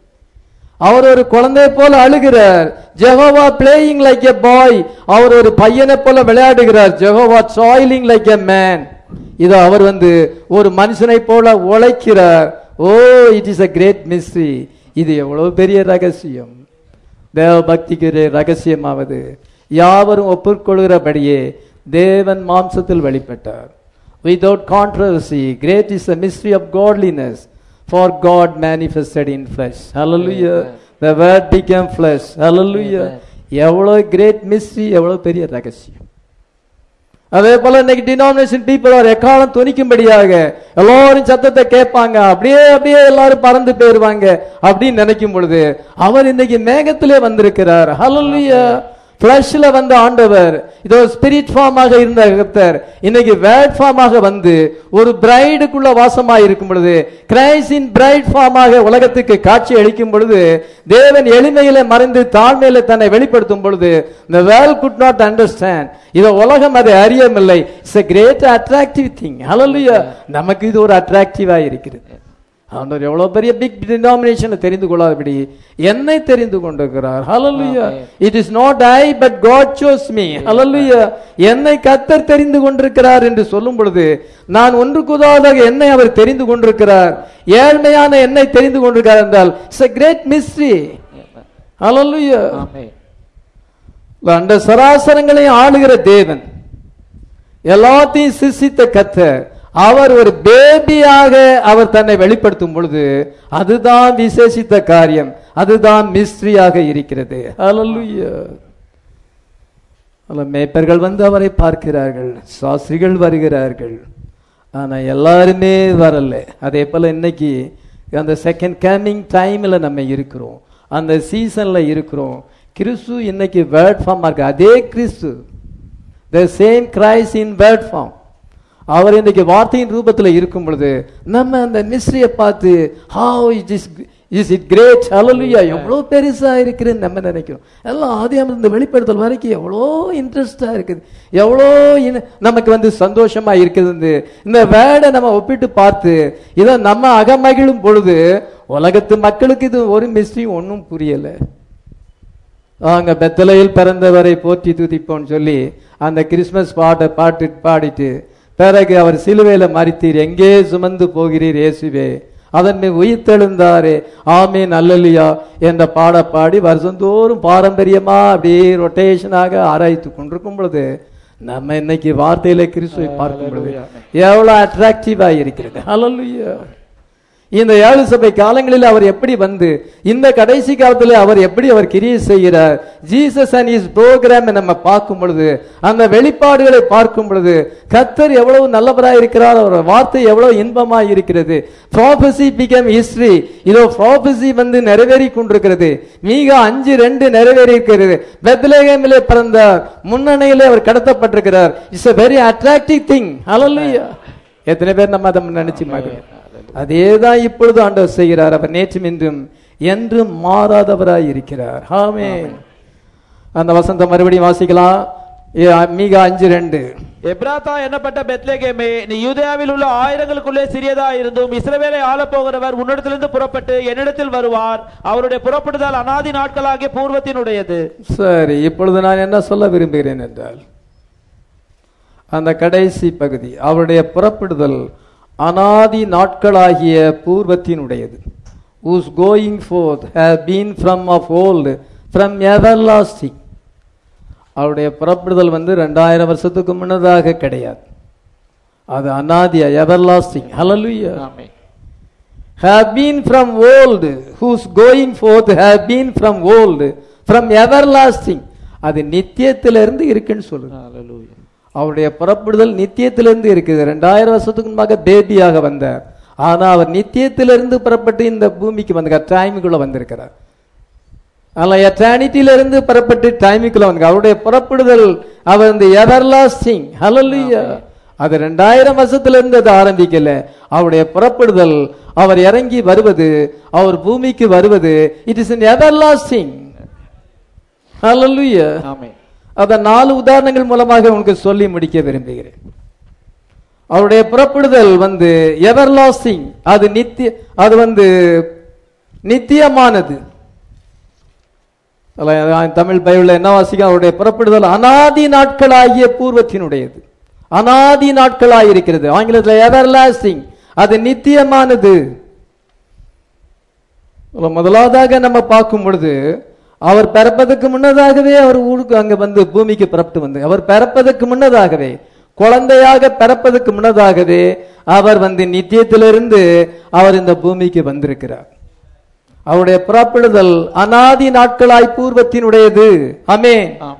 அவர் ஒரு குழந்தை போல அழுகிறார் Jehovah playing like a boy அவர் ஒரு பையனை போல விளையாடுகிறார் Jehovah toiling like a man இது அவர் வந்து ஒரு மனுஷனை போல உழைக்கிறார் oh it is a great mystery இது எவ்வளவு பெரிய ரகசியம் தேவ பக்திக்கு ஒரு ரகசியமாவது யாவரும் ஒப்புக்கொள்கிறபடியே தேவன் மாம்சத்தில் வெளிப்பட்டார் without controversy great is the mystery of godliness for god manifested in flesh hallelujah the word became flesh hallelujah எவ்வளவு கிரேட் மிஸ்ட்ரி எவ்வளவு பெரிய ரகசியம் அதே போல இன்னைக்கு டினாமினேஷன் பீப்புள் ஒரு எக்காலம் துணிக்கும்படியாக எல்லாரும் சத்தத்தை கேட்பாங்க அப்படியே அப்படியே எல்லாரும் பறந்து போயிருவாங்க அப்படின்னு நினைக்கும் பொழுது அவர் இன்னைக்கு மேகத்திலே வந்திருக்கிறார் ஹalleluya பிளஷ்ல வந்த ஆண்டவர் இதோ ஸ்பிரிட் ஃபார்மாக இருந்த கர்த்தர் இன்னைக்கு வேர்ட் ஃபார்மாக வந்து ஒரு பிரைடுக்குள்ள வாசமா இருக்கும் பொழுது கிரைஸ்டின் பிரைட் ஃபார்மாக உலகத்துக்கு காட்சி அளிக்கும் பொழுது தேவன் எளிமையில மறைந்து தாழ்மையில தன்னை வெளிப்படுத்தும் பொழுது the world could not understand இத உலகம் அதை அறியவில்லை it's a great attractive thing hallelujah நமக்கு இது ஒரு அட்ராக்டிவா இருக்கிறது ஆண்டவர் எவ்வளவு பெரிய பிக் டினாமினேஷனை தெரிந்து கொள்ளாதபடி என்னை தெரிந்து கொண்டிருக்கிறார் hallelujah it is not i but god chose me hallelujah என்னை கத்தர் தெரிந்து கொண்டிருக்கிறார் என்று சொல்லும் பொழுது நான் ஒன்றுக்கு உதவாதாக என்னை அவர் தெரிந்து கொண்டிருக்கிறார் ஏழ்மையான என்னை தெரிந்து கொண்டிருக்கிறார் என்றால் it's a great mystery hallelujah Amen. அந்த சராசரங்களையும் ஆளுகிற தேவன் எல்லாத்தையும் சிசித்த கத்தர் அவர் ஒரு பேபியாக அவர் தன்னை வெளிப்படுத்தும் பொழுது அதுதான் விசேஷித்த காரியம் அதுதான் மிஸ்ட்ரியாக இருக்கிறது Hallelujah. அல்ல மேய்ப்பர்கள் வந்து அவரை பார்க்கிறார்கள் சாஸ்திரிகள் வருகிறார்கள் ஆனா எல்லாருமே வரல அதே போல இன்னைக்கு அந்த செகண்ட் கமிங் டைம்ல நம்ம இருக்கிறோம் அந்த சீசன்ல இருக்கிறோம் கிறிஸ்து இன்னைக்கு வேர்ட் ஃபார்மா இருக்கு அதே கிறிஸ்து the same Christ in word form அவர் இன்னைக்கு வார்த்தையின் ரூபத்துல இருக்கும் பொழுது நம்ம அந்த மிஸ்ரியை பார்த்து how it is is it great hallelujah எவ்வளோ பெருசா இருக்குன்னு நம்ம நினைக்கிறோம் எல்லாம் ஆதியாம இந்த வெளிப்படுத்தல் வரைக்கும் எவ்வளோ இன்ட்ரெஸ்டா இருக்குது எவ்வளோ இன- நமக்கு வந்து சந்தோஷமா இருக்குது இந்த வேர்டை நம்ம ஒப்பிட்டு பார்த்து இதை நம்ம அகமகிழும் பொழுது உலகத்து மக்களுக்கு இது ஒரு மிஸ்ட்ரியும் ஒன்றும் புரியல அங்க பெத்தலையில் பிறந்தவரை போற்றி துதிப்போம்னு சொல்லி அந்த கிறிஸ்மஸ் பாட்டை பாட்டு பாடிட்டு பிறகு அவர் சிலுவையில மறித்தீர் எங்கே சுமந்து போகிறீர் இயேசுவே அதன் மேல் உயிர்த்தெழுந்தாரே ஆமீன் அல்லலியா என்ற பாட பாடி வருஷந்தோறும் பாரம்பரியமா அப்படியே ரொட்டேஷனாக ஆராய்த்து கொண்டிருக்கும் பொழுது நம்ம இன்னைக்கு வார்த்தையில கிறிஸ்துவை பார்க்கும் பொழுது எவ்வளவு அட்ராக்டிவா இருக்கிறது ஹalleluya இந்த ஏழு சபை காலங்களில் அவர் எப்படி வந்து இந்த கடைசி காலத்தில் அவர் எப்படி அவர் கிரியை செய்கிறார் ஜீசஸ் அண்ட் இஸ் ப்ரோக்ராம் நம்ம பார்க்கும் பொழுது அந்த வெளிப்பாடுகளை பார்க்கும் பொழுது கத்தர் எவ்வளவு நல்லவராய் இருக்கிறார் அவர் வார்த்தை எவ்வளவு இன்பமாய் இருக்கிறது ப்ராபசி பிகம் ஹிஸ்டரி இதோ ப்ராபசி வந்து நிறைவேறி கொண்டிருக்கிறது மீக அஞ்சு ரெண்டு நிறைவேறி இருக்கிறது பெத்லேகமிலே பிறந்தார் முன்னணியிலே அவர் கடத்தப்பட்டிருக்கிறார் it's a very attractive thing hallelujah எத்தனை பேர் நம்ம அதை நினைச்சு பார்க்கிறோம் அதே தான் இப்பொழுது ஆண்டவர் செய்கிறார் அவர் நேற்றும் இன்றும் என்றும் மாறாதவராய் இருக்கிறார் ஆமென் அந்த வசந்தம் மறுபடியும் வாசிக்கலாம் ஏ, மீகா அஞ்சு ரெண்டு எப்ராத்தா என்னப்பட்ட பெத்லேகேமே நீ யூதேயாவில் உள்ள ஆயிரங்களுக்குள்ளே சிறியதா இருந்தும் இஸ்ரவேலை ஆளப் போகிறவர் உன்னிடத்திலிருந்து புறப்பட்டு என்னிடத்தில் வருவார் அவருடைய புறப்படுதல் அனாதி நாட்களாகிய பூர்வத்தினுடையது சரி இப்பொழுது நான் என்ன சொல்ல விரும்புகிறேன் என்றால் அந்த கடைசி பகுதி அவருடைய புறப்படுதல் அனாதி நாட்களாகிய பூர்வத்தினுடையது whose going forth have been from of old from everlasting அவருடைய புறப்படுதல் வந்து ரெண்டாயிரம் வருஷத்துக்கு முன்னதாக கிடையாது அது அனாதியா everlasting hallelujah have been from old whose going forth have been from old from everlasting அது நித்தியத்திலிருந்து இருக்குன்னு சொல்லுங்க அவருடைய புறப்படுதல் நித்தியத்திலிருந்து இருக்குது ரெண்டாயிரம் வருஷத்துக்கு முன்பாக பேபியாக வந்தார் ஆனா அவர் நித்தியத்திலிருந்து புறப்பட்டு இந்த பூமிக்கு வந்திருக்கார் டைமுக்குள்ள வந்திருக்கிறார் அதனால எட்டர்னிட்டியிலிருந்து புறப்பட்டு டைமுக்குள்ள வந்து அவருடைய புறப்படுதல் அவர் இந்த எவர்லாஸ்டிங் ஹalleluya அது ரெண்டாயிரம் வருஷத்துல இருந்து அது ஆரம்பிக்கல அவருடைய புறப்படுதல் அவர் இறங்கி வருவது அவர் பூமிக்கு வருவது it is in everlasting hallelujah அத நாலு உதாரணங்கள் மூலமாக உங்களுக்கு சொல்லி முடிக்க விரும்புகிறேன் அவருடைய புறப்படுதல் வந்து எவர்லாஸ்டிங் அது நித்திய அது வந்து நித்தியமானது அதான் தமிழ் பைபிள்ல என்ன வாசிக்கும் அவருடைய புறப்படுதல் அனாதி நாட்களாகிய பூர்வத்தினுடையது அனாதி நாட்களாய் இருக்கிறது ஆங்கிலத்தில் எவர்லாஸ்டிங் அது நித்தியமானது அதுல முதலாவதாக நம்ம பார்க்கும் பொழுது அவர் பிறப்பதற்கு முன்னதாகவே அவர் ஊருக்கு அங்க வந்து பூமிக்கு புறப்பட்டு வந்து அவர் பிறப்பதற்கு முன்னதாகவே குழந்தையாக பிறப்பதற்கு முன்னதாகவே அவர் வந்து நித்தியத்திலிருந்து அவர் இந்த பூமிக்கு வந்திருக்கிறார் அவருடைய புறப்படுதல் அனாதி நாட்களாய் பூர்வத்தினுடையது அமே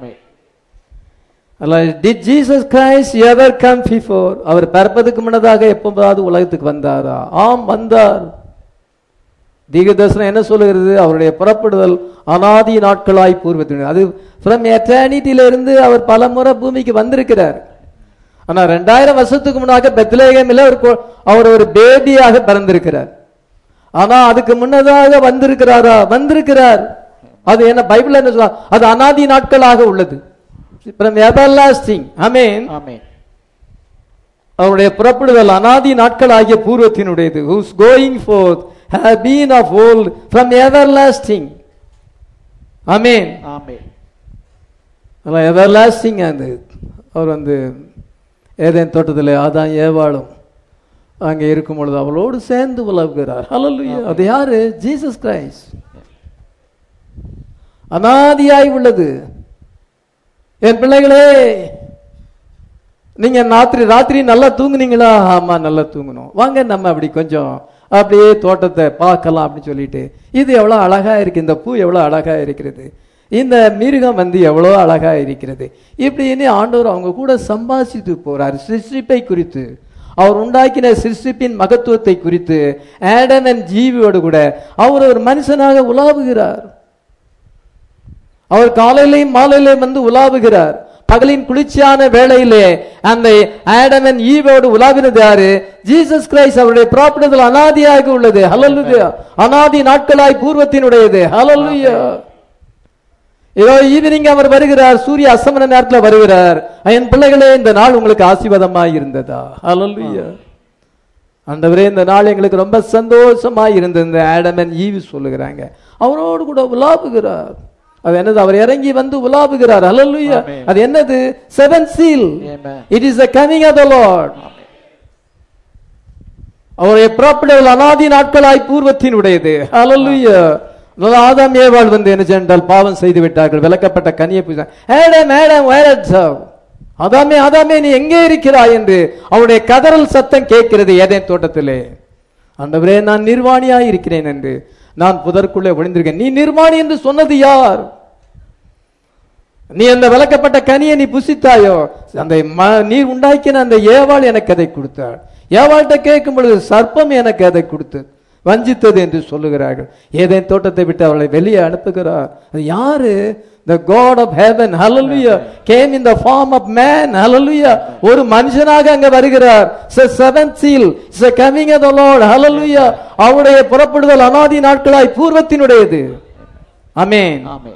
did Jesus Christ ever come before அவர் பிறப்பதற்கு முன்னதாக எப்போதாவது உலகத்துக்கு வந்தாரா ஆம் வந்தார் தீகதர்சனம் என்ன சொல்லுகிறது அவருடைய புறப்படுதல் அனாதி நாட்களாய் பூர்வத்தினுடைய அது ஃப்ரம் இருந்து அவர் பல முறை பூமிக்கு வந்திருக்கிறார் ஆனா ரெண்டாயிரம் வருஷத்துக்கு முன்னாக பெத்லேகமில் அவர் கொ- அவர் ஒரு பேபியாக பிறந்திருக்கிறார் ஆனா அதுக்கு முன்னதாக வந்திருக்கிறாரா வந்திருக்கிறார் அது என்ன பைபிள் என்ன சொல்ல அது அனாதி நாட்களாக உள்ளது from everlasting ஆமென் அவருடைய புறப்படுதல் அனாதி நாட்களாகிய பூர்வத்தினுடையது whose going forth have been of old from everlasting ஆமென் அதான் எவர்லாஸ்டிங் அது அவர் வந்து ஏதேன் தோட்டத்தில் அதான் ஏவாளும் அங்கே இருக்கும் பொழுது அவளோடு சேர்ந்து உலவுகிறார் ஹalleluya அது யாரு ஜீசஸ் கிரைஸ்ட் அனாதியாய் உள்ளது என் பிள்ளைகளே நீங்க ராத்திரி ராத்திரி நல்லா தூங்குனீங்களா ஆமா நல்லா தூங்கணும் வாங்க நம்ம அப்படி கொஞ்சம் அப்படியே தோட்டத்தை பார்க்கலாம் அப்படின்னு சொல்லிட்டு இது எவ்வளவு அழகா இருக்கு இந்த பூ எவ்வளவு அழகா இருக்கிறது இந்த மிருகம் வந்து எவ்வளவு அழகா இருக்கிறது இப்படின்னு ஆண்டவர் அவங்க கூட சம்பாஷித்து போறார் சிருஷ்டிப்பை குறித்து அவர் உண்டாக்கின சிருஷ்டிப்பின் மகத்துவத்தை குறித்து ஆடம் அண்ட் ஜீவியோடு கூட அவர் ஒரு மனுஷனாக உலாவுகிறார் அவர் காலையிலையும் மாலையிலையும் வந்து உலாவுகிறார் பகலின் குளிர்ச்சியான வேளையிலே அந்த ஆடமன் ஈவோடு உலாவினது யாரு ஜீசஸ் கிரைஸ்ட் அவருடைய புறப்படுதல் அனாதியாக உள்ளது ஹalleluya அனாதி நாட்களாய் பூர்வத்தினுடையது ஹalleluya இதோ ஈவினிங் அவர் வருகிறார் சூரிய அஸ்தமன நேரத்தில் வருகிறார் என் பிள்ளைகளே இந்த நாள் உங்களுக்கு ஆசீர்வாதமாய் இருந்ததா ஹalleluya ஆண்டவரே இந்த நாள் எங்களுக்கு ரொம்ப சந்தோஷமாய் இருந்தது இந்த ஆடமன் ஈவி சொல்லுகிறாங்க அவரோடு கூட உலாவுகிறார் அது என்னது அவர் இறங்கி வந்து உலாவுகிறார் ஹalleluya ஆமென். அது என்னது seven seal Amen. It is the coming of the Lord அவருடைய புறப்படுதல் அனாதி நாட்களாய் பூர்வத்தினுடையது ஹalleluya ஆதாம் ஏவாள் வந்து என்ன சென்றால் பாவம் செய்து விட்டார்கள் விளக்கப்பட்ட கனியை பூஜை மேடம் மேடம் அதாமே அதாமே நீ எங்கே இருக்கிறாய் என்று அவருடைய கதறல் சத்தம் கேட்கிறது ஏதேன் தோட்டத்திலே ஆண்டவரே நான் நிர்வாணியாய் இருக்கிறேன் என்று நான் புதற்குள்ளே ஒளிந்திருக்கேன் நீ நிர்வாணி என்று சொன்னது யார் நீ அந்த விளக்கப்பட்ட கனியை நீ புசித்தாயோ அந்த ம- நீர் உண்டாக்கின அந்த ஏவாள் எனக்கு அதை கொடுத்தாள் ஏவாள்கிட்ட கேட்கும் பொழுது சர்ப்பம் எனக்கு அதை கொடுத்து வஞ்சித்தது என்று சொல்லுகிறார்கள் ஏதேன் தோட்டத்தை விட்டு அவளை வெளியே அனுப்புகிறார் அது யாரு the god of heaven hallelujah came in the form of man hallelujah ஒரு மனுஷனாக அங்க வருகிறார் the seventh seal is the coming of the lord hallelujah அவருடைய புறப்படுதல் அனாதி நாட்களாய் பூர்வத்தினுடையது ஆமென் ஆமென்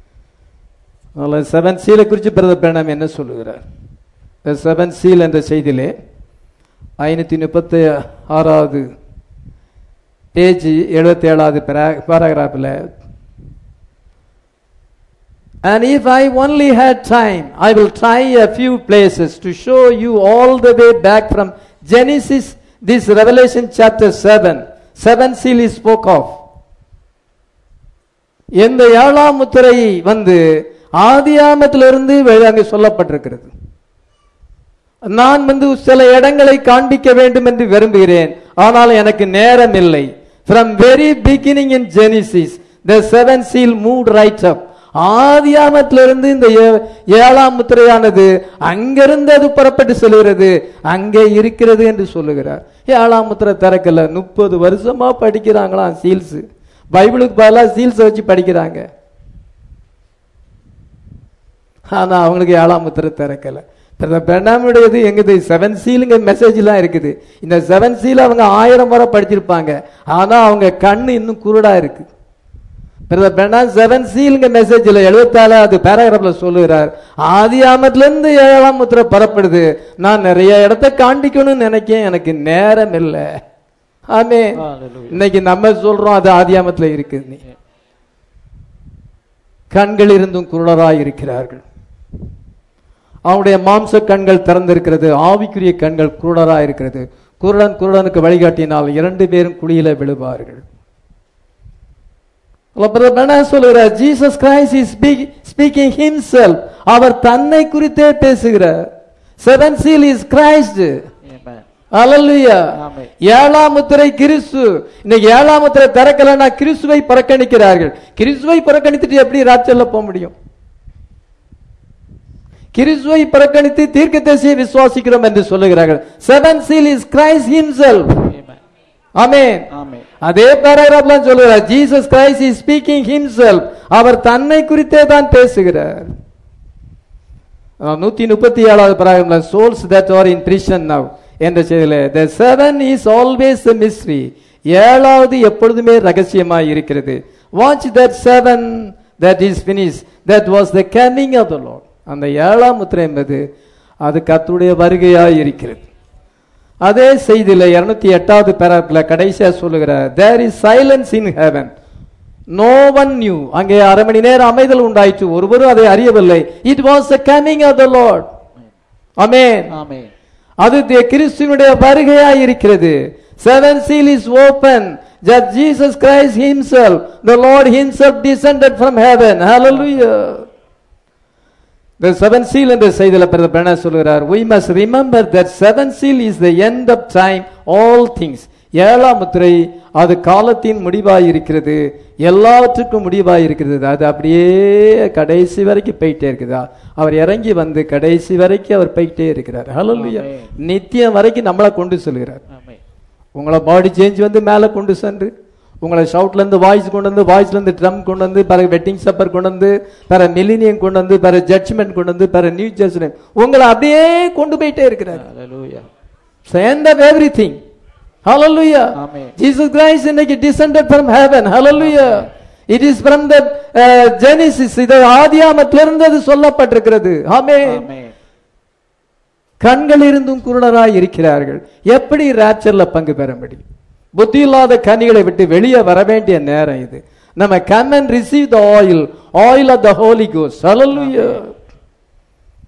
செவன் சீலை குறித்து பிரதர் பிரணம் என்ன சொல்லுகிறார் செவன் சீல் என்ற செய்தியிலே ஐநூத்தி முப்பத்தி ஆறாவது பேஜ் எழுபத்தி ஏழாவது பேராகிராஃபில் And if I only had time, I will try a few places to show you all the way back from Genesis, this Revelation chapter 7. Seven seal is spoke of. இந்த ஏழாம் முத்திரை வந்து ஆதியாமத்திலிருந்து வெ- அங்கே சொல்லப்பட்டிருக்கிறது நான் வந்து சில இடங்களை காண்பிக்க வேண்டும் என்று விரும்புகிறேன் ஆனால் எனக்கு நேரம் இல்லை from very beginning in Genesis the seven seal mood right up ஆதியாமத்திலிருந்து இந்த ஏ- ஏழாம் முத்திரையானது அங்கிருந்து அது புறப்பட்டு செல்கிறது அங்கே இருக்கிறது என்று சொல்லுகிறார் ஏழாம் முத்திரை திறக்கல முப்பது வருஷமா படிக்கிறாங்களாம் சீல்ஸ் பைபிளுக்கு பதிலாக சீல்ஸ் வச்சு படிக்கிறாங்க ஆனா அவங்களுக்கு ஏழாம் முத்திரை திறக்கல பெண்ணாமுடையது எங்குது செவன் சீலுங்க மெசேஜ்லாம் இருக்குது இந்த செவன் சீல் அவங்க ஆயிரம் முறை படிச்சிருப்பாங்க ஆனா அவங்க கண்ணு இன்னும் குருடா இருக்கு பெண்ணா செவன் சீலுங்க மெசேஜ்ல எழுபத்தாலாவது பேராகிராஃப்ல சொல்லுகிறார் ஆதி ஆமத்துல இருந்து ஏழாம் முத்திரை பரப்படுது நான் நிறைய இடத்த காண்பிக்கணும்னு நினைக்கேன் எனக்கு நேரம் இல்லை ஆமே Hallelujah. இன்னைக்கு நம்ம சொல்றோம் அது ஆதியாமத்துல இருக்குது கண்கள் இருந்தும் குருடராய் இருக்கிறார்கள் அவனுடைய மாம்ச கண்கள் திறந்திருக்கிறது ஆவிக்குரிய கண்கள் குருடராய் இருக்கிறது குருடன் குருடனுக்கு வழிகாட்டினால் இரண்டு பேரும் குழியில விழுவார்கள் சொல்லுகிறார் Jesus Christ is speaking himself அவர் தன்னை குறித்தே பேசுகிறார் seven seal is Christ Amen. அல்லேலூயா ஆமென். ஏழாம் முத்திரை கிறிஸ்து இன்னைக்கு ஏழாம் முத்திரை திறக்கலன்னா கிறிஸ்துவை புறக்கணிக்கிறார்கள் கிறிஸ்துவை புறக்கணித்துட்டு எப்படி ராட்சல்ல போக முடியும் கிறிஸ்துவை புறக்கணித்து தீர்க்கதரிசியை விசுவாசிக்கிறோம் என்று சொல்லுகிறார்கள் seven seal is Christ himself Amen. ஆமென் ஆமென். அதே பேராகிராஃப்ல சொல்லுகிறார் Jesus Christ is speaking himself அவர் தன்னை குறித்தே தான் பேசுகிறார் நூத்தி முப்பத்தி ஏழாவது பேராகிராஃப்ல souls that are in prison now என்ற செய்தியில the seven is always a mystery ஏழாவது எப்பொழுதுமே ரகசியமாய் இருக்கிறது watch that seven that is finish that was the coming of the Lord அந்த ஏழாம் முத்திரை என்பது அது கர்த்தருடைய வருகையாய் இருக்கிறது அதே செய்தியில இருநூத்தி எட்டாவது பேராப்ல கடைசியா சொல்லுகிறார் there is silence in heaven no one knew அங்கே அரை மணி நேரம் அமைதல் உண்டாயிற்று ஒருவரும் அதை அறியவில்லை it was the coming of the Lord அமேன் ஆமென். அது தே- கிறிஸ்துவனுடைய வருகையாய் இருக்கிறது seven seal is open that Jesus Christ himself the Lord himself descended from heaven hallelujah the seven seal என்ற செய்தியில பிரதமர் பெண்ண சொல்கிறார் we must remember that seven seal is the end of time all things ஏழாம் முத்திரை அது காலத்தின் முடிவாய் இருக்கிறது எல்லாவற்றுக்கும் முடிவாய் இருக்கிறது அது அப்படியே கடைசி வரைக்கும் போயிட்டே இருக்குதா அவர் இறங்கி வந்து கடைசி வரைக்கும் அவர் போயிட்டே இருக்கிறார் ஹalleluya Amen. நித்தியம் வரைக்கும் நம்மளை கொண்டு செல்கிறார் ஆமென். உங்களை பாடி சேஞ்ச் வந்து மேலே கொண்டு சென்று உங்களை ஷவுட்ல இருந்து வாய்ஸ் கொண்டு வந்து வாய்ஸ்ல இருந்து ட்ரம் கொண்டு வந்து பிறகு வெட்டிங் சப்பர் கொண்டு வந்து பிற மில்லினியம் கொண்டு வந்து பிற ஜட்ஜ்மெண்ட் கொண்டு வந்து பிற நியூ ஜட்ஜ்மெண்ட் உங்களை அப்படியே கொண்டு போயிட்டே இருக்கிறார் Hallelujah. So end of everything. Hallelujah. Amen. Jesus Christ இன்னைக்கு descended from heaven. Hallelujah. It is from the uh, Genesis. இது ஆதியாமத்திலிருந்து அது சொல்லப்பட்டிருக்கிறது. Amen. ஆமென். கண்கள் இருந்தும் குருடராய் இருக்கிறார்கள் எப்படி ராப்சர்ல பங்கு பெற முடியும் புத்தி இல்லாத கனிகளை விட்டு வெளியே வர வேண்டிய நேரம் இது நம்ம come and receive the oil oil of the Holy கோஸ் ஹalleluya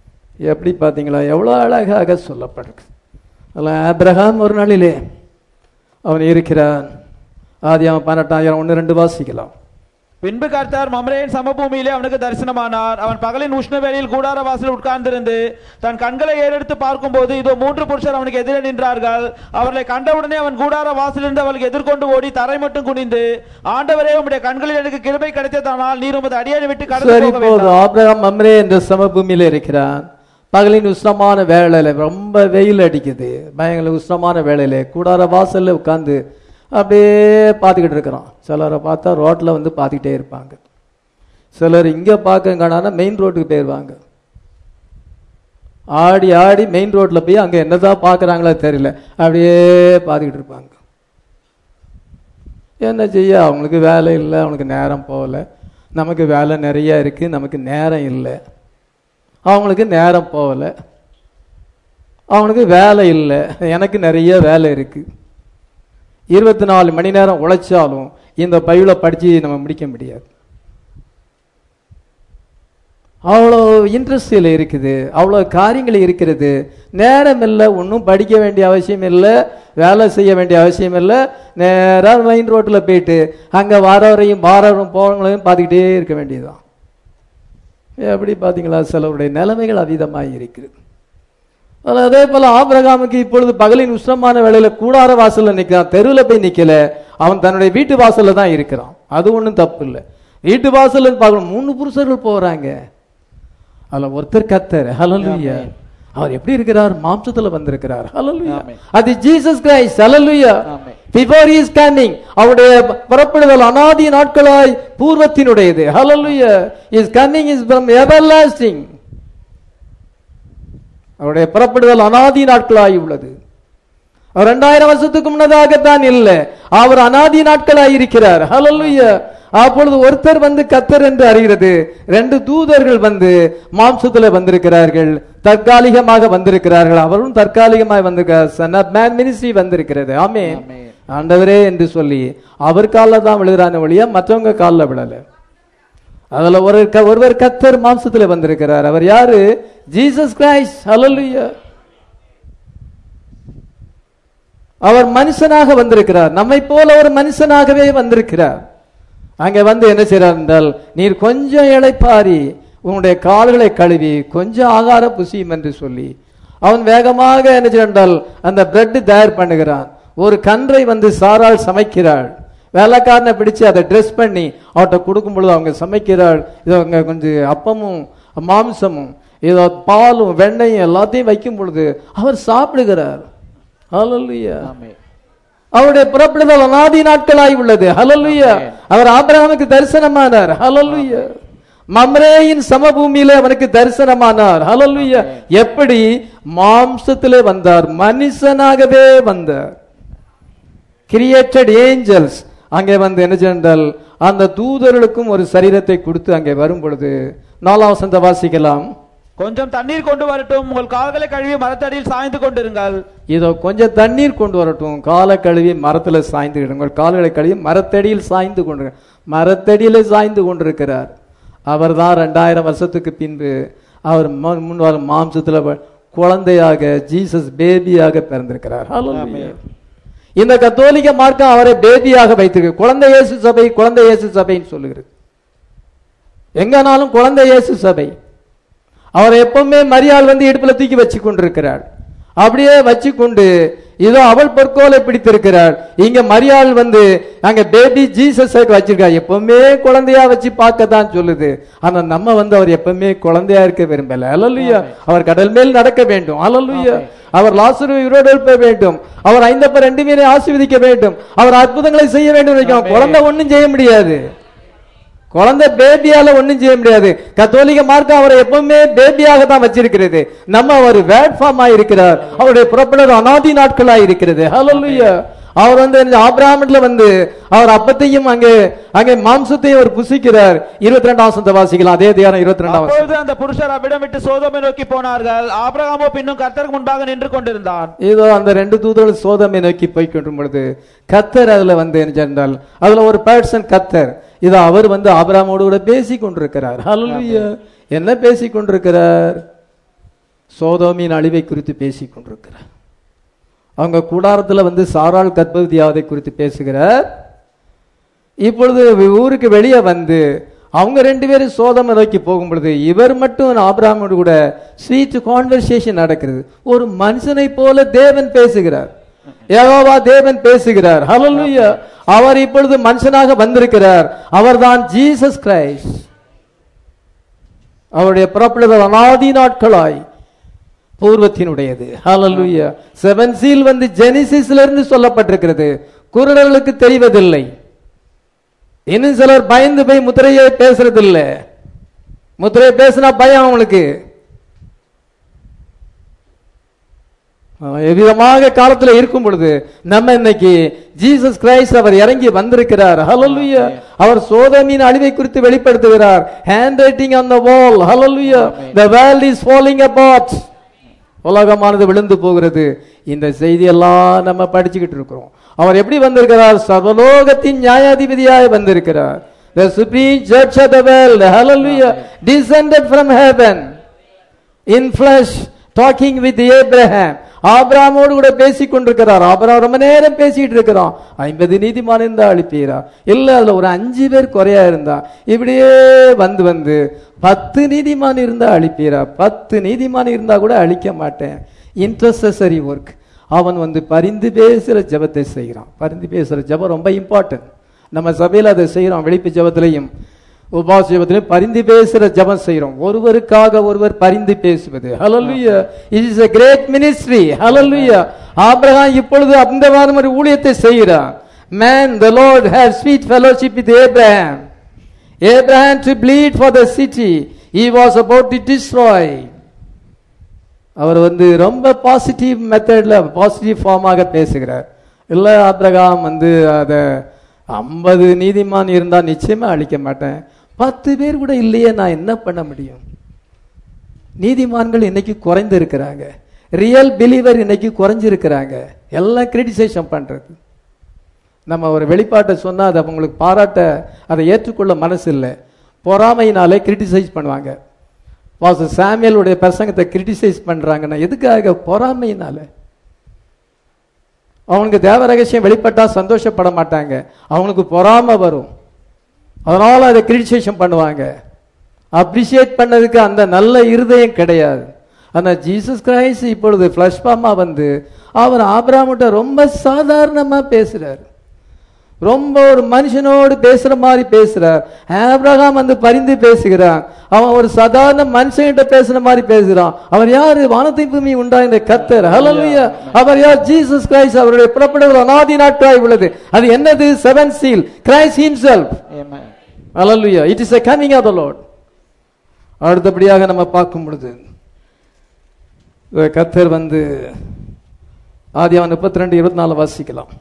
எப்படி பாத்தீங்களா எவ்வளவு அழகாக சொல்லப்படுது அல்ல ஆபிரகாம் ஒரு நாளிலே அவன் இருக்கிறான் ஆதியாம பன்னெண்டாயிரம் ஒன்று ரெண்டு வாசிக்கலாம் பின்பு கர்த்தர் மம்ரேயின் சமபூமியிலே அவனுக்கு தரிசனமானார் அவன் பகலின் உஷ்ணவேளையில் கூடார வாசலில் உட்கார்ந்திருந்து தன் கண்களை ஏறெடுத்து பார்க்கும்போது இதோ மூன்று புருஷர் அவனுக்கு எதிரே நின்றார்கள் அவர்களை கண்டவுடனே அவன் கூடார வாசலிருந்து அவளுக்கு எதிர்கொண்டு ஓடி தரை மட்டும் குனிந்து ஆண்டவரே உம்முடைய கண்களில் எனக்கு கிருபை கிடைத்ததானால் நீர் உமது அடியானை விட்டு கடந்து சரி போக போதும் வேண்டாம் ஆபிரகாம் மம்ரே என்ற சமபூமியில இருக்கிறான் பகலின் உஷ்ணமான வேளையில ரொம்ப வெயில் அடிக்குது பயங்கர உஷ்ணமான வேளையில கூடார வாசல்ல உட்கார்ந்து அப்படியே பார்த்துக்கிட்டு இருக்கிறான் சிலரை பார்த்தா ரோட்ல வந்து பார்த்துக்கிட்டே இருப்பாங்க சிலர் இங்க பார்க்க காணானா மெயின் ரோட்டுக்கு போயிடுவாங்க ஆடி ஆடி மெயின் ரோட்ல போய் அங்க என்னதான் பார்க்கறாங்களோ தெரியல அப்படியே பார்த்துக்கிட்டு இருப்பாங்க என்ன செய்ய அவங்களுக்கு வேலை இல்லை அவனுக்கு நேரம் போகல நமக்கு வேலை நிறைய இருக்கு நமக்கு நேரம் இல்லை அவங்களுக்கு நேரம் போகல அவனுக்கு வேலை இல்லை எனக்கு நிறைய வேலை இருக்கு இருபத்தி நாலு மணி நேரம் உழைச்சாலும் இந்த பையில படிச்சு நம்ம முடிக்க முடியாது அவ்வளோ இன்ட்ரெஸ்டில் இருக்குது அவ்வளோ காரியங்கள் இருக்கிறது நேரம் இல்லை ஒன்றும் படிக்க வேண்டிய அவசியம் இல்லை வேலை செய்ய வேண்டிய அவசியம் இல்லை நேராக மெயின் ரோட்டில் போயிட்டு அங்கே வரவரையும் வாரவரும் போகிறவங்களையும் பார்த்துக்கிட்டே இருக்க வேண்டியதுதான் எப்படி பார்த்தீங்களா சிலருடைய நிலைமைகள் அதீதமாக இருக்குது அதில் அதே போல ஆபிரகாமுக்கு இப்பொழுது பகலின் உஷ்ணமான வேளையில கூடார வாசல்ல நிற்கிறான் தெருவில் போய் நிக்கல அவன் தன்னுடைய வீட்டு வாசல்ல தான் இருக்கிறான் அது ஒன்றும் தப்பு இல்லை வீட்டு வாசல்ல பார்க்கணும் மூணு புருஷர்கள் போறாங்க அதுல ஒருத்தர் கத்தர் ஹalleluya அவர் எப்படி இருக்கிறார் மாம்சத்துல வந்திருக்கிறார் ஹalleluya ஆமென். அது ஜீசஸ் கிரைஸ்ட் ஹalleluya ஆமென். பிஃபோர் he is coming அவருடைய புறப்படுதல் அனாதி நாட்களாய் பூர்வத்தினுடையது ஹalleluya is coming is from everlasting அவருடைய புறப்படுதல் அனாதி நாட்களாய் உள்ளது அவர் ரெண்டாயிரம் வருஷத்துக்கு முன்னதாகத்தான் இல்லை அவர் அனாதி நாட்களாய் இருக்கிறார் ஹalleluya அப்பொழுது ஒருத்தர் வந்து கத்தர் என்று அறிகிறது ரெண்டு தூதர்கள் வந்து மாம்சத்துல வந்திருக்கிறார்கள் தற்காலிகமாக வந்திருக்கிறார்கள் அவரும் தற்காலிகமாக வந்திருக்கிறார் சன் ஆஃப் மேன் மினிஸ்ட்ரி வந்திருக்கிறது ஆமென் ஆமென். ஆண்டவரே என்று சொல்லி அவர் காலில் தான் விழுகிறான ஒழிய மற்றவங்க காலில் விழல அதுல ஒரு க- ஒருவர் கத்தர் மாம்சத்துல வந்திருக்கிறார் அவர் யாரு ஜீசஸ் கிரைஸ்ட் ஹalleluya அவர் மனுஷனாக வந்திருக்கிறார் நம்மை போல ஒரு மனுஷனாகவே வந்திருக்கிறார் அங்க வந்து என்ன செய்றார் என்றால் நீர் கொஞ்சம் இளைப்பாரி உன்னுடைய கால்களை கழுவி கொஞ்சம் ஆகார புசியும் என்று சொல்லி அவன் வேகமாக என்ன செய்தால் அந்த பிரெட் தயார் பண்ணுகிறான் ஒரு கன்றை வந்து சாரால் சமைக்கிறாள் வேலைக்காரனை பிடிச்சு அதை ட்ரெஸ் பண்ணி அவட்ட கொடுக்கும் பொழுது அவங்க சமைக்கிறாள் இது அவங்க கொஞ்சம் அப்பமும் மாம்சமும் இதோ பாலும் வெண்ணையும் எல்லாத்தையும் வைக்கும் பொழுது அவர் சாப்பிடுகிறார் ஹalleluya ஆமென். அவருடைய புறப்படுதல் அனாதி நாட்களாய் உள்ளது ஹalleluya அவர் ஆபிரகாமுக்கு தரிசனமானார் ஹalleluya மம்ரேயின் சமபூமியிலே அவனுக்கு தரிசனமானார் ஹalleluya எப்படி மாம்சத்திலே வந்தார் மனுஷனாகவே வந்தார் கிரியேட்டட் ஏஞ்சல்ஸ் அங்கே வந்து என்ன சென்றால் அந்த தூதர்களுக்கும் ஒரு சரீரத்தை கொடுத்து அங்கே வரும் பொழுது நாலாம் வசந்த வாசிக்கலாம் கொஞ்சம் தண்ணீர் கொண்டு வரட்டும் உங்கள் கால்களை கழுவி மரத்தடியில் சாய்ந்து கொண்டிருங்கள் இதோ கொஞ்சம் தண்ணீர் கொண்டு வரட்டும் காலை கழுவி மரத்துல சாய்ந்து உங்கள் கால்களை கழுவி மரத்தடியில் சாய்ந்து கொண்டு மரத்தடியில சாய்ந்து கொண்டிருக்கிறார் அவர் தான் ரெண்டாயிரம் வருஷத்துக்கு பின்பு அவர் மு- முன்வார மாம்சத்துல வ- குழந்தையாக ஜீசஸ் பேபியாக பிறந்திருக்கிறார் Hallelujah. இந்த கத்தோலிக்க மார்க்கம் அவரை பேபியாக வைத்திருக்கு குழந்தை இயேசு சபை குழந்தை இயேசு சபைன்னு சொல்லுகிறது எங்கனாலும் குழந்தை இயேசு சபை அவர் எப்பவுமே மரியாள் வந்து இடுப்புல தூக்கி வச்சு கொண்டிருக்கிறாள் அப்படியே வச்சு கொண்டு இதோ அவள் பொற்கோலை பிடித்திருக்கிறாள் இங்க மரியாள் வந்து அங்க பேபி ஜீசஸ் வச்சிருக்கா எப்பவுமே குழந்தையா வச்சு பார்க்க தான் சொல்லுது ஆனா நம்ம வந்து அவர் எப்பவுமே குழந்தையா இருக்க விரும்பல அலலுயா அவர் கடல் மேல் நடக்க வேண்டும் அலலுயா அவர் லாசுரு உயிரோடு எழுப்ப வேண்டும் அவர் ஐந்தப்ப ரெண்டு பேரை ஆசீர்வதிக்க வேண்டும் அவர் அற்புதங்களை செய்ய வேண்டும் நினைக்கிறோம் குழந்தை ஒண்ணும் செய்ய முடியாது குழந்தை பேபியால ஒண்ணும் செய்ய முடியாது கத்தோலிக்க மார்க்கம் அவரை எப்பவுமே பேபியாக தான் வச்சிருக்கிறது நம்ம அவர் வேட் ஃபார்ம் இருக்கிறார் அவருடைய புறப்படர் அனாதி நாட்களாய் இருக்கிறது ஹalleluya அவர் வந்து இந்த ஆபிரகாமில் வந்து அவர் அப்பத்தையும் அங்கே அங்கே மாம்சத்தையும் அவர் புசிக்கிறார் இருபத்தி ரெண்டாம் வசனத்தை வாசிக்கலாம் அதே தியானம் இருபத்தி ரெண்டாம் அப்பொழுது அந்த புருஷர் அவ்விடம் விட்டு சோதோமை நோக்கி போனார்கள் ஆபிரகாமோ பின்னும் கர்த்தருக்கு முன்பாக நின்று கொண்டிருந்தான் இதோ அந்த ரெண்டு தூதர்கள் சோதமை நோக்கி போய் கொண்டும் பொழுது கத்தர் அதுல வந்து என்ன சென்றால் அதுல ஒரு பர்சன் கத்தர் இதோ அவர் வந்து ஆபிரகாமோடு கூட பேசி கொண்டிருக்கிறார் ஹalleluya என்ன பேசி கொண்டிருக்கிறார் சோதோமின் அழிவை குறித்து பேசி கொண்டிருக்கிறார் அவங்க கூடாரத்துல வந்து சாராள் கர்ப்பவதியாவதை குறித்து பேசுகிறார் இப்பொழுது ஊருக்கு வெளியே வந்து அவங்க ரெண்டு பேரும் சோதமை நோக்கி போகும் பொழுது இவர் மட்டும் ஆபிரகாமோடு கூட ஸ்வீட் கான்வர்சேஷன் நடக்கிறது ஒரு மனுஷனை போல தேவன் பேசுகிறார் யெகோவா தேவன் பேசுகிறார் ஹalleluya அவர் இப்பொழுது மனுஷனாக வந்திருக்கிறார் அவர்தான் ஜீசஸ் கிரைஸ்ட் அவருடைய புறப்படுதல் அனாதி நாட்களாய் பூர்வத்தினுடையது ஹalleluya செவன் சீல் வந்து ஜெனிசிஸ்ல இருந்து சொல்லப்பட்டிருக்கிறது குருடர்களுக்கு தெரிவதில்லை இன்னும் சிலர் பயந்து போய் முத்திரையை பேசுறதில்ல முத்திரையை பேசினா பயம் அவங்களுக்கு அவன் எவ்விதமாக காலத்துல இருக்கும் பொழுது நம்ம இன்னைக்கு ஜீசஸ் கிரைஸ்ட் அவர் இறங்கி வந்திருக்கிறார் ஹalleluya அவர் சோதமின் அழிவை குறித்து வெளிப்படுத்துகிறார் hand writing on the wall hallelujah the world is falling apart உலகமானது விழுந்து போகிறது இந்த செய்தியெல்லாம் நம்ம படிச்சுக்கிட்டு இருக்கிறோம் அவர் எப்படி வந்திருக்கிறார் சர்வலோகத்தின் நியாயாதிபதியாய் வந்திருக்கிறார் the supreme judge of the world hallelujah descended from heaven in flesh talking with Abraham ஆபிரகாமோடு கூட பேசிக் கொண்டிருக்கிறார் ஆபிரகாம் ரொம்ப நேரம் பேசிட்டு இருக்கிறான் ஐம்பது நீதிமான் இருந்தா அழிப்பீரா இல்ல அதுல ஒரு அஞ்சு பேர் குறையா இருந்தா இப்படியே வந்து வந்து பத்து நீதிமான் இருந்தா அழிப்பீரா பத்து நீதிமான் இருந்தா கூட அழிக்க மாட்டேன் இன்ட்ரஸரி ஒர்க் அவன் வந்து பரிந்து பேசுற ஜெபத்தை செய்கிறான் பரிந்து பேசுற ஜெபம் ரொம்ப இம்பார்ட்டன்ட் நம்ம சபையில அதை செய்யறோம் வெளிப்பு ஜெபத்திலையும் உபாச ஜெபத்திலையும் பரிந்து பேசுற ஜெபம் செய்யறோம் ஒருவருக்காக ஒருவர் பரிந்து பேசுவது hallelujah it is a great ministry hallelujah Abraham இப்பொழுது அந்த மாதிரி ஊழியத்தை செய்கிறார் man the lord has sweet fellowship with abraham abraham to bleed for the city he was about to destroy அவர் வந்து ரொம்ப பாசிட்டிவ் மெத்தட்ல பாசிட்டிவ் ஃபார்மாக பேசுகிறார் இல்ல ஆபிரகாம் வந்து அத ஐம்பது நீதிமான் இருந்தா நிச்சயமா அழிக்க மாட்டேன் பத்து பேர் கூட இல்லையே நான் என்ன பண்ண முடியும் நீதிமான்கள் இன்னைக்கு குறைந்து இருக்கிறாங்க ரியல் பிலீவர் இன்னைக்கு குறைஞ்சிருக்கிறாங்க எல்லாம் கிரிட்டிசைசம் பண்றது நம்ம ஒரு வெளிப்பாட்டை சொன்னா அதை அவங்களுக்கு பாராட்ட அதை ஏற்றுக்கொள்ள மனசு இல்லை பொறாமையினாலே கிரிட்டிசைஸ் பண்ணுவாங்க வாச சாமியலுடைய பிரசங்கத்தை கிரிட்டிசைஸ் பண்றாங்கன்னா எதுக்காக பொறாமையினால அவனுக்கு தேவ ரகசியம் வெளிப்பட்டா சந்தோஷப்பட மாட்டாங்க அவனுக்கு பொறாமை வரும் அதனால அதை கிரிட்டிசைசம் பண்ணுவாங்க அப்ரிஷியேட் பண்ணதுக்கு அந்த நல்ல இருதயம் கிடையாது ஆனா ஜீசஸ் கிரைஸ்ட் இப்பொழுது ஃபிளஷ்பாமா வந்து அவர் ஆபிராமிட்ட ரொம்ப சாதாரணமா பேசுறாரு ரொம்ப ஒரு மனுஷனோடு பேசுற மாதிரி பேசுறார் ஆபிரகாம் வந்து பரிந்து பேசுகிறான் அவன் ஒரு சாதாரண மனுஷன்கிட்ட பேசுற மாதிரி பேசுறான் அவர் யாரு வானத்தை பூமி உண்டாயிருந்த கத்தர் ஹalleluya அவர் யார் ஜீசஸ் கிரைஸ்ட் அவருடைய புறப்படுதல் அனாதி நாட்களாய் உள்ளது அது என்னது seven seal Christ himself Amen. Hallelujah it is a coming of the lord அடுத்தபடியாக நம்ம பார்க்கும் பொழுது இந்த கத்தர் வந்து ஆதியாவன் முப்பத்தி ரெண்டு இருபத்தி நாலு வாசிக்கலாம்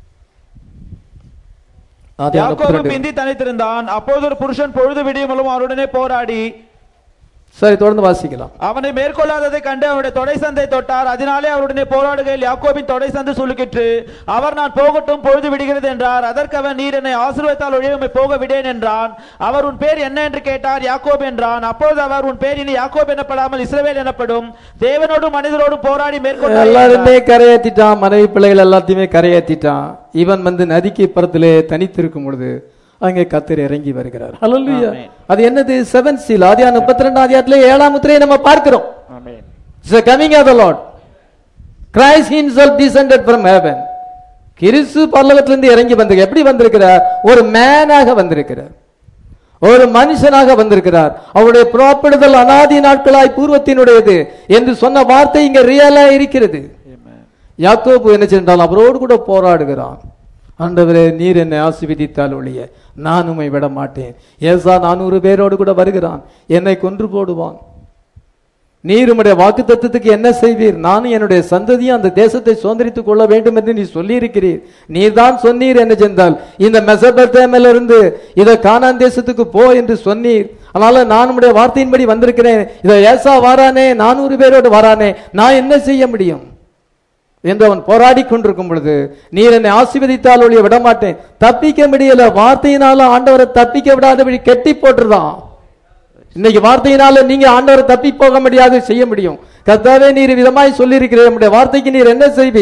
ஆதியாகமம் யாக்கோபு 32. பிந்தி தனித்திருந்தான் அப்போது ஒரு புருஷன் பொழுது விடியுமலும் அவருடனே போராடி சரி தொடர்ந்து வாசிக்கலாம் அவனை மேற்கொள்ளாததை கண்டு அவனுடைய தொடை சந்தை தொட்டார் அதனாலே அவருடனே போராடுகையில் யாக்கோபின் தொடை சந்து சுலுக்கிற்று அவர் நான் போகட்டும் பொழுது விடுகிறது என்றார் அதற்கு அவன் நீர் என்னை ஆசீர்வதித்தால் ஒழிய உம்மை போக விடேன் என்றான் அவர் உன் பேர் என்ன என்று கேட்டார் யாக்கோப் என்றான் அப்போது அவர் உன் பேர் இனி யாக்கோப் எனப்படாமல் இஸ்ரவேல் எனப்படும் தேவனோடும் மனிதரோடும் போராடி மேற்கொண்டார் எல்லாருமே கரையேத்திட்டான் மனைவி பிள்ளைகள் எல்லாத்தையுமே கரையேத்திட்டான் இவன் வந்து நதிக்கு புறத்திலே தனித்திருக்கும் பொழுது அங்கே கத்தர் இறங்கி வருகிறார் ஹalleluya ஆமென். அது என்னது செவன் சீல் ஆதியா முப்பத்தி ரெண்டாம் அதிகாரத்திலே ஏழாம் முத்திரையை நம்ம பார்க்கிறோம் ஆமென். It's the coming of the Lord. Christ himself descended from heaven. கிறிஸ்து பரலோகத்திலிருந்து இறங்கி வந்திருக்க எப்படி வந்திருக்கிறார் ஒரு மேனாக வந்திருக்கிறார் ஒரு மனுஷனாக வந்திருக்கிறார் அவருடைய புறப்படுதல் அனாதி நாட்களாய் பூர்வத்தினுடையது என்று சொன்ன வார்த்தை இங்க ரியலா இருக்கிறது Amen. யாக்கோபு என்ன சென்றால் அவரோடு கூட போராடுகிறான் ஆண்டவரே நீர் என்னை ஆசீர்வதித்தால் ஒழிய நான் உம்மை விட மாட்டேன் ஏசா நானூறு பேரோடு கூட வருகிறான் என்னை கொன்று போடுவான் நீர் உம்முடைய வாக்கு தத்துவத்துக்கு என்ன செய்வீர் நானும் என்னுடைய சந்ததியும் அந்த தேசத்தை சுதந்திரித்துக் கொள்ள வேண்டும் என்று நீ சொல்லியிருக்கிறீர் நீர் தான் சொன்னீர் என்ன சென்றால் இந்த மெசபத்தேமில் இருந்து இதை கானான் தேசத்துக்கு போ என்று சொன்னீர் அதனால நான் உம்முடைய வார்த்தையின்படி வந்திருக்கிறேன் இதை ஏசா வாரானே நானூறு பேரோடு வாரானே நான் என்ன செய்ய முடியும் என்று அவன் போராடி கொண்டிருக்கும் பொழுது நீர் என்னை ஆசீர்வதித்தால் ஒழிய விட மாட்டேன் தப்பிக்க முடியல வார்த்தையினால ஆண்டவரை தப்பிக்க விடாதபடி கெட்டி போட்டுருதான் இன்னைக்கு வார்த்தையினால நீங்க ஆண்டவரை தப்பி போக முடியாது செய்ய முடியும் கர்த்தாவே நீர் விதமாய் சொல்லியிருக்கிறீர் நம்முடைய வார்த்தைக்கு நீர் என்ன செய்வீர்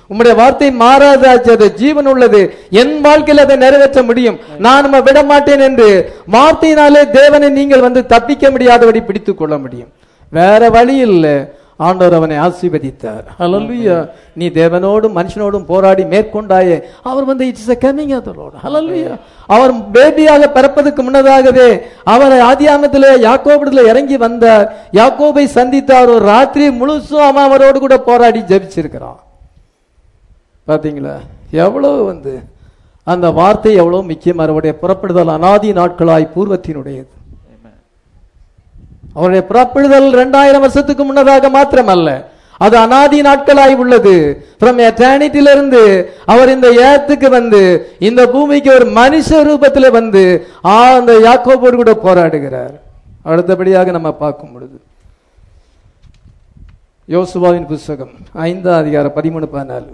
உம்முடைய வார்த்தை மாறாதாச்சு அது ஜீவன் உள்ளது என் வாழ்க்கையில் அதை நிறைவேற்ற முடியும் நான் நம்ம விட மாட்டேன் என்று வார்த்தையினாலே தேவனை நீங்கள் வந்து தப்பிக்க முடியாதபடி பிடித்துக் கொள்ள முடியும் வேற வழி இல்லை ஆண்டவர் அவனை ஆசீர்வதித்தார் ஹalleluya நீ தேவனோடும் மனுஷனோடும் போராடி மேற்கொண்டாயே அவர் வந்து it's a coming of the Lord hallelujah அவர் பேபியாக பிறப்பதற்கு முன்னதாகவே அவர் ஆதியாமத்திலே யாக்கோபுடத்துல இறங்கி வந்தார் யாக்கோபை சந்தித்தார் ஒரு ராத்திரி முழுசும் அவன் அவரோடு கூட போராடி ஜெபிச்சிருக்கிறான் பாத்தீங்களா எவ்வளவு வந்து அந்த வார்த்தை எவ்வளவு முக்கியம் அவருடைய புறப்படுதல் அனாதி நாட்களாய் பூர்வத்தினுடையது அவருடைய புறப்படுதல் இரண்டாயிரம் வருஷத்துக்கு முன்னதாக மாத்திரமல்ல அது அனாதி நாட்களாய் உள்ளது ஃப்ரம் இருந்து அவர் இந்த ஏத்துக்கு வந்து இந்த பூமிக்கு ஒரு மனுஷ ரூபத்தில் வந்து ஆ, அந்த யாக்கோபோடு கூட போராடுகிறார் அடுத்தபடியாக நம்ம பார்க்கும் பொழுது யோசுவாவின் புஸ்தகம் ஐந்தாம் அதிகாரம் பதிமூணு பதினாலு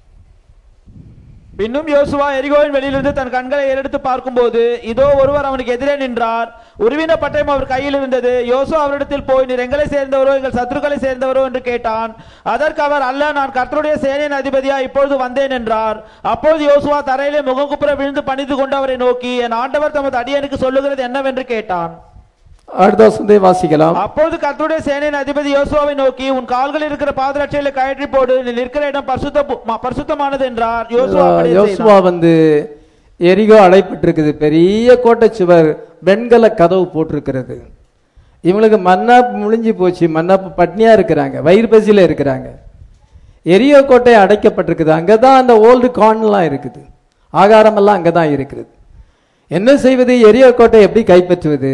பின்னும் யோசுவா எரிகோவின் வெளியிலிருந்து தன் கண்களை ஏறெடுத்து பார்க்கும்போது இதோ ஒருவர் அவனுக்கு எதிரே நின்றார் உருவின பட்டயம் அவர் கையில் இருந்தது யோசுவா அவரிடத்தில் போய் நீர் எங்களை சேர்ந்தவரோ எங்கள் சத்துருக்களை சேர்ந்தவரோ என்று கேட்டான் அதற்கு அவர் அல்ல நான் கர்த்தருடைய சேனையின் அதிபதியா இப்பொழுது வந்தேன் என்றார் அப்பொழுது யோசுவா தரையிலே முகங்குப்புற விழுந்து பணிந்து கொண்டு அவரை நோக்கி என் ஆண்டவர் தமது அடியனுக்கு சொல்லுகிறது என்னவென்று கேட்டான் அடுத்த வசனத்தை வாசிக்கலாம் அப்பொழுது கர்த்தருடைய சேனையின் அதிபதி யோசுவாவை நோக்கி உன் கால்களில் இருக்கிற பாதரட்சையில கயற்றி போடு நீ நிற்கிற இடம் பரிசுத்த பரிசுத்தமானது என்றார் யோசுவா அப்படியே செய்தான். யோசுவா வந்து எரிகோ அடைப்பட்டிருக்குது பெரிய கோட்டை சுவர் வெண்கல கதவு போட்டிருக்கிறது இவங்களுக்கு மன்னாப்பு முழிஞ்சு போச்சு மன்னாப்பு பட்னியா இருக்கிறாங்க வயிறு பசியில இருக்கிறாங்க எரியோ கோட்டை அடைக்கப்பட்டிருக்குது அங்கதான் அந்த ஓல்டு கான்லாம் இருக்குது ஆகாரமெல்லாம் அங்கதான் இருக்கிறது என்ன செய்வது எரியோ கோட்டை எப்படி கைப்பற்றுவது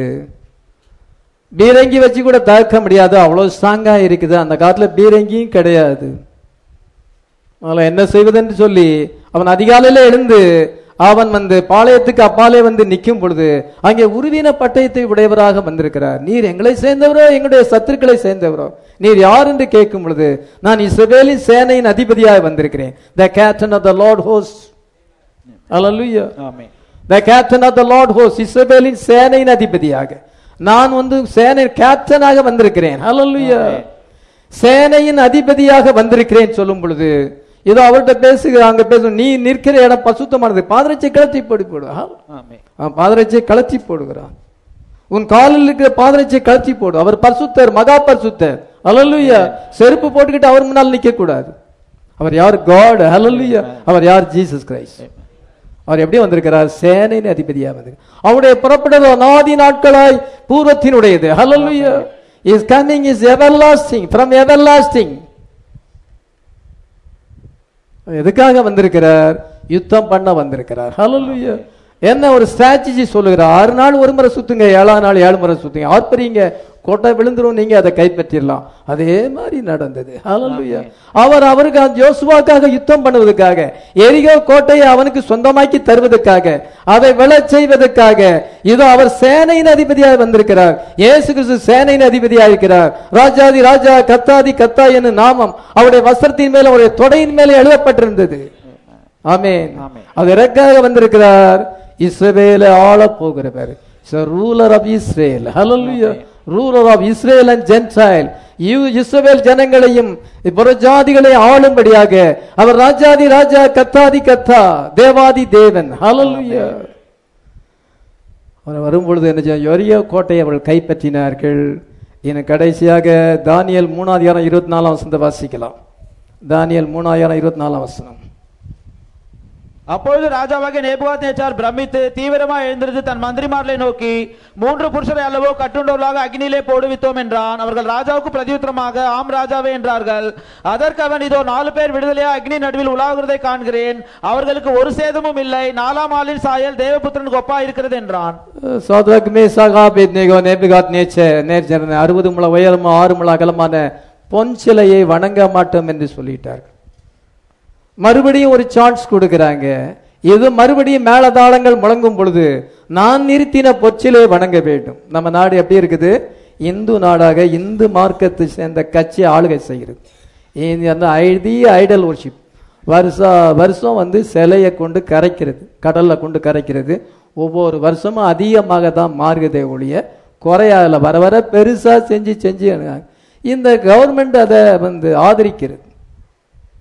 பீரங்கி வச்சு கூட தகர்க்க முடியாது அவ்வளவு ஸ்ட்ராங்கா இருக்குது அந்த காலத்துல பீரங்கியும் கிடையாது அதில் என்ன செய்வதென்று சொல்லி அவன் அதிகாலையில எழுந்து அவன் வந்து பாளையத்துக்கு அப்பாலே வந்து நிற்கும் பொழுது அங்கே உருவின பட்டயத்தை உடையவராக வந்திருக்கிறார் நீர் எங்களை சேர்ந்தவரோ எங்களுடைய சத்துருக்களை சேர்ந்தவரோ நீர் யார் என்று கேட்கும் பொழுது நான் இஸ்ரவேலின் சேனையின் அதிபதியாக வந்திருக்கிறேன் the captain of the Lord host அல்லேலூயா ஆமென். The captain of the Lord host இஸ்ரவேலின் சேனையின் அதிபதியாக நான் வந்து சேனை கேப்டனாக வந்திருக்கிறேன் ஹalleluya சேனையின் அதிபதியாக வந்திருக்கிறேன் சொல்லும் பொழுது இதோ அவர்கிட்ட பேசுகிற அங்க பேசு நீ நிற்கிற இடம் பசுத்தமானது பாதரட்சை கலத்தி போடு போடு ஆமென். அவன் பாதரட்சை கலத்தி போடுகிறான் உன் காலில் இருக்கிற பாதரட்சை கலத்தி போடு அவர் பரிசுத்தர் மகா பரிசுத்தர் ஹalleluya செருப்பு போட்டுக்கிட்டு அவர் முன்னால் நிக்க கூடாது அவர் யார் காட் ஹalleluya அவர் யார் ஜீசஸ் கிரைஸ்ட் அவர் எப்படி வந்திருக்கிறார் சேனையின் அதிபதியாக வந்து அவருடைய புறப்படுதல் அநாதி நாட்களாய் பூர்வத்தினுடையது hallelujah is coming is everlasting from everlasting எதுக்காக வந்திருக்கிறார் யுத்தம் பண்ண வந்திருக்கிறார் ஹalleluya என்ன ஒரு ஸ்ட்ராட்டஜி சொல்லுகிறார் ஆறு நாள் ஒரு முறை சுத்துங்க ஏழாம் நாள் ஏழு முறை சுத்துங்க ஆர்ப்பரிங்க கோட்டை விழுந்துரும் நீங்க அதை கைப்பற்றிடலாம் அதே மாதிரி நடந்தது ஹalleluya அவர் அவருக்கு அந்த யோசுவாக்காக யுத்தம் பண்ணுவதற்காக எரிகோ கோட்டையை அவனுக்கு சொந்தமாக்கி தருவதற்காக அதை விழச் செய்வதற்காக இதோ அவர் சேனையின் அதிபதியாக வந்திருக்கிறார் இயேசு கிறிஸ்து சேனையின் அதிபதியாக இருக்கிறார் ராஜாதி ராஜா கத்தாதி கத்தா என்னும் நாமம் அவருடைய வஸ்திரத்தின் மேல அவருடைய தொடையின் மேலே எழுதப்பட்டிருந்தது ஆமென் ஆமென். அது எதற்காக வந்திருக்கிறார் இஸ்ரவேலை ஆள போகிறவர் ruler of Israel hallelujah ruler of Israel and Gentile இஸ்ரவேல் ஜனங்களையும் புறஜாதிகளை ஆளும்படியாக அவர் ராஜாதி ராஜா கத்தாதி கத்தா தேவாதி தேவன் ஹalleluya அவர் வரும்பொழுது என்ன செய்ய எரியோ கோட்டையை அவர்கள் கைப்பற்றினார்கள் இன்னும் கடைசியாக தானியல் மூணாயிரம் இருபத்தி நாலாம் வசனத்தை வாசிக்கலாம் தானியல் மூணாயிரம் இருபத்தி நாலாம் வசனம் அப்பொழுது ராஜாவாகிய நேபுகாத்நேச்சார் பிரமித்து தீவிரமாக எழுந்திருந்து தன் மந்திரிமார்களை நோக்கி மூன்று புருஷரை அல்லவோ கட்டுண்டவர்களாக அக்னியிலே போடுவித்தோம் என்றான் அவர்கள் ராஜாவுக்கு பிரதியுத்தரமாக ஆம் ராஜாவே என்றார்கள் அதற்கு அவன் இதோ நாலு பேர் விடுதலையா அக்னி நடுவில் உலாவுகிறதை காண்கிறேன் அவர்களுக்கு ஒரு சேதமும் இல்லை நாலாம் ஆளின் சாயல் தேவபுத்திரனுக்கு ஒப்பா இருக்கிறது என்றான் சோதரக் மேசாகா பேத்னேகோ நேபிகாத் நேச்ச நேர்ஜன அறுபது முழ உயரமும் ஆறு முழ அகலமான பொன் சிலையை வணங்க மாட்டோம் என்று சொல்லிட்டார்கள் மறுபடியும் ஒரு சான்ஸ் கொடுக்கறாங்க இது மறுபடியும் மேலதாளங்கள் முழங்கும் பொழுது நான் நிறுத்தின பொச்சிலே வணங்க வேண்டும் நம்ம நாடு எப்படி இருக்குது இந்து நாடாக இந்து மார்க்கத்தை சேர்ந்த கட்சி ஆளுகை செய்கிறது இது வந்து ஐடி ஐடல் worship வருஷா வருஷம் வந்து சிலையை கொண்டு கரைக்கிறது கடல்ல கொண்டு கரைக்கிறது ஒவ்வொரு வருஷமும் அதிகமாக தான் மாறுகிறதே ஒழிய குறையாதுல வர வர பெருசா செஞ்சு செஞ்சு இந்த கவர்மெண்ட் அதை வந்து ஆதரிக்கிறது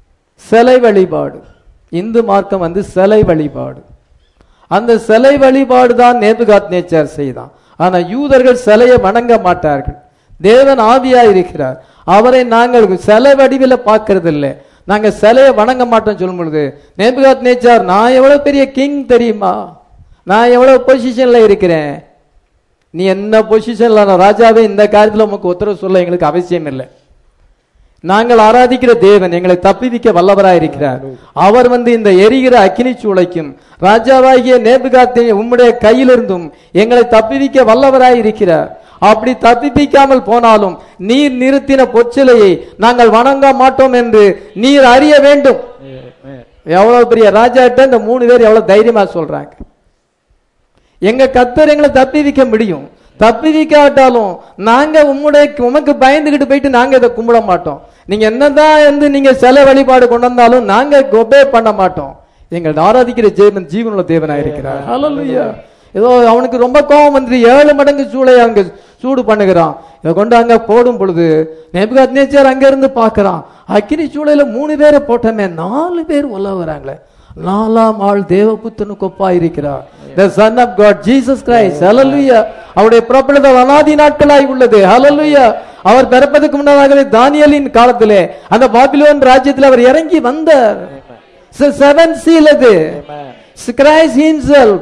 சிலை வழிபாடு இந்து மார்க்கம் வந்து சிலை வழிபாடு அந்த சிலை வழிபாடு தான் நேபுகாத் நேச்சார் செய்தான் ஆனா யூதர்கள் சிலையை வணங்க மாட்டார்கள் தேவன் ஆவியா இருக்கிறார் அவரை நாங்கள் சிலை வடிவில் பார்க்கறது இல்லை நாங்க சிலையை வணங்க மாட்டோம் சொல்லும் பொழுது நேபுகாத் நேச்சார் நான் எவ்வளவு பெரிய கிங் தெரியுமா நான் எவ்வளவு பொசிஷன்ல இருக்கிறேன் நீ என்ன பொசிஷன்ல ராஜாவே இந்த காரியத்துல உமக்கு உத்தரவு சொல்ல எங்களுக்கு அவசியம் இல்லை நாங்கள் ஆராதிக்கிற தேவன் எங்களை தப்பிவிக்க வல்லவராய் இருக்கிறார் அவர் வந்து இந்த எரிகிற அக்கினி சூளைக்கும் ராஜாவாகிய நேபுகாத்தை உம்முடைய கையிலிருந்தும் எங்களை தப்பிவிக்க வல்லவராய் இருக்கிறார் அப்படி தப்பிப்பிக்காமல் போனாலும் நீர் நிறுத்தின பொச்சிலையை நாங்கள் வணங்க மாட்டோம் என்று நீர் அறிய வேண்டும் எவ்வளவு பெரிய ராஜாட்ட இந்த மூணு பேர் எவ்வளவு தைரியமா சொல்றாங்க எங்க கத்தர் எங்களை தப்பிவிக்க முடியும் தப்பிவிக்காட்டாலும் நாங்க உம்முடைய உமக்கு பயந்துகிட்டு போயிட்டு நாங்க இதை கும்பிட மாட்டோம் நீங்க என்னதான் வந்து நீங்க சில வழிபாடு கொண்டு வந்தாலும் நாங்க ஒபே பண்ண மாட்டோம் எங்கள் ஆராதிக்கிற ஜீவன் ஜீவனுள்ள தேவனா இருக்கிறார் ஹalleluya ஏதோ அவனுக்கு ரொம்ப கோபம் வந்து ஏழு மடங்கு சூளை அங்க சூடு பண்ணுகிறான் இதை கொண்டு அங்க போடும் பொழுது நேபுகாத் நேச்சர் அங்க இருந்து பாக்குறான் அக்கினி சூளையில மூணு பேரை போட்டமே நாலு பேர் உள்ள வராங்களே நாலாம் ஆள் தேவபுத்தனுக்கு ஒப்பா இருக்கிறார் the son of god jesus christ hallelujah அவருடைய புறப்படுதல் அனாதி நாட்களாய் உள்ளது hallelujah அவர் பிறப்பதற்கு முன்னதாகவே தானியலின் காலத்திலே அந்த பாபிலோன் ராஜ்யத்தில் அவர் இறங்கி வந்தார் செவன் சீல் அது கிரைஸ்ட் himself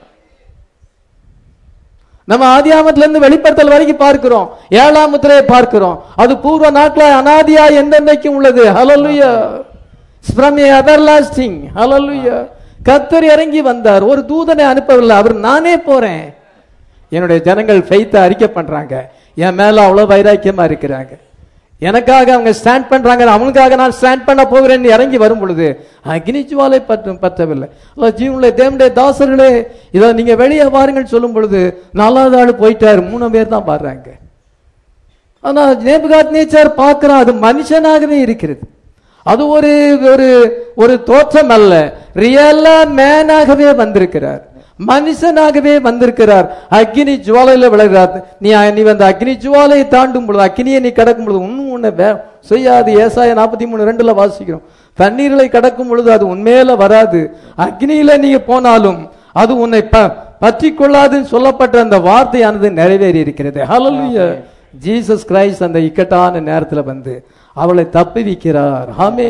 நம்ம ஆதியாமத்துல இருந்து வெளிப்படுத்தல் வரைக்கும் பார்க்கிறோம் ஏழாம் முத்திரையை பார்க்கிறோம் அது பூர்வ நாட்களாய் அனாதியா எந்தெந்தைக்கும் உள்ளது ஹalleluya from everlasting hallelujah கத்தர் இறங்கி வந்தார் ஒரு தூதனை அனுப்பவில்லை அவர் நானே போறேன் என்னுடைய ஜனங்கள் ஃபெய்த்தை அறிக்கை பண்றாங்க என் மேல அவ்வளவு வைராக்கியமா இருக்கிறாங்க எனக்காக அவங்க ஸ்டாண்ட் பண்றாங்க அவனுக்காக நான் ஸ்டாண்ட் பண்ண போகிறேன்னு இறங்கி வரும் பொழுது அக்னி ஜுவாலை பற்ற பற்றவில்லை அல்ல ஜீவனுடைய தேவனுடைய தாசர்களே இதை நீங்க வெளியே வாருங்கள் சொல்லும் பொழுது நாலாவது ஆள் போயிட்டாரு மூணு பேர் தான் பாடுறாங்க ஆனா நேபுகாத் நேச்சர் பார்க்கிறான் அது மனுஷனாகவே இருக்கிறது அது ஒரு ஒரு ஒரு தோற்றம் அல்ல ரியலா மேனாகவே வந்திருக்கிறார் மனுஷனாகவே வந்திருக்கிறார் அக்னி ஜுவாலையில விளைகிறார் நீ நீ வந்து அக்னி ஜுவாலையை தாண்டும் பொழுது அக்னியை நீ கடக்கும் பொழுது ஒன்னும் உன்னை வே- செய்யாது ஏசாய நாற்பத்தி மூணு ரெண்டுல வாசிக்கிறோம் தண்ணீர்களை கடக்கும் பொழுது அது உண்மையில வராது அக்னியில நீங்க போனாலும் அது உன்னை ப- பற்றி கொள்ளாதுன்னு சொல்லப்பட்ட அந்த வார்த்தையானது நிறைவேறி இருக்கிறது ஹalleluya ஜீசஸ் கிரைஸ்ட் அந்த இக்கட்டான நேரத்துல வந்து அவளை தப்புவிக்கிறார் ஆமே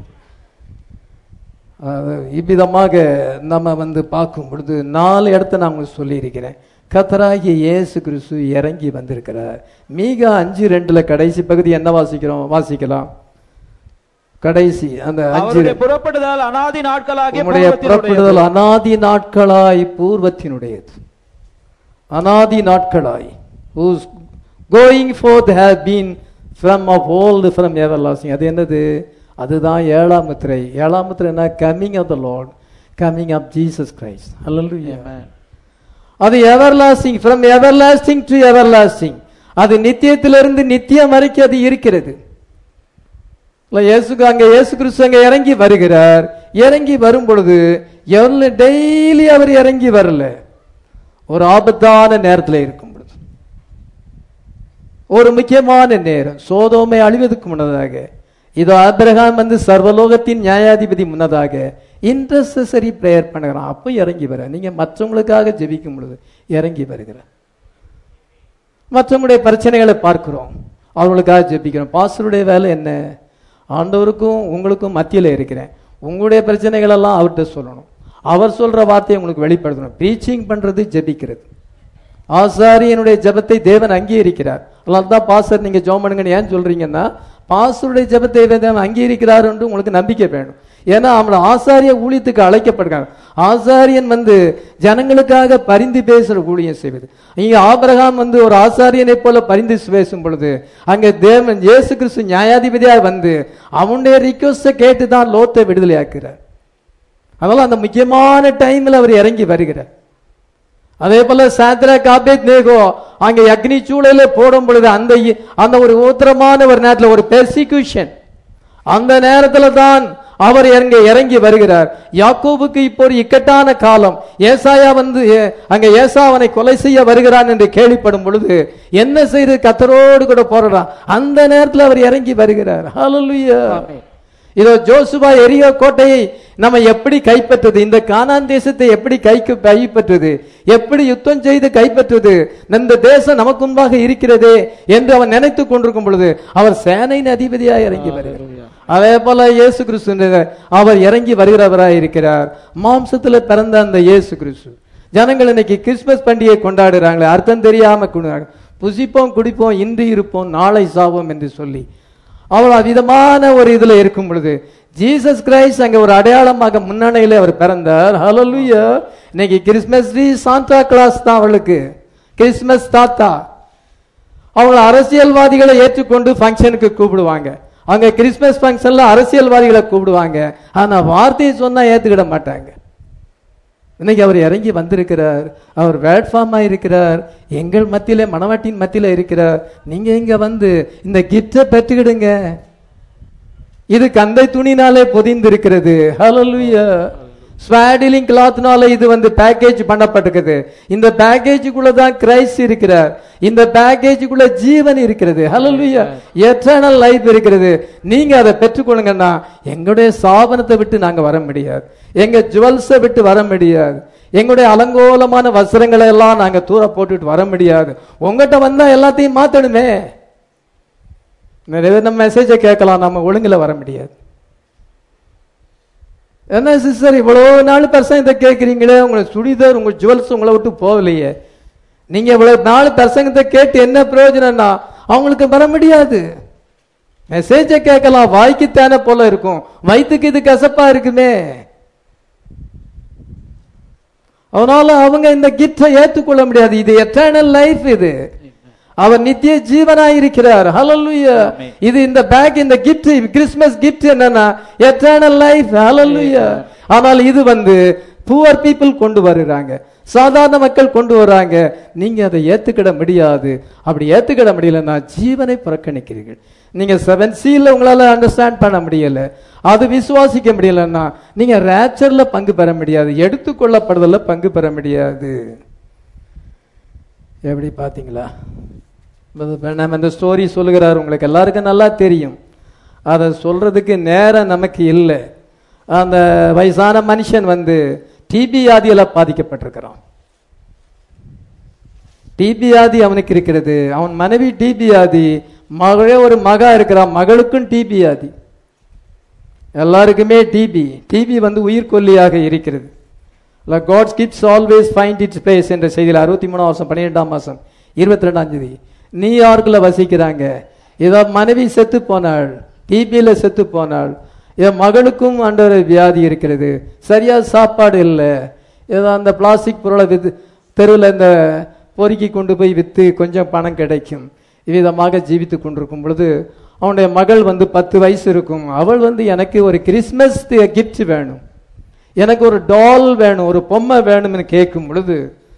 இவ்விதமாக நம்ம வந்து பார்க்கும் பொழுது நாலு இடத்த நான் உங்களுக்கு சொல்லியிருக்கிறேன் கத்தராகிய இயேசு கிறிஸ்து இறங்கி வந்திருக்கிறார் மீக அஞ்சு ரெண்டுல கடைசி பகுதி என்ன வாசிக்கிறோம் வாசிக்கலாம் கடைசி அந்த அஞ்சு அவருடைய புறப்படுதல் அனாதி நாட்களாகிய உம்முடைய பூர்வத்தினுடையது. புறப்படுதல் அனாதி நாட்களாய் பூர்வத்தினுடையது அனாதி நாட்களாய் whose going forth have been from of old from everlasting அது என்னது அதுதான் ஏழாம் முத்திரை ஏழாம் முத்திரை என்ன coming of the Lord coming of Jesus Christ hallelujah Amen. அது everlasting from everlasting to everlasting அது நித்தியத்திலிருந்து நித்தியம் வரைக்கும் அது இருக்கிறது இல்ல, இயேசுக்கு அங்க இயேசு கிறிஸ்து அங்க இறங்கி வருகிறார் இறங்கி வரும் பொழுது எவ்வளவு டெய்லி அவர் இறங்கி வரல ஒரு ஆபத்தான நேரத்துல இருக்கும் பொழுது ஒரு முக்கியமான நேரம் சோதோமை அழிவதற்கு முன்னதாக இதோ ஆபிரகாம் வந்து சர்வலோகத்தின் நியாயாதிபதி முன்னதாக இன்டர்செசரி பிரேயர் பண்ணுகிறான் அப்போ இறங்கி வர நீங்க மற்றவங்களுக்காக ஜெபிக்கும் பொழுது இறங்கி வருகிறார் மற்றவங்களுடைய பிரச்சனைகளை பார்க்கிறோம் அவங்களுக்காக ஜெபிக்கிறோம் பாஸ்டருடைய வேலை என்ன ஆண்டவருக்கும் உங்களுக்கும் மத்தியில் இருக்கிறேன் உங்களுடைய பிரச்சனைகள் எல்லாம் அவர்கிட்ட சொல்லணும் அவர் சொல்ற வார்த்தையை உங்களுக்கு வெளிப்படுத்தணும் ப்ரீச்சிங் பண்றது ஜெபிக்கிறது ஆசாரியனுடைய ஜெபத்தை தேவன் அங்கீகரிக்கிறார் அதனால தான் பாஸ்டர் நீங்க ஜெபம் பண்ணுங்கன்னு ஏன் சொல்றீங்கன்னா பாஸ்டருடைய ஜெபத்தை தேவன் அங்கீகரிக்கிறார் என்று உங்களுக்கு நம்பிக்கை வேணும் ஏன்னா அவங்கள ஆசாரிய ஊழியத்துக்கு அழைக்கப்படுறாங்க ஆசாரியன் வந்து ஜனங்களுக்காக பரிந்து பேசுற ஊழியம் செய்வது இங்க ஆபிரகாம் வந்து ஒரு ஆசாரியனை போல பரிந்து பேசும் பொழுது அங்க தேவன் இயேசு கிறிஸ்து நியாயாதிபதியாக வந்து அவனுடைய ரிக்வஸ்ட கேட்டு தான் லோத்தை விடுதலையாக்குறார் அதனால அந்த முக்கியமான டைம்ல அவர் இறங்கி வருகிறார் அதே போல சாத்ரா காபேத் நேகோ அங்க அக்னி சூழல போடும் பொழுது அந்த இ- அந்த ஒரு உத்தரமான ஒரு நேரத்துல ஒரு பெர்சிக்யூஷன் அந்த நேரத்துல தான் அவர் இறங்க இறங்கி வருகிறார் யாக்கோபுக்கு இப்போ ஒரு இக்கட்டான காலம் ஏசாயா வந்து ஏ- அங்க ஏசா அவனை கொலை செய்ய வருகிறான் என்று கேள்விப்படும் பொழுது என்ன செய்து கத்தரோடு கூட போறான் அந்த நேரத்துல அவர் இறங்கி வருகிறார் ஹalleluya ஆமென். இதோ ஜோசுவா எரியோ கோட்டையை நம்ம எப்படி கைப்பற்றது இந்த கானான் தேசத்தை எப்படி கைக்கு கைப்பற்றது எப்படி யுத்தம் செய்து கைப்பற்றுவது இந்த தேசம் நமக்கு முன்பாக இருக்கிறதே என்று அவன் நினைத்துக் கொண்டிருக்கும் பொழுது அவர் சேனையின் அதிபதியாய் இறங்கி வருகிறார் அதே போல இயேசு கிறிஸ்து அவர் இறங்கி வருகிறவராய் இருக்கிறார் மாம்சத்துல பிறந்த அந்த இயேசு கிறிஸ்து ஜனங்கள் இன்னைக்கு கிறிஸ்துமஸ் பண்டிகை கொண்டாடுறாங்களே அர்த்தம் தெரியாம கொண்டாடுறாங்க. புசிப்போம் குடிப்போம் இன்று இருப்போம் நாளை சாவோம் என்று சொல்லி அவர் அவ்விதமான ஒரு இதுல இருக்கும் பொழுது ஜீசஸ் கிரைஸ்ட் அங்க ஒரு அடையாளமாக முன்னணியில அவர் பிறந்தார் ஹalleluya இன்னைக்கு கிறிஸ்மஸ் ட்ரீ சாந்தா கிளாஸ் தான் அவளுக்கு கிறிஸ்மஸ் தாத்தா அவங்க அரசியல்வாதிகளை ஏற்றுக்கொண்டு ஃபங்க்ஷனுக்கு கூப்பிடுவாங்க அங்க கிறிஸ்மஸ் ஃபங்க்ஷன்ல அரசியல்வாதிகளை கூப்பிடுவாங்க ஆனா வார்த்தையை சொன்னா ஏத்துக்கிட மாட்டாங்க இன்னைக்கு அவர் இறங்கி வந்திருக்கிறார் அவர் பிளாட்ஃபார்மா இருக்கிறார் எங்கள் மத்தியில மணவாட்டின் மத்தியில இருக்கிறார் நீங்க இங்க வந்து இந்த கிஃப்டை பெற்றுக்கிடுங்க இது கந்தை துணினாலே பொதிந்திருக்கிறது ஹalleluya ஸ்வாடிலிங் கிளாத்னால இது வந்து பேக்கேஜ் பண்ணப்பட்டிருக்குது இந்த பேக்கேஜுக்குள்ள தான் கிரைஸ்ட் இருக்கிறார் இந்த பேக்கேஜுக்குள்ள ஜீவன் இருக்கிறது ஹalleluya எட்டர்னல் லைஃப் இருக்கிறது நீங்க அதை பெற்றுக்கொள்ளுங்கன்னா எங்களுடைய சாபனத்தை விட்டு நாங்க வர முடியாது எங்க ஜுவல்ஸை விட்டு வர முடியாது எங்களுடைய அலங்கோலமான வஸ்திரங்களை எல்லாம் நாங்க தூர போட்டுட்டு வர முடியாது உங்ககிட்ட வந்தா எல்லாத்தையும் மாத்தணுமே நிறைய பேர் நம்ம மெசேஜை கேட்கலாம் நம்ம ஒழுங்குல வர முடியாது என்ன சிஸ்டர் இவ்வளோ நாலு பிரசங்கத்தை கேட்குறீங்களே உங்களை சுடிதார் உங்க ஜுவல்ஸ் உங்களை விட்டு போகலையே நீங்க இவ்வளவு நாலு பிரசங்கத்தை கேட்டு என்ன பிரயோஜனம்னா அவங்களுக்கு வர முடியாது மெசேஜை கேட்கலாம் வாய்க்கு தேனை போல இருக்கும் வயிற்றுக்கு இது கசப்பா இருக்குமே அதனால அவங்க இந்த கிஃப்டை ஏற்றுக்கொள்ள முடியாது இது எட்டர்னல் லைஃப் இது அவர் நித்திய ஜீவனாய் இருக்கிறார் ஹalleluya இது இந்த பேக் இந்த கிஃப்ட் கிறிஸ்மஸ் கிஃப்ட் என்னன்னா எட்டர்னல் லைஃப் ஹalleluya ஆனால் இது வந்து புவர் பீப்புள் கொண்டு வருகிறாங்க சாதாரண மக்கள் கொண்டு வராங்க நீங்க அதை ஏத்துக்கிட முடியாது அப்படி ஏத்துக்கிட முடியலன்னா ஜீவனை புறக்கணிக்கிறீர்கள் நீங்க செவன் சீல உங்களால அண்டர்ஸ்டாண்ட் பண்ண முடியல அது விசுவாசிக்க முடியலன்னா நீங்க ரேச்சர்ல பங்கு பெற முடியாது எடுத்துக்கொள்ளப்படுதல்ல பங்கு பெற முடியாது எப்படி பாத்தீங்களா நம்ம இந்த ஸ்டோரி சொல்லுகிறார் உங்களுக்கு எல்லாருக்கும் நல்லா தெரியும் அதை சொல்றதுக்கு நேரம் நமக்கு இல்லை அந்த வயசான மனுஷன் வந்து டிபி வியாதியில பாதிக்கப்பட்டிருக்கிறான் டிபி வியாதி அவனுக்கு இருக்கிறது அவன் மனைவி டிபி வியாதி மகளே ஒரு மகா இருக்கிறான் மகளுக்கும் டிபி வியாதி எல்லாருக்குமே டிபி டிபி வந்து உயிர்கொல்லியாக இருக்கிறது God's gifts always find its place என்ற செய்தியில் அறுபத்தி மூணாம் வருஷம் பன்னிரெண்டாம் மாசம் இருபத்தி ரெண்டாம் தேதி நியூயார்க்கில் வசிக்கிறாங்க இதை மனைவி செத்து போனாள் டிபியில் செத்து போனாள் என் மகளுக்கும் ஆண்டவர் வியாதி இருக்கிறது சரியா சாப்பாடு இல்லை ஏதோ அந்த பிளாஸ்டிக் பொருளை வித்து தெருவில் இந்த பொறுக்கி கொண்டு போய் விற்று கொஞ்சம் பணம் கிடைக்கும் இவ்விதமாக ஜீவித்து கொண்டிருக்கும் பொழுது அவனுடைய மகள் வந்து பத்து வயசு இருக்கும் அவள் வந்து எனக்கு ஒரு கிறிஸ்மஸ் கிஃப்ட் வேணும் எனக்கு ஒரு டால் வேணும் ஒரு பொம்மை வேணும்னு கேட்கும் பொழுது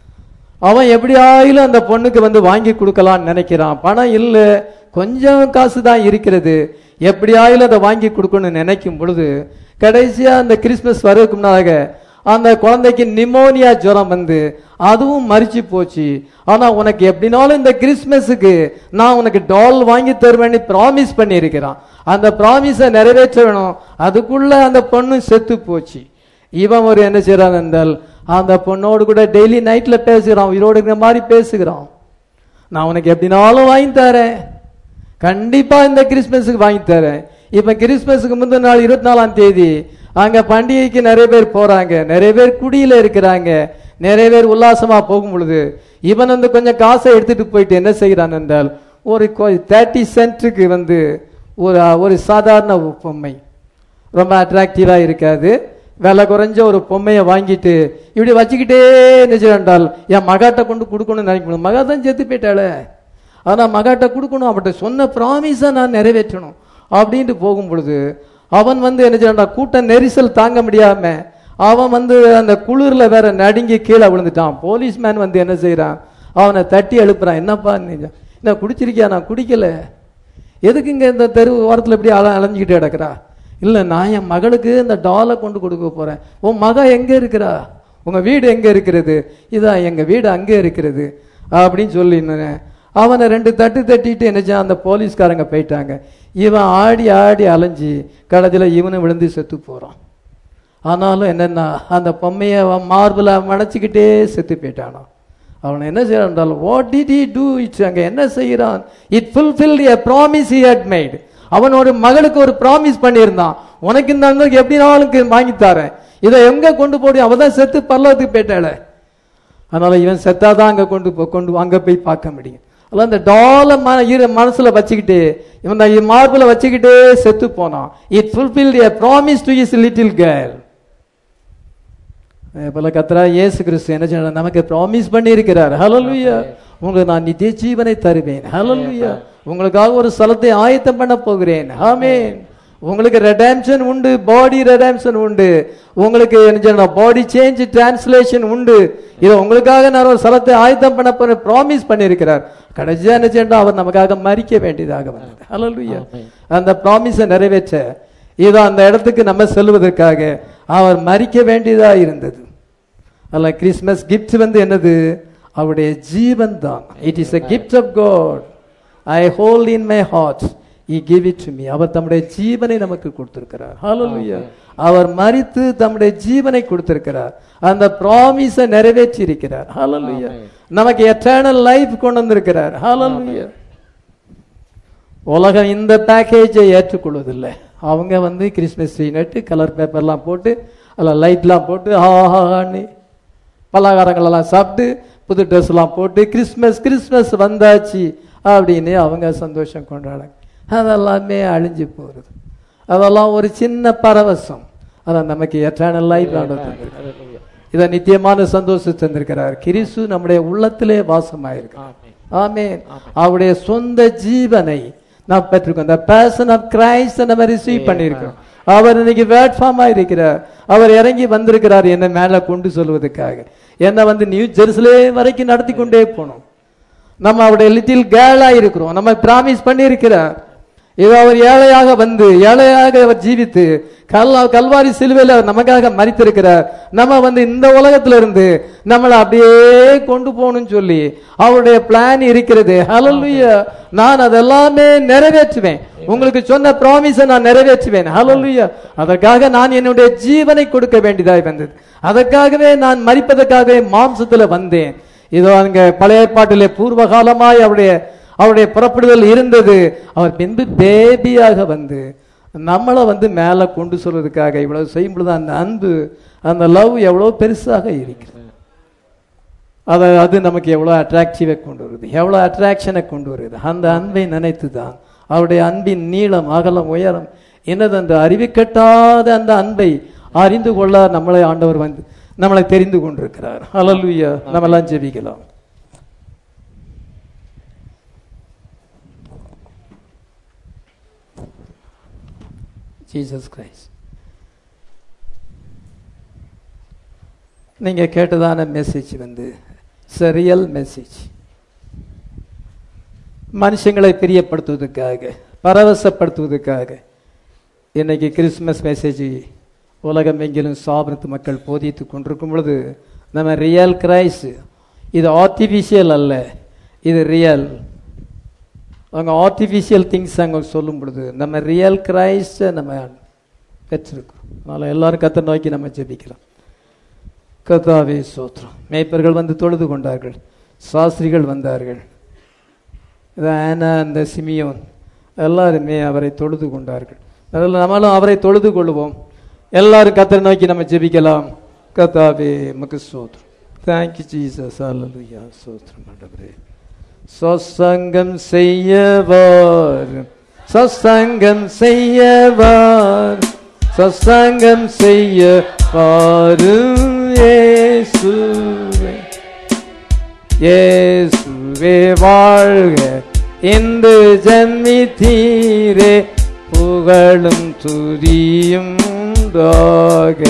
அவன் எப்படியாயிலும் அந்த பொண்ணுக்கு வந்து வாங்கி கொடுக்கலாம்னு நினைக்கிறான் பணம் இல்லை கொஞ்சம் காசு தான் இருக்கிறது எப்படியாயிலும் அதை வாங்கி கொடுக்கணும்னு நினைக்கும் பொழுது கடைசியா அந்த கிறிஸ்மஸ் வரதுக்கு முன்னாக அந்த குழந்தைக்கு நிமோனியா ஜுரம் வந்து அதுவும் மறிச்சு போச்சு ஆனா உனக்கு எப்படினாலும் இந்த கிறிஸ்மஸுக்கு நான் உனக்கு டால் வாங்கி தருவேன்னு ப்ராமிஸ் பண்ணியிருக்கிறான் அந்த ப்ராமிஸை நிறைவேற்ற வேணும் அதுக்குள்ள அந்த பொண்ணு செத்து போச்சு இவன் ஒரு என்ன செய்யறான் என்றால் அந்த பொண்ணோடு கூட டெய்லி நைட்ல பேசுகிறான் உயிரோடு இருக்கிற மாதிரி பேசுகிறான் நான் உனக்கு எப்படினாலும் வாங்கி தரேன் கண்டிப்பா இந்த கிறிஸ்மஸுக்கு வாங்கி தரேன் இப்ப கிறிஸ்மஸுக்கு முந்தின நாள் இருபத்தி நாலாம் தேதி அங்க பண்டிகைக்கு நிறைய பேர் போறாங்க நிறைய பேர் குடியில இருக்கிறாங்க நிறைய பேர் உல்லாசமா போகும் பொழுது இவன் வந்து கொஞ்சம் காசை எடுத்துட்டு போயிட்டு என்ன செய்கிறான் என்றால் ஒரு தேர்ட்டி சென்ட்டுக்கு வந்து ஒரு ஒரு சாதாரண பொம்மை ரொம்ப அட்ராக்டிவா இருக்காது விலை குறைஞ்ச ஒரு பொம்மையை வாங்கிட்டு இப்படி வச்சுக்கிட்டே நினைச்சால் என் மகாட்ட கொண்டு கொடுக்கணும்னு நினைக்கணும் மகா தான் செத்து போயிட்டாளே ஆனா மகாட்ட கொடுக்கணும் அவன்கிட்ட சொன்ன ப்ராமிஸை நான் நிறைவேற்றணும் அப்படின்ட்டு போகும் பொழுது அவன் வந்து என்ன செய்யறான் கூட்ட நெரிசல் தாங்க முடியாம அவன் வந்து அந்த குளிர்ல வேற நடுங்கி கீழே விழுந்துட்டான் போலீஸ்மேன் வந்து என்ன செய்யறான் அவனை தட்டி எழுப்புறான் என்னப்பா நீ என்ன குடிச்சிருக்கியா நான் குடிக்கல எதுக்கு இங்க இந்த தெரு ஓரத்துல இப்படி அல அலைஞ்சிக்கிட்டு கிடக்குறா இல்ல நான் என் மகளுக்கு இந்த டாலை கொண்டு கொடுக்க போறேன் உன் மக எங்க இருக்கிறா உங்க வீடு எங்க இருக்கிறது இதான் எங்க வீடு அங்கே இருக்கிறது அப்படின்னு சொல்லி அவனை ரெண்டு தட்டு தட்டிட்டு என்னச்சா அந்த போலீஸ்காரங்க போயிட்டாங்க இவன் ஆடி ஆடி அலைஞ்சு கடைசியில் இவனும் விழுந்து செத்து போறான் ஆனாலும் என்னன்னா அந்த பொம்மையை அவன் மார்பில் மடைச்சிக்கிட்டே செத்து போயிட்டானான் அவன் என்ன செய்யறான் என்றால் what did he do it's அங்க என்ன செய்யறான் it fulfilled a promise he had made அவன் ஒரு மகளுக்கு ஒரு ப்ராமிஸ் பண்ணியிருந்தான் உனக்கு இந்த அங்க எப்படினாலும் வாங்கி தரேன் இதை எங்க கொண்டு போடி அவ தான் செத்து பல்லவத்துக்கு போயிட்டாள அதனால இவன் செத்தாதான் அங்க கொண்டு போ கொண்டு அங்க போய் பார்க்க முடியும் அதெல்லாம் இந்த டால மன ஈர மனசுல வச்சுக்கிட்டு இவன் இந்த மார்பில் வச்சுக்கிட்டே செத்து போனான் it fulfilled a promise to his little girl போல கத்ரா இயேசு கிறிஸ்து என்ன செய்யணும் நமக்கு ப்ராமிஸ் பண்ணி இருக்கிறார் ஹalleluya உங்களுக்கு நான் நித்திய ஜீவனை தருவேன் ஹalleluya உங்களுக்காக ஒரு ஸ்தலத்தை ஆயத்தம் பண்ண போகிறேன் ஆமென் உங்களுக்கு ரெடாம்ஷன் உண்டு பாடி ரெடாம்ஷன் உண்டு உங்களுக்கு என்ன செய்யணும் பாடி சேஞ்ச் டிரான்ஸ்லேஷன் உண்டு இது உங்களுக்காக நான் ஒரு ஸ்தலத்தை ஆயத்தம் பண்ண போற ப்ராமிஸ் பண்ணியிருக்கிறார் கடைசியா என்ன செய்யணும் அவர் நமக்காக மறிக்க வேண்டியதாக வந்தது ஹalleluya அந்த ப்ராமிஸை நிறைவேற்ற இதோ அந்த இடத்துக்கு நம்ம செல்வதற்காக அவர் மறிக்க வேண்டியதா இருந்தது அல்ல கிறிஸ்மஸ் கிஃப்ட் வந்து என்னது அவருடைய ஜீவன் தான் it is a gift of god I hold in my heart he give it to me அவர் தம்முடைய ஜீவனை நமக்கு கொடுத்திருக்கிறார் ஹalleluya அவர் மரித்து தம்முடைய ஜீவனை கொடுத்திருக்கிறார் அந்த ப்ராமிஸை நிறைவேற்றி இருக்கிறார் ஹalleluya நமக்கு எட்டர்னல் லைஃப் கொண்டு வந்திருக்கிறார் ஹalleluya உலகம் இந்த பேக்கேஜை ஏற்றுக்கொள்வதில்லை அவங்க வந்து கிறிஸ்மஸ் ட்ரீ நட்டு கலர் பேப்பர்லாம் போட்டு அதில் லைட்லாம் போட்டு ஆஹான்னு பலகாரங்களெல்லாம் சாப்பிட்டு புது ட்ரெஸ்லாம் போட்டு கிறிஸ்மஸ் கிறிஸ்மஸ் வந்தாச்சு அப்படின்னு அவங்க சந்தோஷம் கொண்டாடுறாங்க அதெல்லாமே அழிஞ்சு போகிறது அதெல்லாம் ஒரு சின்ன பரவசம் அதான் நமக்கு எட்டர்னல் லைஃப் இதை நித்தியமான சந்தோஷம் தந்திருக்கிறார் கிறிஸ்து நம்முடைய உள்ளத்திலே வாசமாயிருக்கிறார் ஆமென் அவருடைய சொந்த ஜீவனை நாம் பெற்றிருக்கோம் இந்த பேசன் ஆஃப் கிரைஸ்ட் நம்ம ரிசீவ் பண்ணியிருக்கோம் அவர் இன்னைக்கு பிளாட்ஃபார்மா இருக்கிறார் அவர் இறங்கி வந்திருக்கிறார் என்ன மேல கொண்டு சொல்வதற்காக என்ன வந்து நியூ ஜெருசலே வரைக்கும் நடத்தி கொண்டே போனோம் நம்ம அவருடைய லிட்டில் கேர்ளா இருக்கிறோம் நம்ம பிராமிஸ் பண்ணி இருக்கிறார் இது அவர் ஏழையாக வந்து ஏழையாக அவர் ஜீவித்து கல் கல்வாரி சிலுவையில் அவர் நமக்காக மறித்திருக்கிறார் நம்ம வந்து இந்த உலகத்துல இருந்து நம்மளை அப்படியே கொண்டு போகணும்னு சொல்லி அவருடைய பிளான் இருக்கிறது ஹalleluya நான் அதெல்லாமே நிறைவேற்றுவேன் உங்களுக்கு சொன்ன ப்ராமிஸை நான் நிறைவேற்றுவேன் ஹalleluya அதற்காக நான் என்னுடைய ஜீவனை கொடுக்க வேண்டியதாய் வந்தது அதற்காகவே நான் மறிப்பதற்காகவே மாம்சத்துல வந்தேன் இதோ அங்க பழைய ஏற்பாட்டிலே பூர்வ காலமாய் அவருடைய அவருடைய புறப்படுதல் இருந்தது அவர் பின்பு பேபியாக வந்து நம்மளை வந்து மேலே கொண்டு சொல்வதற்காக இவ்வளவு செய்யும் பொழுது அந்த அன்பு அந்த லவ் எவ்வளவு பெருசாக இருக்கிறது அதை அது நமக்கு எவ்வளோ அட்ராக்டிவை கொண்டு வருது எவ்வளோ அட்ராக்ஷனை கொண்டு வருது அந்த அன்பை நினைத்து தான் அவருடைய அன்பின் நீளம் அகலம் உயரம் என்னது அந்த அறிவிக்கட்டாத அந்த அன்பை அறிந்து கொள்ள நம்மளை ஆண்டவர் வந்து நம்மளை தெரிந்து கொண்டிருக்கிறார் ஹalleluya நம்ம எல்லாம் ஜெபிக்கலாம் ஜீசஸ் கிரைஸ்ட் நீங்க கேட்டதான மெசேஜ் வந்து ரியல் மெசேஜ் மனுஷங்களை பிரியப்படுத்துவதற்காக பரவசப்படுத்துவதற்காக இன்னைக்கு கிறிஸ்மஸ் மெசேஜ் உலகம் எங்கிலும் சாபனத்து மக்கள் போதித்து கொண்டிருக்கும் பொழுது நம்ம ரியல் கிரைஸ் இது ஆர்டிஃபிஷியல் அல்ல இது ரியல் அவங்க ஆர்டிஃபிஷியல் திங்ஸ் அங்கே சொல்லும் பொழுது நம்ம ரியல் கிரைஸ்டை நம்ம பெற்றிருக்கிறோம் அதனால் எல்லாரும் கத்தை நோக்கி நம்ம ஜெபிக்கலாம் கத்தாவே சோத்திரம் மேய்ப்பர்கள் வந்து தொழுது கொண்டார்கள் சாஸ்திரிகள் வந்தார்கள் இது ஆனா அந்த சிமியோன் எல்லாருமே அவரை தொழுது கொண்டார்கள் அதில் நம்மளும் அவரை தொழுது கொள்வோம் எல்லாரும் கத்தரை நோக்கி நம்ம ஜெபிக்கலாம் கத்தாவே மக்கு சோத்ரம் தேங்க்யூ ஜீசஸ் அல்லலுயா சோத்ரம் ஆண்டவரே சசங்கம் செய்யவார் சசங்கம் செய்யவார் சசங்கம் செய்ய பாரும் இயேசுவே இயேசுவே வாழ்க இன்று ஜன்னி தீரே புகழும் துதியும் உண்டாக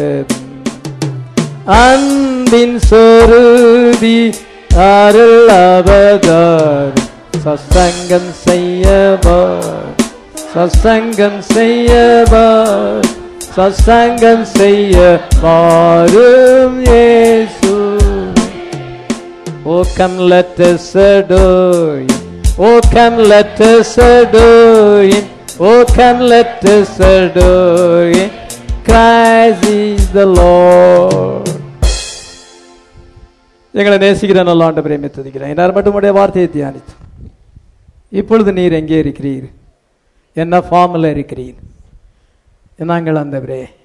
அன்பின் சொருதி அருள் அவதார் சசங்கம் செய்யவார் சசங்கம் செய்யவார் சசங்கம் செய்ய மாறும் இயேசு Oh, come, let us adore him. Oh, come, let us adore him. Oh, come, let us adore him. Christ is the Lord. எங்களை நேசிக்கிற நல்ல ஆண்டு பிரேமை துதிக்கிறேன் எல்லாரும் மட்டும் உடைய வார்த்தையை தியானித்து இப்பொழுது நீர் எங்கே இருக்கிறீர் என்ன ஃபார்மில் இருக்கிறீர் நாங்கள் அந்த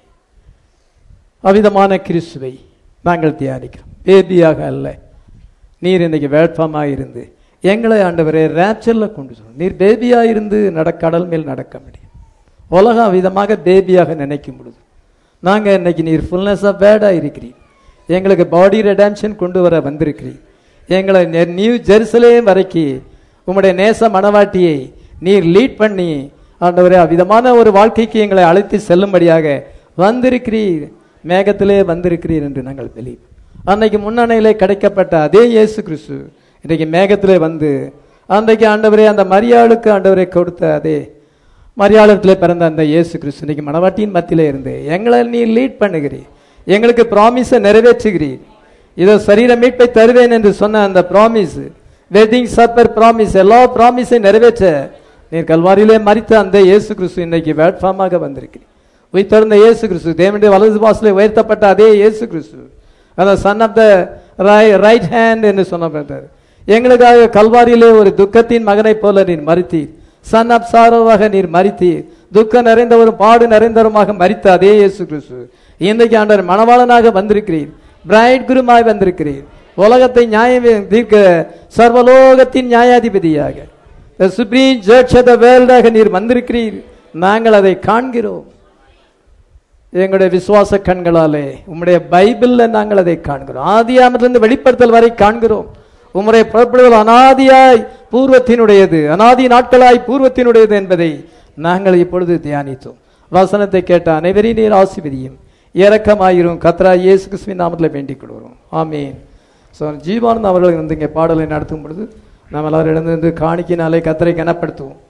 அவிதமான கிறிஸ்துவை நாங்கள் தியானிக்கிறோம் பேபியாக அல்ல நீர் இன்னைக்கு வேட்பமாக இருந்து எங்களை ஆண்டவரே ரேப்சரில் கொண்டு சொல்லணும் நீர் பேபியாக இருந்து நட கடல் மேல் நடக்க முடியும் உலகம் விதமாக பேபியாக நினைக்கும் பொழுது நாங்கள் இன்னைக்கு நீர் ஃபுல்னஸ் ஆஃப் பேடாக இருக்கிறீர் எங்களுக்கு பாடி ரெடாம்ஷன் கொண்டு வர வந்திருக்கிறீர் எங்களை நெ- நியூ ஜெருசலேம் வரைக்கும் உம்முடைய நேச மணவாட்டியை நீர் லீட் பண்ணி ஆண்டவரே அவ்விதமான ஒரு வாழ்க்கைக்கு எங்களை அழைத்து செல்லும்படியாக வந்திருக்கிறீர் மேகத்திலே வந்திருக்கிறீர் என்று நாங்கள் வெளியே அன்னைக்கு முன்னணையிலே கிடைக்கப்பட்ட அதே இயேசு கிறிஸ்து இன்றைக்கு மேகத்திலே வந்து அன்றைக்கு ஆண்டவரே அந்த மரியாளுக்கு ஆண்டவரை கொடுத்த அதே மரியாளத்திலே பிறந்த அந்த இயேசு கிறிஸ்து இன்னைக்கு மணவாட்டியின் மத்தியிலே இருந்து எங்களை நீ லீட் பண்ணுகிறீர் எங்களுக்கு ப்ராமிஸை நிறைவேற்றுகிறீர் இதோ சரீர மீட்பை தருவேன் என்று சொன்ன அந்த ப்ராமிஸ் வெட்டிங் சப்பர் ப்ராமிஸ் எல்லா ப்ராமிஸை நிறைவேற்ற நீர் கல்வாரியிலே மறித்த அந்த இயேசு கிறிஸ்து இன்னைக்கு வேட்பாமாக வந்திருக்கிறீர் உயிர்த்தெழுந்த இயேசு கிறிஸ்து தேவனுடைய வலது வாசலே உயர்த்தப்பட்ட அதே இயேசு கிறிஸ்து அந்த son of the right hand என்று சொன்னப்பட்டார் எங்களுக்காக கல்வாரியிலே ஒரு துக்கத்தின் மகனைப் போல நீர் மறித்தீர் சன் ஆஃப் சாரோவாக நீர் மறித்தீர் துக்கம் நிறைந்தவரும் பாடு நிறைந்தவருமாக மறித்த அதே இயேசு கிறிஸ்து இன்றைக்கு ஆண்டவர் மணவாளனாக வந்திருக்கிறீர் பிரைட் குருமாய் வந்திருக்கிறீர் உலகத்தை நியாயம் தீர்க்க சர்வலோகத்தின் நியாயாதிபதியாக சுப்ரீம் ஜட்ஜ் ஆஃப் த வேர்ல்டாக நீர் வந்திருக்கிறீர் நாங்கள் அதை காண்கிறோம் எங்களுடைய விசுவாச கண்களாலே உம்முடைய பைபிள்ல நாங்கள் அதை காண்கிறோம் ஆதியாமத்திலிருந்து வெளிப்படுத்தல் வரை காண்கிறோம் உம்முடைய புறப்படுதல் அனாதியாய் பூர்வத்தினுடையது அனாதி நாட்களாய் பூர்வத்தினுடையது என்பதை நாங்கள் இப்பொழுது தியானித்தோம் வசனத்தை கேட்ட அனைவரையும் நீர் ஆசிர்வதியும் இரக்கமாயிரும் கத்ரா இயேசு கிறிஸ்துவின் நாமத்தில் வேண்டிக் கொள்கிறோம் ஆமீன் ஸோ ஜீவானந்த் அவர்கள் வந்து இங்கே பாடலை நடத்தும் பொழுது நாம் எல்லாரும் எழுந்திருந்து காணிக்கினாலே கத்தரை கனப்படுத்துவோம்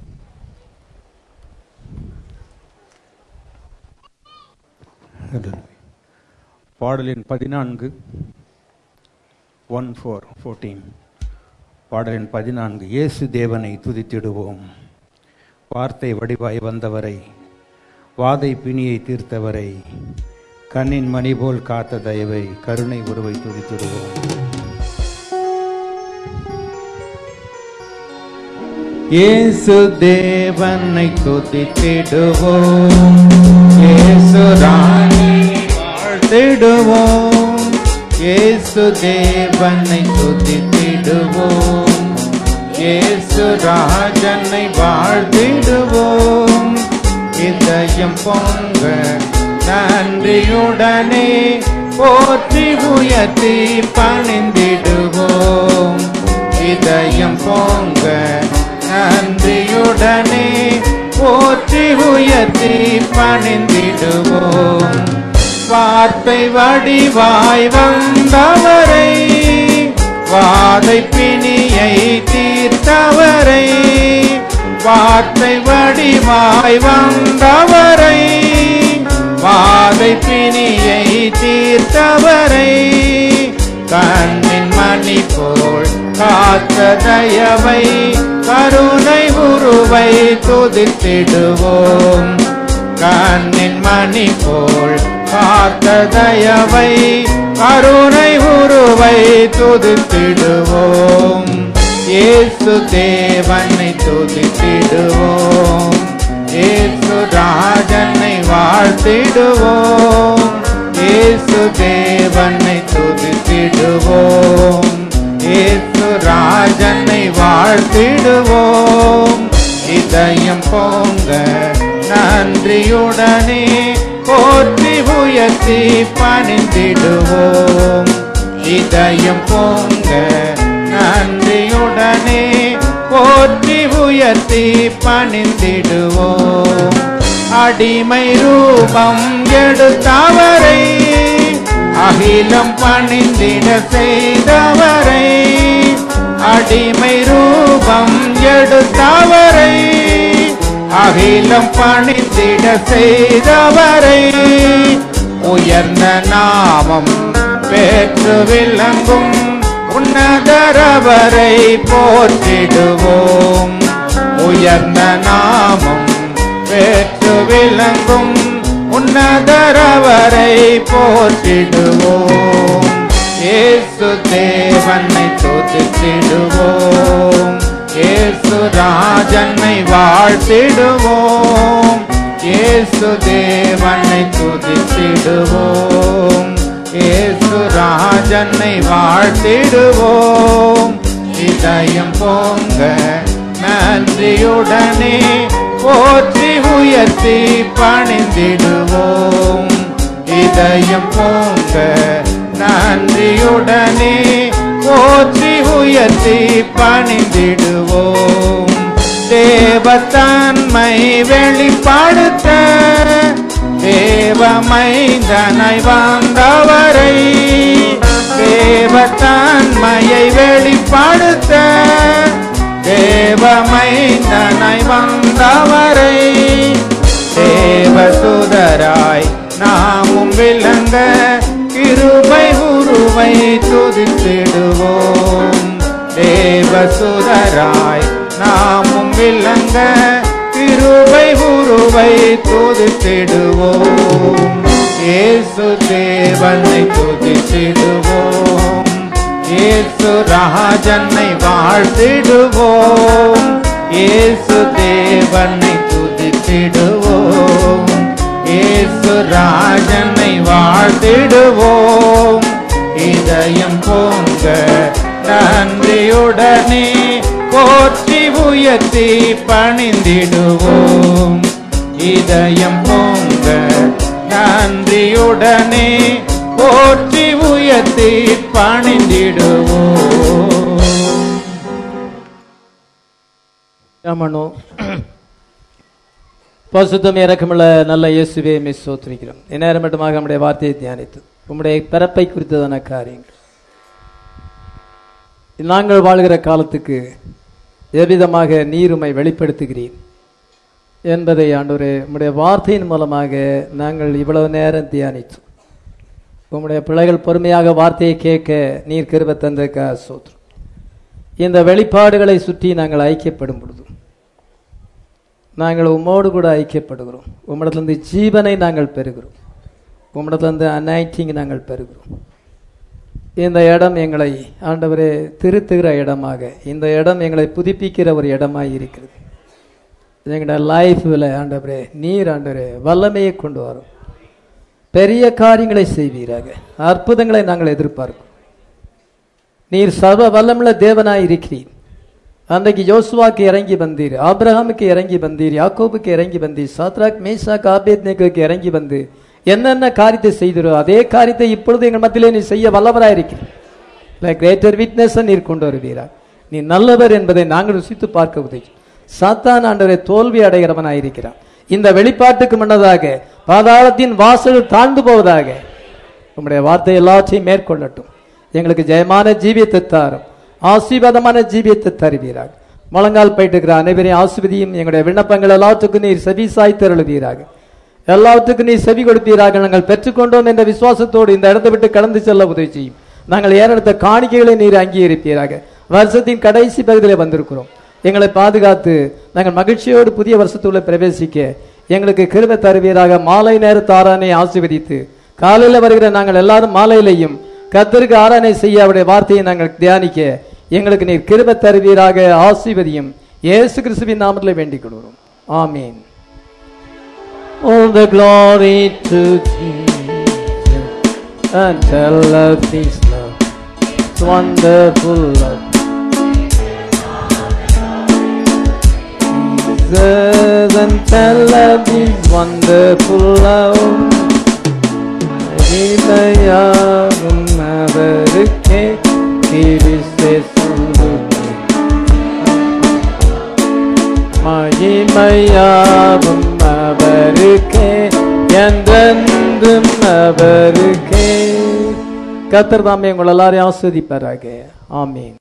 பாடலின் பதினான்கு ஒன் ஃபோர் ஃபோர்டீன் பாடலின் பதினான்கு இயேசு தேவனை துதித்திடுவோம் வார்த்தை வடிவாய் வந்தவரை வாதை பிணியை தீர்த்தவரை கண்ணின் மணி போல் காத்த தயவை கருணை உருவை துதித்திடுவோம் இயேசு தேவனை துதித்திடுவோம் இயேசு ராணி வாழ்த்திடுவோம் இயேசு தேவனை துதித்திடுவோம் இயேசு ராஜனை வாழ்த்திடுவோம் இதயம் பொங்க நன்றியுடனே போற்றி உயர்த்தி பணிந்திடுவோம் இதயம் பொங்க நன்றியுடனே போற்றி உயர்த்தி பணிந்திடுவோம் வார்த்தை வடிவாய் வந்தவரை வாதை பிணியை தீர்த்தவரை வார்த்தை வடிவாய் வந்தவரை வாதை பிணியை தீர்த்தவரை கண்ணின் மணி போல் காத்த தயவை கருணை உருவை துதித்திடுவோம் கண்ணின் மணி போல் காத்த தயவை கருணை உருவை துதித்திடுவோம் இயேசு தேவனை துதித்திடுவோம் இயேசு ராஜனை வாழ்த்திடுவோம் இயேசு தேவனை துதித்திடுவோம் இயேசு ராஜனை வாழ்த்திடுவோம் இதயம் போங்க நன்றியுடனே போற்றி உயர்த்தி பணிந்திடுவோம் இதயம் போங்க நன்றியுடனே போற்றி உயர்த்தி பணிந்திடுவோம் அடிமை ரூபம் எடுத்தவரை அகிலம் பணிந்திட செய்தவரை அடிமை ரூபம் எடுத்தவரை அகிலம் பணிந்திட செய்தவரை உயர்ந்த நாமம் பெற்று விளங்கும் உன்னதரவரை போற்றிடுவோம் உயர்ந்த நாமம் பெற்று விளங்கும் உன்னதரவரை போற்றிடுவோம் இயேசு தேவனை துதித்திடுவோம் இயேசு ராஜனை வாழ்த்திடுவோம் இயேசு தேவனை துதித்திடுவோம் இயேசு ராஜனை வாழ்த்திடுவோம் இதயம் போங்க நன்றியுடனே போற்றி உயர்த்தி பணிந்திடுவோம் இதயம் போங்க நன்றியுடனே போற்றி உயர்த்தி பணிந்திடுவோம் தேவத்தன்மை வெளிப்படுத்த தேவமைந்தனை வந்தவரை தேவத்தன்மையை வெளிப்படுத்த தேவமைந்தனை வந்தவரை தேவசுதராய் நாமும் விளங்க கிருபை உருவை துதித்திடுவோம் தேவசுதராய் நாமும் விளங்க கிருபை உருவை துதித்திடுவோம் இயேசு தேவனை துதித்திடுவோம் இயேசு ராஜனை வாழ்த்திடுவோம் இயேசு தேவனை துதித்திடுவோம் இயேசு ராஜனை வாழ்த்திடுவோம் இதயம் போங்க நன்றியுடனே போற்றி உயர்த்தி பணிந்திடுவோம் இதயம் போங்க நன்றியுடனே போற்றி உயர்த்தி பணிந்திடுவோம் ராமனோ பசுத்தம் இறக்கமுள்ள நல்ல இயேசுவே மிஸ் சோத்திரிக்கிறோம் இந்நேரம் மட்டுமாக நம்முடைய வார்த்தையை தியானித்து உம்முடைய பிறப்பை குறித்ததான காரியங்கள் நாங்கள் வாழ்கிற காலத்துக்கு எவ்விதமாக நீருமை வெளிப்படுத்துகிறீர் என்பதை ஆண்டவரே உம்முடைய வார்த்தையின் மூலமாக நாங்கள் இவ்வளவு நேரம் தியானித்தோம் உம்முடைய பிள்ளைகள் பொறுமையாக வார்த்தையை கேட்க நீர் கிருப தந்ததுக்காக சோத்திரம் இந்த வெளிப்பாடுகளை சுற்றி நாங்கள் ஐக்கியப்படும் பொழுது நாங்கள் உம்மோடு கூட ஐக்கியப்படுகிறோம் உம்மிடத்திலிருந்து ஜீவனை நாங்கள் பெறுகிறோம் உம்மிடத்திலிருந்து அனைட்டிங் நாங்கள் பெறுகிறோம் இந்த இடம் எங்களை ஆண்டவரே திருத்துகிற இடமாக இந்த இடம் எங்களை புதுப்பிக்கிற ஒரு இடமாக இருக்கிறது எங்களோட லைஃப்பில் ஆண்டவரே நீர் ஆண்டவரே வல்லமையை கொண்டு வரும் பெரிய காரியங்களை செய்வீராக அற்புதங்களை நாங்கள் எதிர்பார்க்கிறோம் நீர் சர்வ வல்லமுள்ள தேவனாய் இருக்கிறீர் அன்றைக்கு யோசுவாக்கு இறங்கி வந்தீர் ஆபிரகாமுக்கு இறங்கி வந்தீர் யாக்கோபுக்கு இறங்கி வந்தீர் சாத்ராக் மேஷாக் ஆபேத்நேக்கு இறங்கி வந்து என்னென்ன காரியத்தை செய்தீரோ அதே காரியத்தை இப்பொழுது எங்கள் மத்தியிலே நீ செய்ய வல்லவராய் இருக்கிறீர் கிரேட்டர் விட்னஸ் நீர் கொண்டு வருவீரா நீ நல்லவர் என்பதை நாங்கள் ருசித்து பார்க்க உதவி சாத்தான் ஆண்டவரை தோல்வி அடைகிறவனாயிருக்கிறான் இந்த வெளிப்பாட்டுக்கு முன்னதாக பாதாளத்தின் வாசல் தாழ்ந்து போவதாக உம்முடைய வார்த்தை எல்லாத்தையும் மேற்கொள்ளட்டும் எங்களுக்கு ஜெயமான ஜீவியத்தை தாரும் ஆசீர்வாதமான ஜீவியத்தை தருவீராக முழங்கால் போயிட்டு இருக்கிற அனைவரையும் ஆசிர்வதியும் எங்களுடைய விண்ணப்பங்கள் எல்லாத்துக்கும் நீர் செவி சாய்த்து அருளுவீராக எல்லாத்துக்கும் நீர் செவி கொடுப்பீராக நாங்கள் பெற்றுக்கொண்டோம் என்ற விசுவாசத்தோடு இந்த இடத்தை விட்டு கடந்து செல்ல உதவி செய்யும் நாங்கள் ஏறெடுத்த காணிக்கைகளை நீர் அங்கீகரிப்பீராக வருஷத்தின் கடைசி பகுதியில் வந்திருக்கிறோம் எங்களை பாதுகாத்து நாங்கள் மகிழ்ச்சியோடு புதிய வருஷத்துக்குள்ள பிரவேசிக்க எங்களுக்கு கிருபை தருவீராக மாலை நேர தாரானை ஆசீர்வதித்து காலையில் வருகிற நாங்கள் எல்லாரும் மாலையிலையும் கத்தருக்கு ஆராதனை செய்ய அவருடைய வார்த்தையை நாங்கள் தியானிக்க எங்களுக்கு நீர் கிருபை தருவீராக ஆசீர்வதியும் இயேசு கிறிஸ்துவின் நாமத்தில் வேண்டிக் கொள்கிறோம் ஆமீன் All the glory to Jesus and tell of His love, His wonderful love. Jesus and tell of His wonderful love. மகிமையாகும் அவருக்கே கிறிஸ்தே சொல்லுமே மகிமையாகும் அவருக்கே என்றென்றும் அவருக்கே கத்தர் தாமே உங்கள் எல்லாரையும் ஆஸ்வதிப்பாராக ஆமீன்